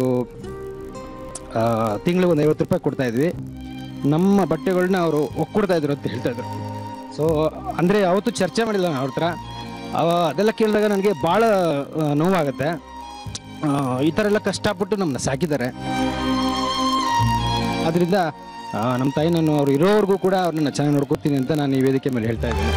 ತಿಂಗಳು ಒಂದು ಐವತ್ತು ರೂಪಾಯಿ ಕೊಡ್ತಾ ಇದ್ವಿ ನಮ್ಮ ಬಟ್ಟೆಗಳನ್ನ ಅವರು ಒಕ್ಕೊಡ್ತಾ ಇದ್ರು ಅಂತ ಹೇಳ್ತಾ ಇದ್ರು ಸೊ ಅಂದರೆ ಅವತ್ತು ಚರ್ಚೆ ಮಾಡಿಲ್ಲ ನಾನು ಅವ್ರ ಹತ್ರ ಅವ- ಅದೆಲ್ಲ ಕೇಳಿದಾಗ ನನಗೆ ಭಾಳ ಆ, ನೋವಾಗುತ್ತೆ ಆ, ಈ ಥರ ಎಲ್ಲ ಕಷ್ಟಪಟ್ಟು ನಮ್ಮನ್ನ ಸಾಕಿದ್ದಾರೆ ಅದರಿಂದ ನಮ್ಮ ತಾಯಿ ನಾನು ಅವ್ರು ಇರೋವರೆಗೂ ಕೂಡ ಅವ್ರನ್ನ ಚೆನ್ನಾಗಿ ನೋಡ್ಕೊತೀನಿ ಅಂತ ನಾನು ಈ ವೇದಿಕೆ ಮೇಲೆ ಹೇಳ್ತಾ ಇದ್ದೀನಿ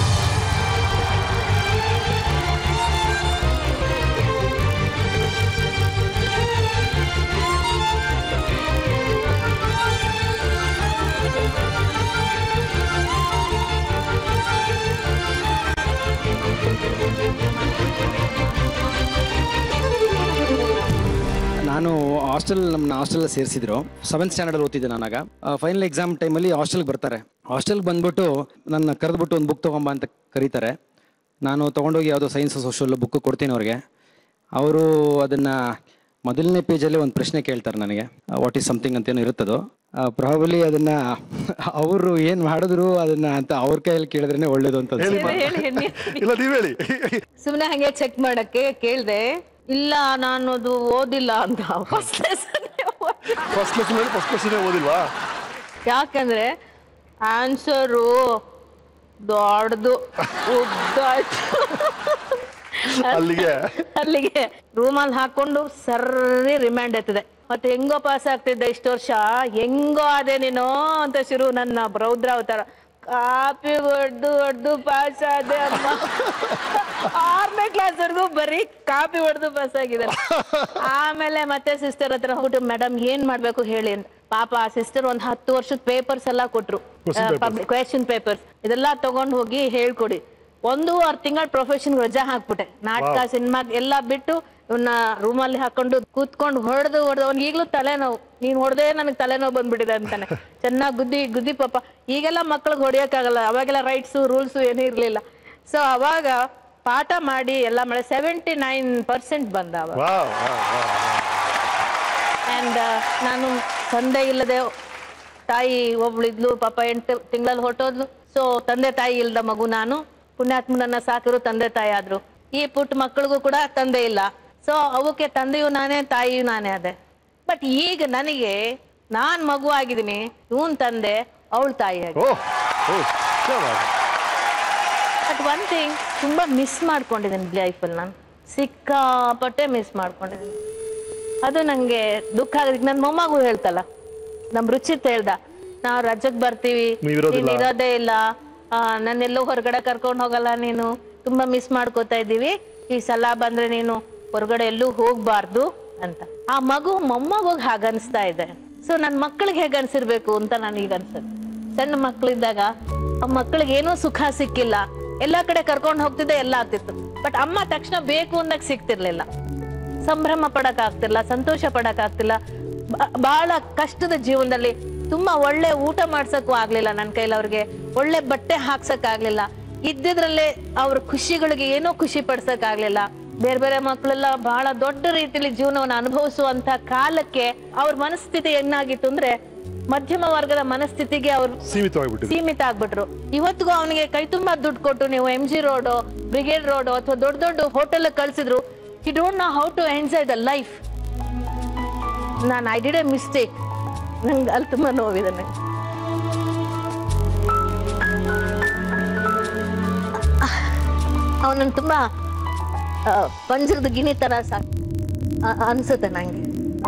ನಾನು ಹಾಸ್ಟೆಲ್ ನಮ್ಮನ್ನ ಹಾಸ್ಟೆಲ್ ಸೇರಿಸಿದ್ರು ಸೆವೆಂತ್ ಸ್ಟ್ಯಾಂಡರ್ಡ್ ಓದ್ತಿದ್ದೆ ನಾನಾಗ ಫೈನಲ್ ಎಕ್ಸಾಮ್ ಟೈಮಲ್ಲಿ ಹಾಸ್ಟೆಲ್ಗೆ ಬರ್ತಾರೆ ಹಾಸ್ಟೆಲ್ಗೆ ಬಂದ್ಬಿಟ್ಟು ನನ್ನ ಕರೆದ್ಬಿಟ್ಟು ಒಂದು ಬುಕ್ ತೊಗೊಂಬ ಅಂತ ಕರೀತಾರೆ ನಾನು ತೊಗೊಂಡೋಗಿ ಯಾವುದೋ ಸೈನ್ಸ್ ಸೋಷಲ್ ಬುಕ್ ಕೊಡ್ತೀನಿ ಅವ್ರಿಗೆ ಅವರು ಅದನ್ನು ಮೊದಲನೇ ಪೇಜಲ್ಲಿ ಒಂದು ಪ್ರಶ್ನೆ ಕೇಳ್ತಾರೆ ನನಗೆ ವಾಟ್ ಈಸ್ ಸಮಥಿಂಗ್ ಅಂತೇನೋ ಇರುತ್ತದು ಪ್ರಾಬಲಿ ಅದನ್ನ ಅವರು ಏನು ಮಾಡಿದ್ರು ಅದನ್ನ ಅಂತ ಅವ್ರ ಕೈಯಲ್ಲಿ ಕೇಳಿದ್ರೇನೆ ಒಳ್ಳೇದು ಅಂತ ಅನ್ಸುತ್ತೆ. ಹೇಳಿ ಹೇಳಿ ಇಲ್ಲ ನೀವ್ ಹೇಳಿ ಸುಮ್ನೆ ಹಂಗೆ ಚೆಕ್ ಮಾಡಕ್ಕೆ ಕೇಳ್ದೆ ಇಲ್ಲ ನಾನು ಅದು ಓದಿಲ್ಲ ಅಂತ ಫಸ್ಟ್ ಫಸ್ಟ್ ಲೆಸನ್ ಹೇಳಿ ಫಸ್ಟ್ ಕ್ವಶನ್ ಓದಿಲ್ವಾ ಯಾಕಂದ್ರೆ ಆನ್ಸರು ದೊಡ್ಡದು ಉದ್ದ ಅಲ್ಲಿಗೆ ಅಲ್ಲಿಗೆ ರೂಮಲ್ಲಿ ಹಾಕೊಂಡು ಸರ್ರಿ ರಿಮ್ಯಾಂಡ್ ಎತ್ತದೆ ಮತ್ತೆ ಹೆಂಗೋ ಪಾಸ್ ಆಗ್ತಿದ್ದೆ ಇಷ್ಟು ವರ್ಷ ಹೆಂಗೋ ಅದೇ ನೀನು ಅಂತ ಶುರು ನನ್ನ ರೌದ್ರ ಅವತಾರ ಕಾಪಿ ಹೊಡ್ದು ಹೊಡ್ದು ಪಾಸ್ ಆದೆ ಅಮ್ಮ ಆರನೇ ಕ್ಲಾಸ್ ವರ್ಗು ಬರೀ ಕಾಪಿ ಹೊಡೆದು ಪಾಸ್ ಆಗಿದ್ದಾರೆ ಆಮೇಲೆ ಮತ್ತೆ ಸಿಸ್ಟರ್ ಹತ್ರ ಹೋಗ್ಬಿಟ್ಟು ಮೇಡಮ್ ಏನ್ ಮಾಡ್ಬೇಕು ಹೇಳಿ ಅಂತ ಪಾಪ ಆ ಸಿಸ್ಟರ್ ಒಂದ್ ಹತ್ತು ವರ್ಷದ ಪೇಪರ್ಸ್ ಎಲ್ಲ ಕೊಟ್ರು Question papers. ಕ್ವೆಶನ್ ಪೇಪರ್ಸ್ ಇದೆಲ್ಲ ತಗೊಂಡ್ ಹೋಗಿ ಹೇಳ್ಕೊಡಿ ಒಂದೂವರೆ ತಿಂಗಳ ಪ್ರೊಫೆಷನ್ ರಜಾ ಹಾಕ್ಬಿಟ್ಟೆ ನಾಟಕ Wow. ಸಿನಿಮಾ ಎಲ್ಲ ಬಿಟ್ಟು ಇವನ್ನ ರೂಮಲ್ಲಿ ಹಾಕೊಂಡು ಕೂತ್ಕೊಂಡು ಹೊಡೆದು ಹೊಡೆದು ಅವ್ನಿಗೆ ಈಗಲೂ ತಲೆನೋವು ನೀನ್ ಹೊಡೆದೇ ನನಗೆ ತಲೆನೋವು ಬಂದ್ಬಿಟ್ಟಿದೆ ಅಂತಾನೆ ಚೆನ್ನಾಗಿ ಗುದ್ದಿ ಗುದ್ದಿ ಪಾಪ ಈಗೆಲ್ಲ ಮಕ್ಳಿಗೆ ಹೊಡಿಯಕ್ಕಾಗಲ್ಲ ಅವಾಗೆಲ್ಲ ರೈಟ್ಸು ರೂಲ್ಸು ಏನೂ ಇರ್ಲಿಲ್ಲ ಸೊ ಅವಾಗ ಪಾಠ ಮಾಡಿ ಎಲ್ಲ ಮಾಡಿ ಸೆವೆಂಟಿ ನೈನ್ ಪರ್ಸೆಂಟ್ ಬಂದ ಅವಾಗ ವಾವ್ ಅಂಡ್ ನಾನು ತಂದೆ ಇಲ್ಲದೆ ತಾಯಿ ಒಬ್ಳಿದ್ಲು ಪಾಪ ಎಂಟು ತಿಂಗಳಲ್ಲಿ ಹೊಟ್ಟೋದ್ಲು ಸೊ ತಂದೆ ತಾಯಿ ಇಲ್ದ ಮಗು ನಾನು ಪುಣ್ಯಾತ್ಮನನ್ನ ಸಾಕಿರು ತಂದೆ ತಾಯಿ ಆದ್ರು ಈ ಪುಟ್ಟ ಮಕ್ಕಳಿಗೂ ಕೂಡ ತಂದೆ ಇಲ್ಲ ಸೊ ಅವಕ್ಕೆ ತಂದೆಯು ನಾನೇ ತಾಯಿಯು ನಾನೇ ಅದೇ ಬಟ್ ಈಗ ನನಗೆ ನಾನ್ ಮಗು ಆಗಿದ್ದೀನಿ ಇವನ್ ತಂದೆ ಅವಳ ತಾಯಿ ಆಗಿ ಬಟ್ ಒನ್ ಥಿಂಗ್ ತುಂಬಾ ಮಿಸ್ ಮಾಡ್ಕೊಂಡಿದ್ದೀನಿ ಲೈಫಲ್ಲಿ ನಾನು ಸಿಕ್ಕಾಪಟ್ಟೆ ಮಿಸ್ ಮಾಡ್ಕೊಂಡಿದ್ದೀನಿ ಅದು ನಂಗೆ ದುಃಖ ಆಗೋದಕ್ಕೆ ನನ್ನ ಮೊಮ್ಮಗು ಹೇಳ್ತಲ್ಲ ನಮ್ ರುಚಿತ್ ಹೇಳ್ದ ನಾವು ರಜಕ್ ಬರ್ತೀವಿ ನೀವ್ ಇರೋದಿಲ್ಲ. ನೀನ್ ಇರೋದೇ ಇಲ್ಲ ಆ, ನನ್ನೆಲ್ಲೋ ಹೊರಗಡೆ ಕರ್ಕೊಂಡು ಹೋಗಲ್ಲ ನೀನು ತುಂಬಾ ಮಿಸ್ ಮಾಡ್ಕೋತಾ ಇದ್ದೀವಿ ಈ ಸಲ ಬಂದ್ರೆ ನೀನು ಹೊರಗಡೆ ಎಲ್ಲೂ ಹೋಗ್ಬಾರ್ದು ಅಂತ ಆ ಮಗು ಮೊಮ್ಮಗೋಗ್ ಹಾಗನ್ಸ್ತಾ ಇದೆ ಸೊ ನನ್ನ ಮಕ್ಕಳಿಗೆ ಹೇಗೆ ಅನ್ಸಿರ್ಬೇಕು ಅಂತ ನನಗೆ ಅನ್ಸುತ್ತೆ ಸಣ್ಣ ಮಕ್ಕಳಿದ್ದಾಗ ಆ ಮಕ್ಕಳಿಗೆ ಏನೂ ಸುಖ ಸಿಕ್ಕಿಲ್ಲ ಎಲ್ಲಾ ಕಡೆ ಕರ್ಕೊಂಡು ಹೋಗ್ತಿದ್ದೆ ಎಲ್ಲ ಆಗ್ತಿತ್ತು ಬಟ್ ಅಮ್ಮ ತಕ್ಷಣ ಬೇಕು ಅಂದಾಗ ಸಿಗ್ತಿರ್ಲಿಲ್ಲ ಸಂಭ್ರಮ ಪಡಕ್ ಆಗ್ತಿಲ್ಲ ಸಂತೋಷ ಪಡಕ್ ಆಗ್ತಿಲ್ಲ ಬ- ಬಹಳ ಕಷ್ಟದ ಜೀವನದಲ್ಲಿ ತುಂಬಾ ಒಳ್ಳೆ ಊಟ ಮಾಡ್ಸಕ್ಕೂ ಆಗ್ಲಿಲ್ಲ ನನ್ನ ಕೈಲಿ ಅವ್ರಿಗೆ ಒಳ್ಳೆ ಬಟ್ಟೆ ಹಾಕ್ಸಕ್ ಆಗ್ಲಿಲ್ಲ ಇದ್ದಿದ್ರಲ್ಲೇ ಅವ್ರ ಖುಷಿಗಳಿಗೆ ಏನೋ ಖುಷಿ ಪಡ್ಸಕ್ ಆಗ್ಲಿಲ್ಲ ಬೇರೆ ಬೇರೆ ಮಕ್ಕಳೆಲ್ಲ ಬಹಳ ದೊಡ್ಡ ರೀತಿಯಲ್ಲಿ ಜೀವನವನ್ನು ಅನುಭವಿಸುವಂತ ಕಾಲಕ್ಕೆ ಅವ್ರ ಮನಸ್ಥಿತಿ ಏನಾಗಿತ್ತು ಅಂದ್ರೆ ಮಧ್ಯಮ ವರ್ಗದ ಮನಸ್ಥಿತಿಗೆ ಅವ್ರು ಸೀಮಿತವಾಗಿಬಿಟ್ಟಿದೆ ಸೀಮಿತ ಆಗ್ಬಿಟ್ರು ಇವತ್ತಿಗೂ ಅವನಿಗೆ ಕೈ ತುಂಬಾ ದುಡ್ಡು ಕೊಟ್ಟು ನೀವು M G road Brigade road ಅಥವಾ ದೊಡ್ಡ ದೊಡ್ಡ ಹೋಟೆಲ್ ಕಳ್ಸಿದ್ರು he don't know how to enjoy the life ನಾನು ಐ ಡಿಡ್ ಎ ಮಿಸ್ಟೇಕ್ ನಂಗೆ ಅಲ್ಲಿ ತುಂಬಾ ನೋವಿದೆ ನಂಗೆ ಅವನನ್ನು ತುಂಬಾ ಆ, ಪಂಜರದ ಗಿಣಿ ತರ ಸಾಕ್ ಆ- ಅನ್ಸುತ್ತೆ ನಂಗೆ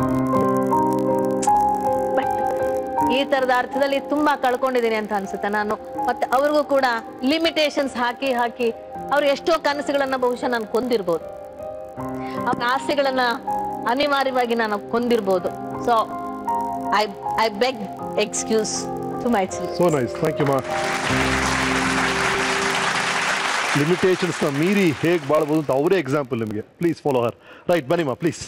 ಬಟ್ ಈ ತರದ ಅರ್ಥದಲ್ಲಿ ತುಂಬಾ ಕಳ್ಕೊಂಡಿದ್ದೀನಿ ಅಂತ ಅನ್ಸುತ್ತೆ ನಾನು ಮತ್ತೆ ಅವ್ರಿಗೂ ಕೂಡ ಲಿಮಿಟೇಷನ್ಸ್ ಹಾಕಿ ಹಾಕಿ ಅವ್ರು ಎಷ್ಟೋ ಕನಸುಗಳನ್ನ ಬಹುಶಃ ನಾನು ಕೊಂದಿರ್ಬೋದು ಅವ್ರ ಆಸೆಗಳನ್ನ ಅನಿವಾರ್ಯವಾಗಿ ನಾನು ಕೊಂದಿರ್ಬೋದು so I I beg excuse to my children so nice thank you ma'am ಲಿಮಿಟೇಷನ್ಸ್ನ ಮೀರಿ ಹೇಗೆ ಬಾಳ್ಬೋದು ಅಂತ ಅವರೇ ಎಕ್ಸಾಂಪಲ್ ನಿಮಗೆ ಪ್ಲೀಸ್ ಫಾಲೋ ಹರ್ ರೈಟ್ ಬನ್ನಿ ma'am please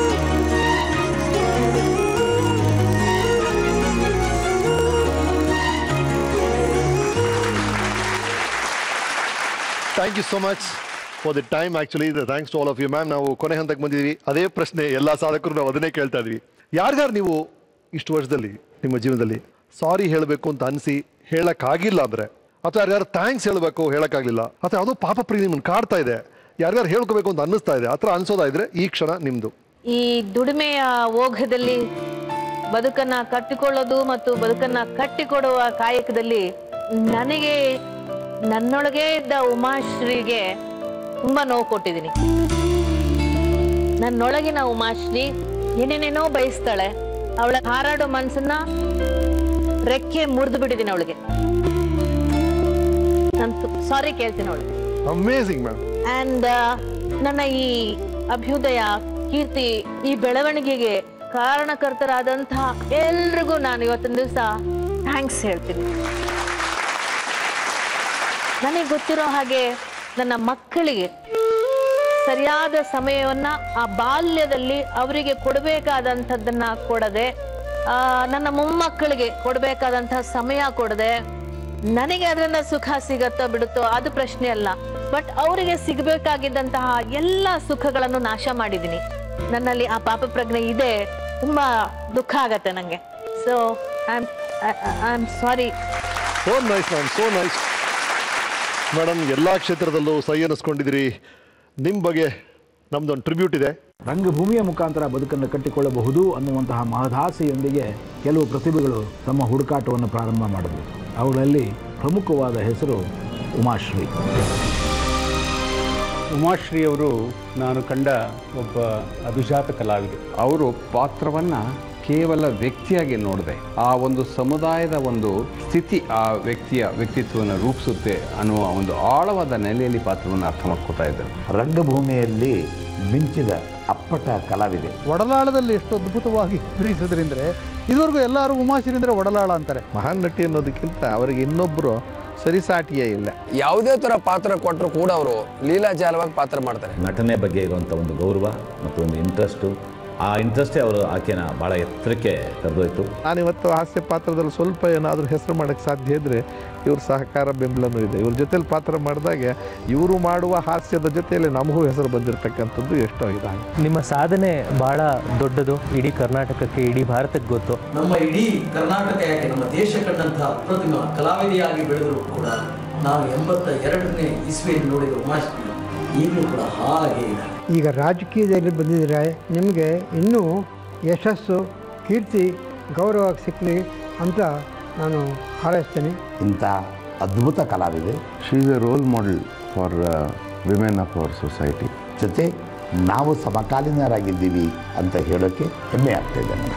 thank you so much for the time actually thanks to all of you ma'am ನಾವು ಕೊನೆ ಹಂತಕ್ಕೆ ಬಂದಿದ್ದೀವಿ ಅದೇ ಪ್ರಶ್ನೆ ಎಲ್ಲ ಸಾಧಕರು ನಾವು ಅದನ್ನೇ ಕೇಳ್ತಾ ಇದ್ವಿ ಯಾರ್ಯಾರು ನೀವು ಇಷ್ಟು ವರ್ಷದಲ್ಲಿ ನಿಮ್ಮ ಜೀವನದಲ್ಲಿ ಸಾರಿ ಹೇಳಬೇಕು ಅಂತ ಅನಿಸಿ ಹೇಳಕ್ಕಾಗಿಲ್ಲ ಅಂದ್ರೆ ಅಥವಾ ಯಾರ್ಯಾರು ಥ್ಯಾಂಕ್ಸ್ ಹೇಳಬೇಕು ಹೇಳಕ್ಕಾಗ್ಲಿಲ್ಲ ಅಥವಾ ಯಾವುದೋ ಪಾಪ ಪ್ರೀತಿ ನಿಮ್ಮನ್ನು ಕಾಡ್ತಾ ಇದೆ ಯಾರ್ಯಾರು ಹೇಳ್ಕೋಬೇಕು ಅಂತ ಅನ್ನಿಸ್ತಾ ಇದೆ ಆ ಥರ ಅನ್ಸೋದಾ ಇದ್ರೆ ಈ ಕ್ಷಣ ನಿಮ್ದು ಈ ದುಡಿಮೆಯ ಓಘದಲ್ಲಿ ಬದುಕನ್ನ ಕಟ್ಟಿಕೊಳ್ಳೋದು ಮತ್ತು ಬದುಕನ್ನ ಕಟ್ಟಿಕೊಡುವ ಕಾಯಕದಲ್ಲಿ ನನಗೆ ನನ್ನೊಳಗೆ ಇದ್ದ ಉಮಾಶ್ರೀಗೆ ತುಂಬಾ ನೋವು ಕೊಟ್ಟಿದ್ದೀನಿ ನನ್ನೊಳಗಿನ ಉಮಾಶ್ರೀ ಏನೇನೇನೋ ಬಯಸ್ತಾಳೆ ಅವಳ ಹಾರಾಡೋ ಮನ್ಸನ್ನ ರೆಕ್ಕೆ ಮುರಿದು ಬಿಟ್ಟಿದ್ದೀನಿ ಅವಳಿಗೆ ನಾನು ಸಾರಿ ಕೇಳ್ತೀನಿ ಅವಳಿಗೆ ಅಮೇಸಿಂಗ್ ಮ್ಯಾಮ್ ಅಂಡ್ ನನ್ನ ಈ ಅಭ್ಯುದಯ ಕೀರ್ತಿ ಈ ಬೆಳವಣಿಗೆಗೆ ಕಾರಣಕರ್ತರಾದಂತಹ ಎಲ್ರಿಗೂ ನಾನು ಇವತ್ತಿನ ದಿವಸ ಥ್ಯಾಂಕ್ಸ್ ಹೇಳ್ತೀನಿ ನನಗೆ ಗೊತ್ತಿರೋ ಹಾಗೆ ನನ್ನ ಮಕ್ಕಳಿಗೆ ಸರಿಯಾದ ಸಮಯವನ್ನ ಆ ಬಾಲ್ಯದಲ್ಲಿ ಅವರಿಗೆ ಕೊಡಬೇಕಾದಂಥದ್ದನ್ನ ಕೊಡದೆ ಆ, ನನ್ನ ಮೊಮ್ಮಕ್ಕಳಿಗೆ ಕೊಡಬೇಕಾದಂತಹ ಸಮಯ ಕೊಡದೆ ನನಗೆ ಅದರಿಂದ ಸುಖ ಸಿಗತ್ತೋ ಬಿಡುತ್ತೋ ಅದು ಪ್ರಶ್ನೆ ಅಲ್ಲ ಬಟ್ ಅವರಿಗೆ ಸಿಗಬೇಕಾಗಿದ್ದಂತಹ ಎಲ್ಲ ಸುಖಗಳನ್ನು ನಾಶ ಮಾಡಿದ್ದೀನಿ ನನ್ನಲ್ಲಿ ಆ ಪಾಪ ಪ್ರಜ್ಞೆ ಇದೆ ತುಂಬಾ ದುಃಖ ಆಗತ್ತೆ ನಂಗೆ so I am sorry so nice ma'am so nice madam ಎಲ್ಲ ಕ್ಷೇತ್ರದಲ್ಲೂ ಸೈ ಅನ್ನಿಸ್ಕೊಂಡಿದ್ದೀರಿ ನಿಮ್ಮ ಬಗ್ಗೆ ನಮ್ದೊಂದು ಟ್ರಿಬ್ಯೂಟ್ ಇದೆ ರಂಗಭೂಮಿಯ ಮುಖಾಂತರ ಬದುಕನ್ನು ಕಟ್ಟಿಕೊಳ್ಳಬಹುದು ಅನ್ನುವಂತಹ ಮಹದಾಸೆಯೊಂದಿಗೆ ಕೆಲವು ಪ್ರತಿಭೆಗಳು ತಮ್ಮ ಹುಡುಕಾಟವನ್ನು ಪ್ರಾರಂಭ ಮಾಡಿದ್ರು ಅವುಗಳಲ್ಲಿ ಪ್ರಮುಖವಾದ ಹೆಸರು ಉಮಾಶ್ರೀ ಉಮಾಶ್ರೀ ಅವರು ನಾನು ಕಂಡ ಒಬ್ಬ ಅಭಿಜಾತ ಕಲಾವಿದೆ ಅವರು ಪಾತ್ರವನ್ನು ಕೇವಲ ವ್ಯಕ್ತಿಯಾಗಿ ನೋಡದೆ ಆ ಒಂದು ಸಮುದಾಯದ ಒಂದು ಸ್ಥಿತಿ ಆ ವ್ಯಕ್ತಿಯ ವ್ಯಕ್ತಿತ್ವವನ್ನು ರೂಪಿಸುತ್ತೆ ಅನ್ನುವ ಒಂದು ಆಳವಾದ ನೆಲೆಯಲ್ಲಿ ಪಾತ್ರವನ್ನು ಅರ್ಥ ಮಾಡ್ಕೋತಾ ಇದ್ದರು ರಂಗಭೂಮಿಯಲ್ಲಿ ಮಿಂಚಿದ ಅಪ್ಪಟ ಕಲಾವಿದೆ ಒಡಲಾಳದಲ್ಲಿ ಎಷ್ಟು ಅದ್ಭುತವಾಗಿ ಬಿಡಿಸಿದ್ರಿಂದ್ರೆ ಇದುವರೆಗೂ ಎಲ್ಲರೂ ಉಮಾಶ್ರೀ ಅಂದ್ರೆ ಒಡಲಾಳ ಅಂತಾರೆ ಮಹಾನ್ ನಟಿ ಅನ್ನೋದಕ್ಕಿಂತ ಅವರಿಗೆ ಇನ್ನೊಬ್ಬರು ಸರಿಸಾಟಿಯೇ ಇಲ್ಲ ಯಾವುದೇ ಥರ ಪಾತ್ರ ಕೊಟ್ಟರು ಕೂಡ ಅವರು ಲೀಲಾಜಾಲವಾಗಿ ಪಾತ್ರ ಮಾಡ್ತಾರೆ ನಟನೆ ಬಗ್ಗೆ ಇರುವಂಥ ಒಂದು ಗೌರವ ಮತ್ತು ಒಂದು ಇಂಟ್ರೆಸ್ಟು ಆ ಇಂಟ್ರೆಸ್ಟೇ ಅವರು ಆಕೆನ ಭಾಳ ಎತ್ತರಕ್ಕೆ ಕರೆದೊಯ್ತು ನಾನಿವತ್ತು ಹಾಸ್ಯ ಪಾತ್ರದಲ್ಲಿ ಸ್ವಲ್ಪ ಏನಾದರೂ ಹೆಸರು ಮಾಡೋಕ್ಕೆ ಸಾಧ್ಯ ಇದ್ದರೆ ಇವ್ರ ಸಹಕಾರ ಬೆಂಬಲನೂ ಇದೆ ಇವ್ರ ಜೊತೆಲಿ ಪಾತ್ರ ಮಾಡಿದಾಗ ಇವರು ಮಾಡುವ ಹಾಸ್ಯದ ಜೊತೆಯಲ್ಲಿ ನಮಗೂ ಹೆಸರು ಬಂದಿರತಕ್ಕಂಥದ್ದು ಎಷ್ಟೋ ಇದಾಗಿದೆ ನಿಮ್ಮ ಸಾಧನೆ ಬಹಳ ದೊಡ್ಡದು ಇಡೀ ಕರ್ನಾಟಕಕ್ಕೆ ಇಡೀ ಭಾರತಕ್ಕೆ ಗೊತ್ತು ನಮ್ಮ ಇಡೀ ಕರ್ನಾಟಕ ಯಾಕೆ ನಮ್ಮ ದೇಶ ಕಂಡಂತಹ ಅಪ್ರತಿಮ ಕಲಾವಿದೆಯಾಗಿ ಬೆಳೆದರೂ ಕೂಡ ನಾವು ಎಂಬತ್ತ ಎರಡನೇ ಇಸ್ವಿಯಲ್ಲಿ ನೋಡಿದ ಉಮಾಶ್ರೀ ಈಗಲೂ ಕೂಡ ಹಾಗೆ ಇದೆ ಈಗ ರಾಜಕೀಯದಲ್ಲಿ ಬಂದಿದ್ರೆ ನಿಮಗೆ ಇನ್ನೂ ಯಶಸ್ಸು ಕೀರ್ತಿ ಗೌರವ ಸಿಕ್ಕಲಿ ಅಂತ ನಾನು ಹಾರೈಸ್ತೇನೆ ಇಂಥ ಅದ್ಭುತ ಕಲಾವಿದೆ she is a role model for women of our society ಜೊತೆ ನಾವು ಸಮಕಾಲೀನರಾಗಿದ್ದೀವಿ ಅಂತ ಹೇಳೋಕ್ಕೆ ಹೆಮ್ಮೆ ಆಗ್ತಾಯಿದೆ ನನಗೆ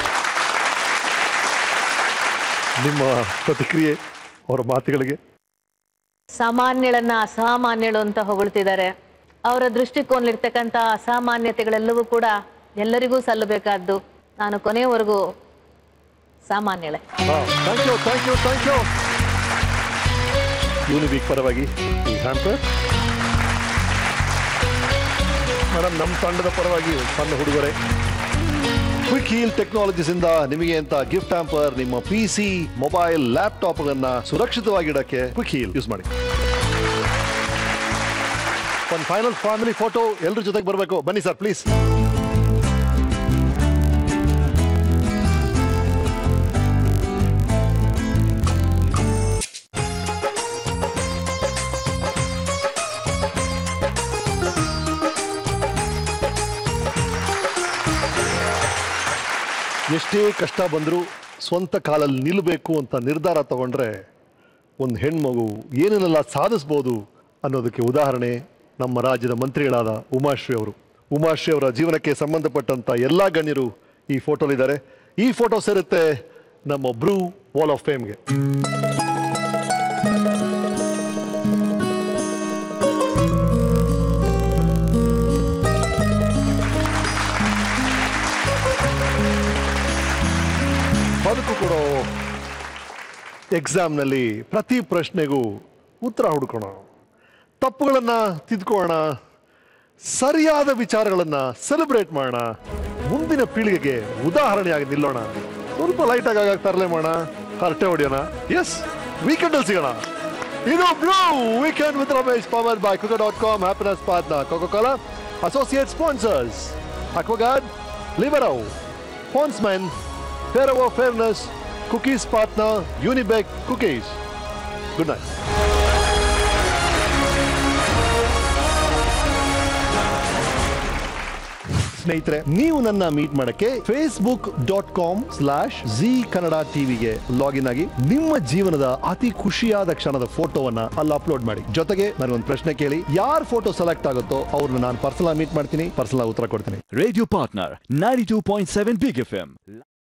ನಿಮ್ಮ ಪ್ರತಿಕ್ರಿಯೆ ಅವರ ಮಾತುಗಳಿಗೆ ಸಾಮಾನ್ಯಳನ್ನ ಅಸಾಮಾನ್ಯಳು ಅಂತ ಹೊಗಳ್ತಿದ್ದಾರೆ ಅವರ ದೃಷ್ಟಿಕೋನಲ್ಲಿರ್ತಕ್ಕಂಥ ಅಸಾಮಾನ್ಯತೆಗಳೆಲ್ಲವೂ ಕೂಡ ಎಲ್ಲರಿಗೂ ಸಲ್ಲಬೇಕಾದ್ದು ನಾನು ಕೊನೆಯವರೆಗೂ ಸಾಮಾನ್ಯಳೆ thank you thank you thank you ಯೂನಿವೀಕ್ ಪರವಾಗಿ ಈ ಹ್ಯಾಂಪರ್ ಮೇಡಮ್ ನಮ್ಮ ತಂಡದ ಪರವಾಗಿ ಸಣ್ಣ ಹುಡುಗರೆ ಕ್ವಿಕ್ ಹೀಲ್ ಟೆಕ್ನಾಲಜೀಸ್ ಇಂದ ನಿಮಗೆ ಅಂತ ಗಿಫ್ಟ್ ಹ್ಯಾಂಪರ್ ನಿಮ್ಮ ಪಿ ಸಿ ಮೊಬೈಲ್ ಲ್ಯಾಪ್ಟಾಪ್ ಗಳನ್ನ ಸುರಕ್ಷಿತವಾಗಿಡಕ್ಕೆ ಕ್ವಿಕ್ ಹೀಲ್ ಯೂಸ್ ಮಾಡಿ ಒಂದು ಫೈನಲ್ ಫ್ಯಾಮಿಲಿ ಫೋಟೋ ಎಲ್ಲರ ಜೊತೆಗೆ ಬರಬೇಕು ಬನ್ನಿ ಸರ್ ಪ್ಲೀಸ್ ಎಷ್ಟೇ ಕಷ್ಟ ಬಂದರೂ ಸ್ವಂತ ಕಾಲಲ್ಲಿ ನಿಲ್ಲಬೇಕು ಅಂತ ನಿರ್ಧಾರ ತಗೊಂಡ್ರೆ ಒಂದು ಹೆಣ್ಮಗು ಏನೇನೆಲ್ಲ ಸಾಧಿಸ್ಬೋದು ಅನ್ನೋದಕ್ಕೆ ಉದಾಹರಣೆ ನಮ್ಮ ರಾಜ್ಯದ ಮಂತ್ರಿಗಳಾದ ಉಮಾಶ್ರೀ ಅವರು ಉಮಾಶ್ರೀ ಅವರ ಜೀವನಕ್ಕೆ ಸಂಬಂಧಪಟ್ಟಂತ ಎಲ್ಲ ಗಣ್ಯರು ಈ ಫೋಟೋಲಿದ್ದಾರೆ ಈ ಫೋಟೋ ಸೇರುತ್ತೆ ನಮ್ಮ ಬ್ರೂ ವಾಲ್ ಆಫ್ ಫೇಮ್ಗೆ ಬದುಕು ಕೊಡೋ ಎಕ್ಸಾಮ್ನಲ್ಲಿ ಪ್ರತಿ ಪ್ರಶ್ನೆಗೂ ಉತ್ತರ ಹುಡ್ಕೋಣ ತಪ್ಪುಗಳನ್ನು ತಿದ್ಕೋಣ ಸರಿಯಾದ ವಿಚಾರಗಳನ್ನು ಸೆಲೆಬ್ರೇಟ್ ಮಾಡೋಣ ಮುಂದಿನ ಪೀಳಿಗೆಗೆ ಉದಾಹರಣೆಯಾಗಿ ನಿಲ್ಲೋಣ ಸ್ವಲ್ಪ ಲೈಟ್ ಆಗಿ ತರಲೆ ಮಾಡೋಣ ಹರಟೆ ಹೊಡೆಯೋಣ ಎಸ್ ವೀಕೆಂಡ್ ಅಲ್ಲಿ ಸಿಗೋಣ ಇದು Bru weekend with Ramesh power by cook dot com happiness partner Coca Cola associate sponsors Aquaguard Libero ಫೋನ್ಸ್ಮೆನ್ Fairway Fairness, Cookies Partner, Unibake Cookies. Good night. ಸ್ನೇಹಿತರೆ ನೀವು ನನ್ನ ಮೀಟ್ ಮಾಡಕ್ಕೆ Facebook dot com slash Zee Kannada ಟಿವಿಗೆ ಲಾಗಿನ್ ಆಗಿ ನಿಮ್ಮ ಜೀವನದ ಅತಿ ಖುಷಿಯಾದ ಕ್ಷಣದ ಫೋಟೋವನ್ನ ಅಲ್ಲಿ ಅಪ್ಲೋಡ್ ಮಾಡಿ ಜೊತೆಗೆ ನನಗೊಂದು ಪ್ರಶ್ನೆ ಕೇಳಿ ಯಾರ ಫೋಟೋ ಸೆಲೆಕ್ಟ್ ಆಗುತ್ತೋ ಅವ್ರನ್ನ ನಾನು ಪರ್ಸನಲ್ ಮೀಟ್ ಮಾಡ್ತೀನಿ ಪರ್ಸನಲ್ ಉತ್ತರ ಕೊಡ್ತೀನಿ Radio partner 92.7 Big FM.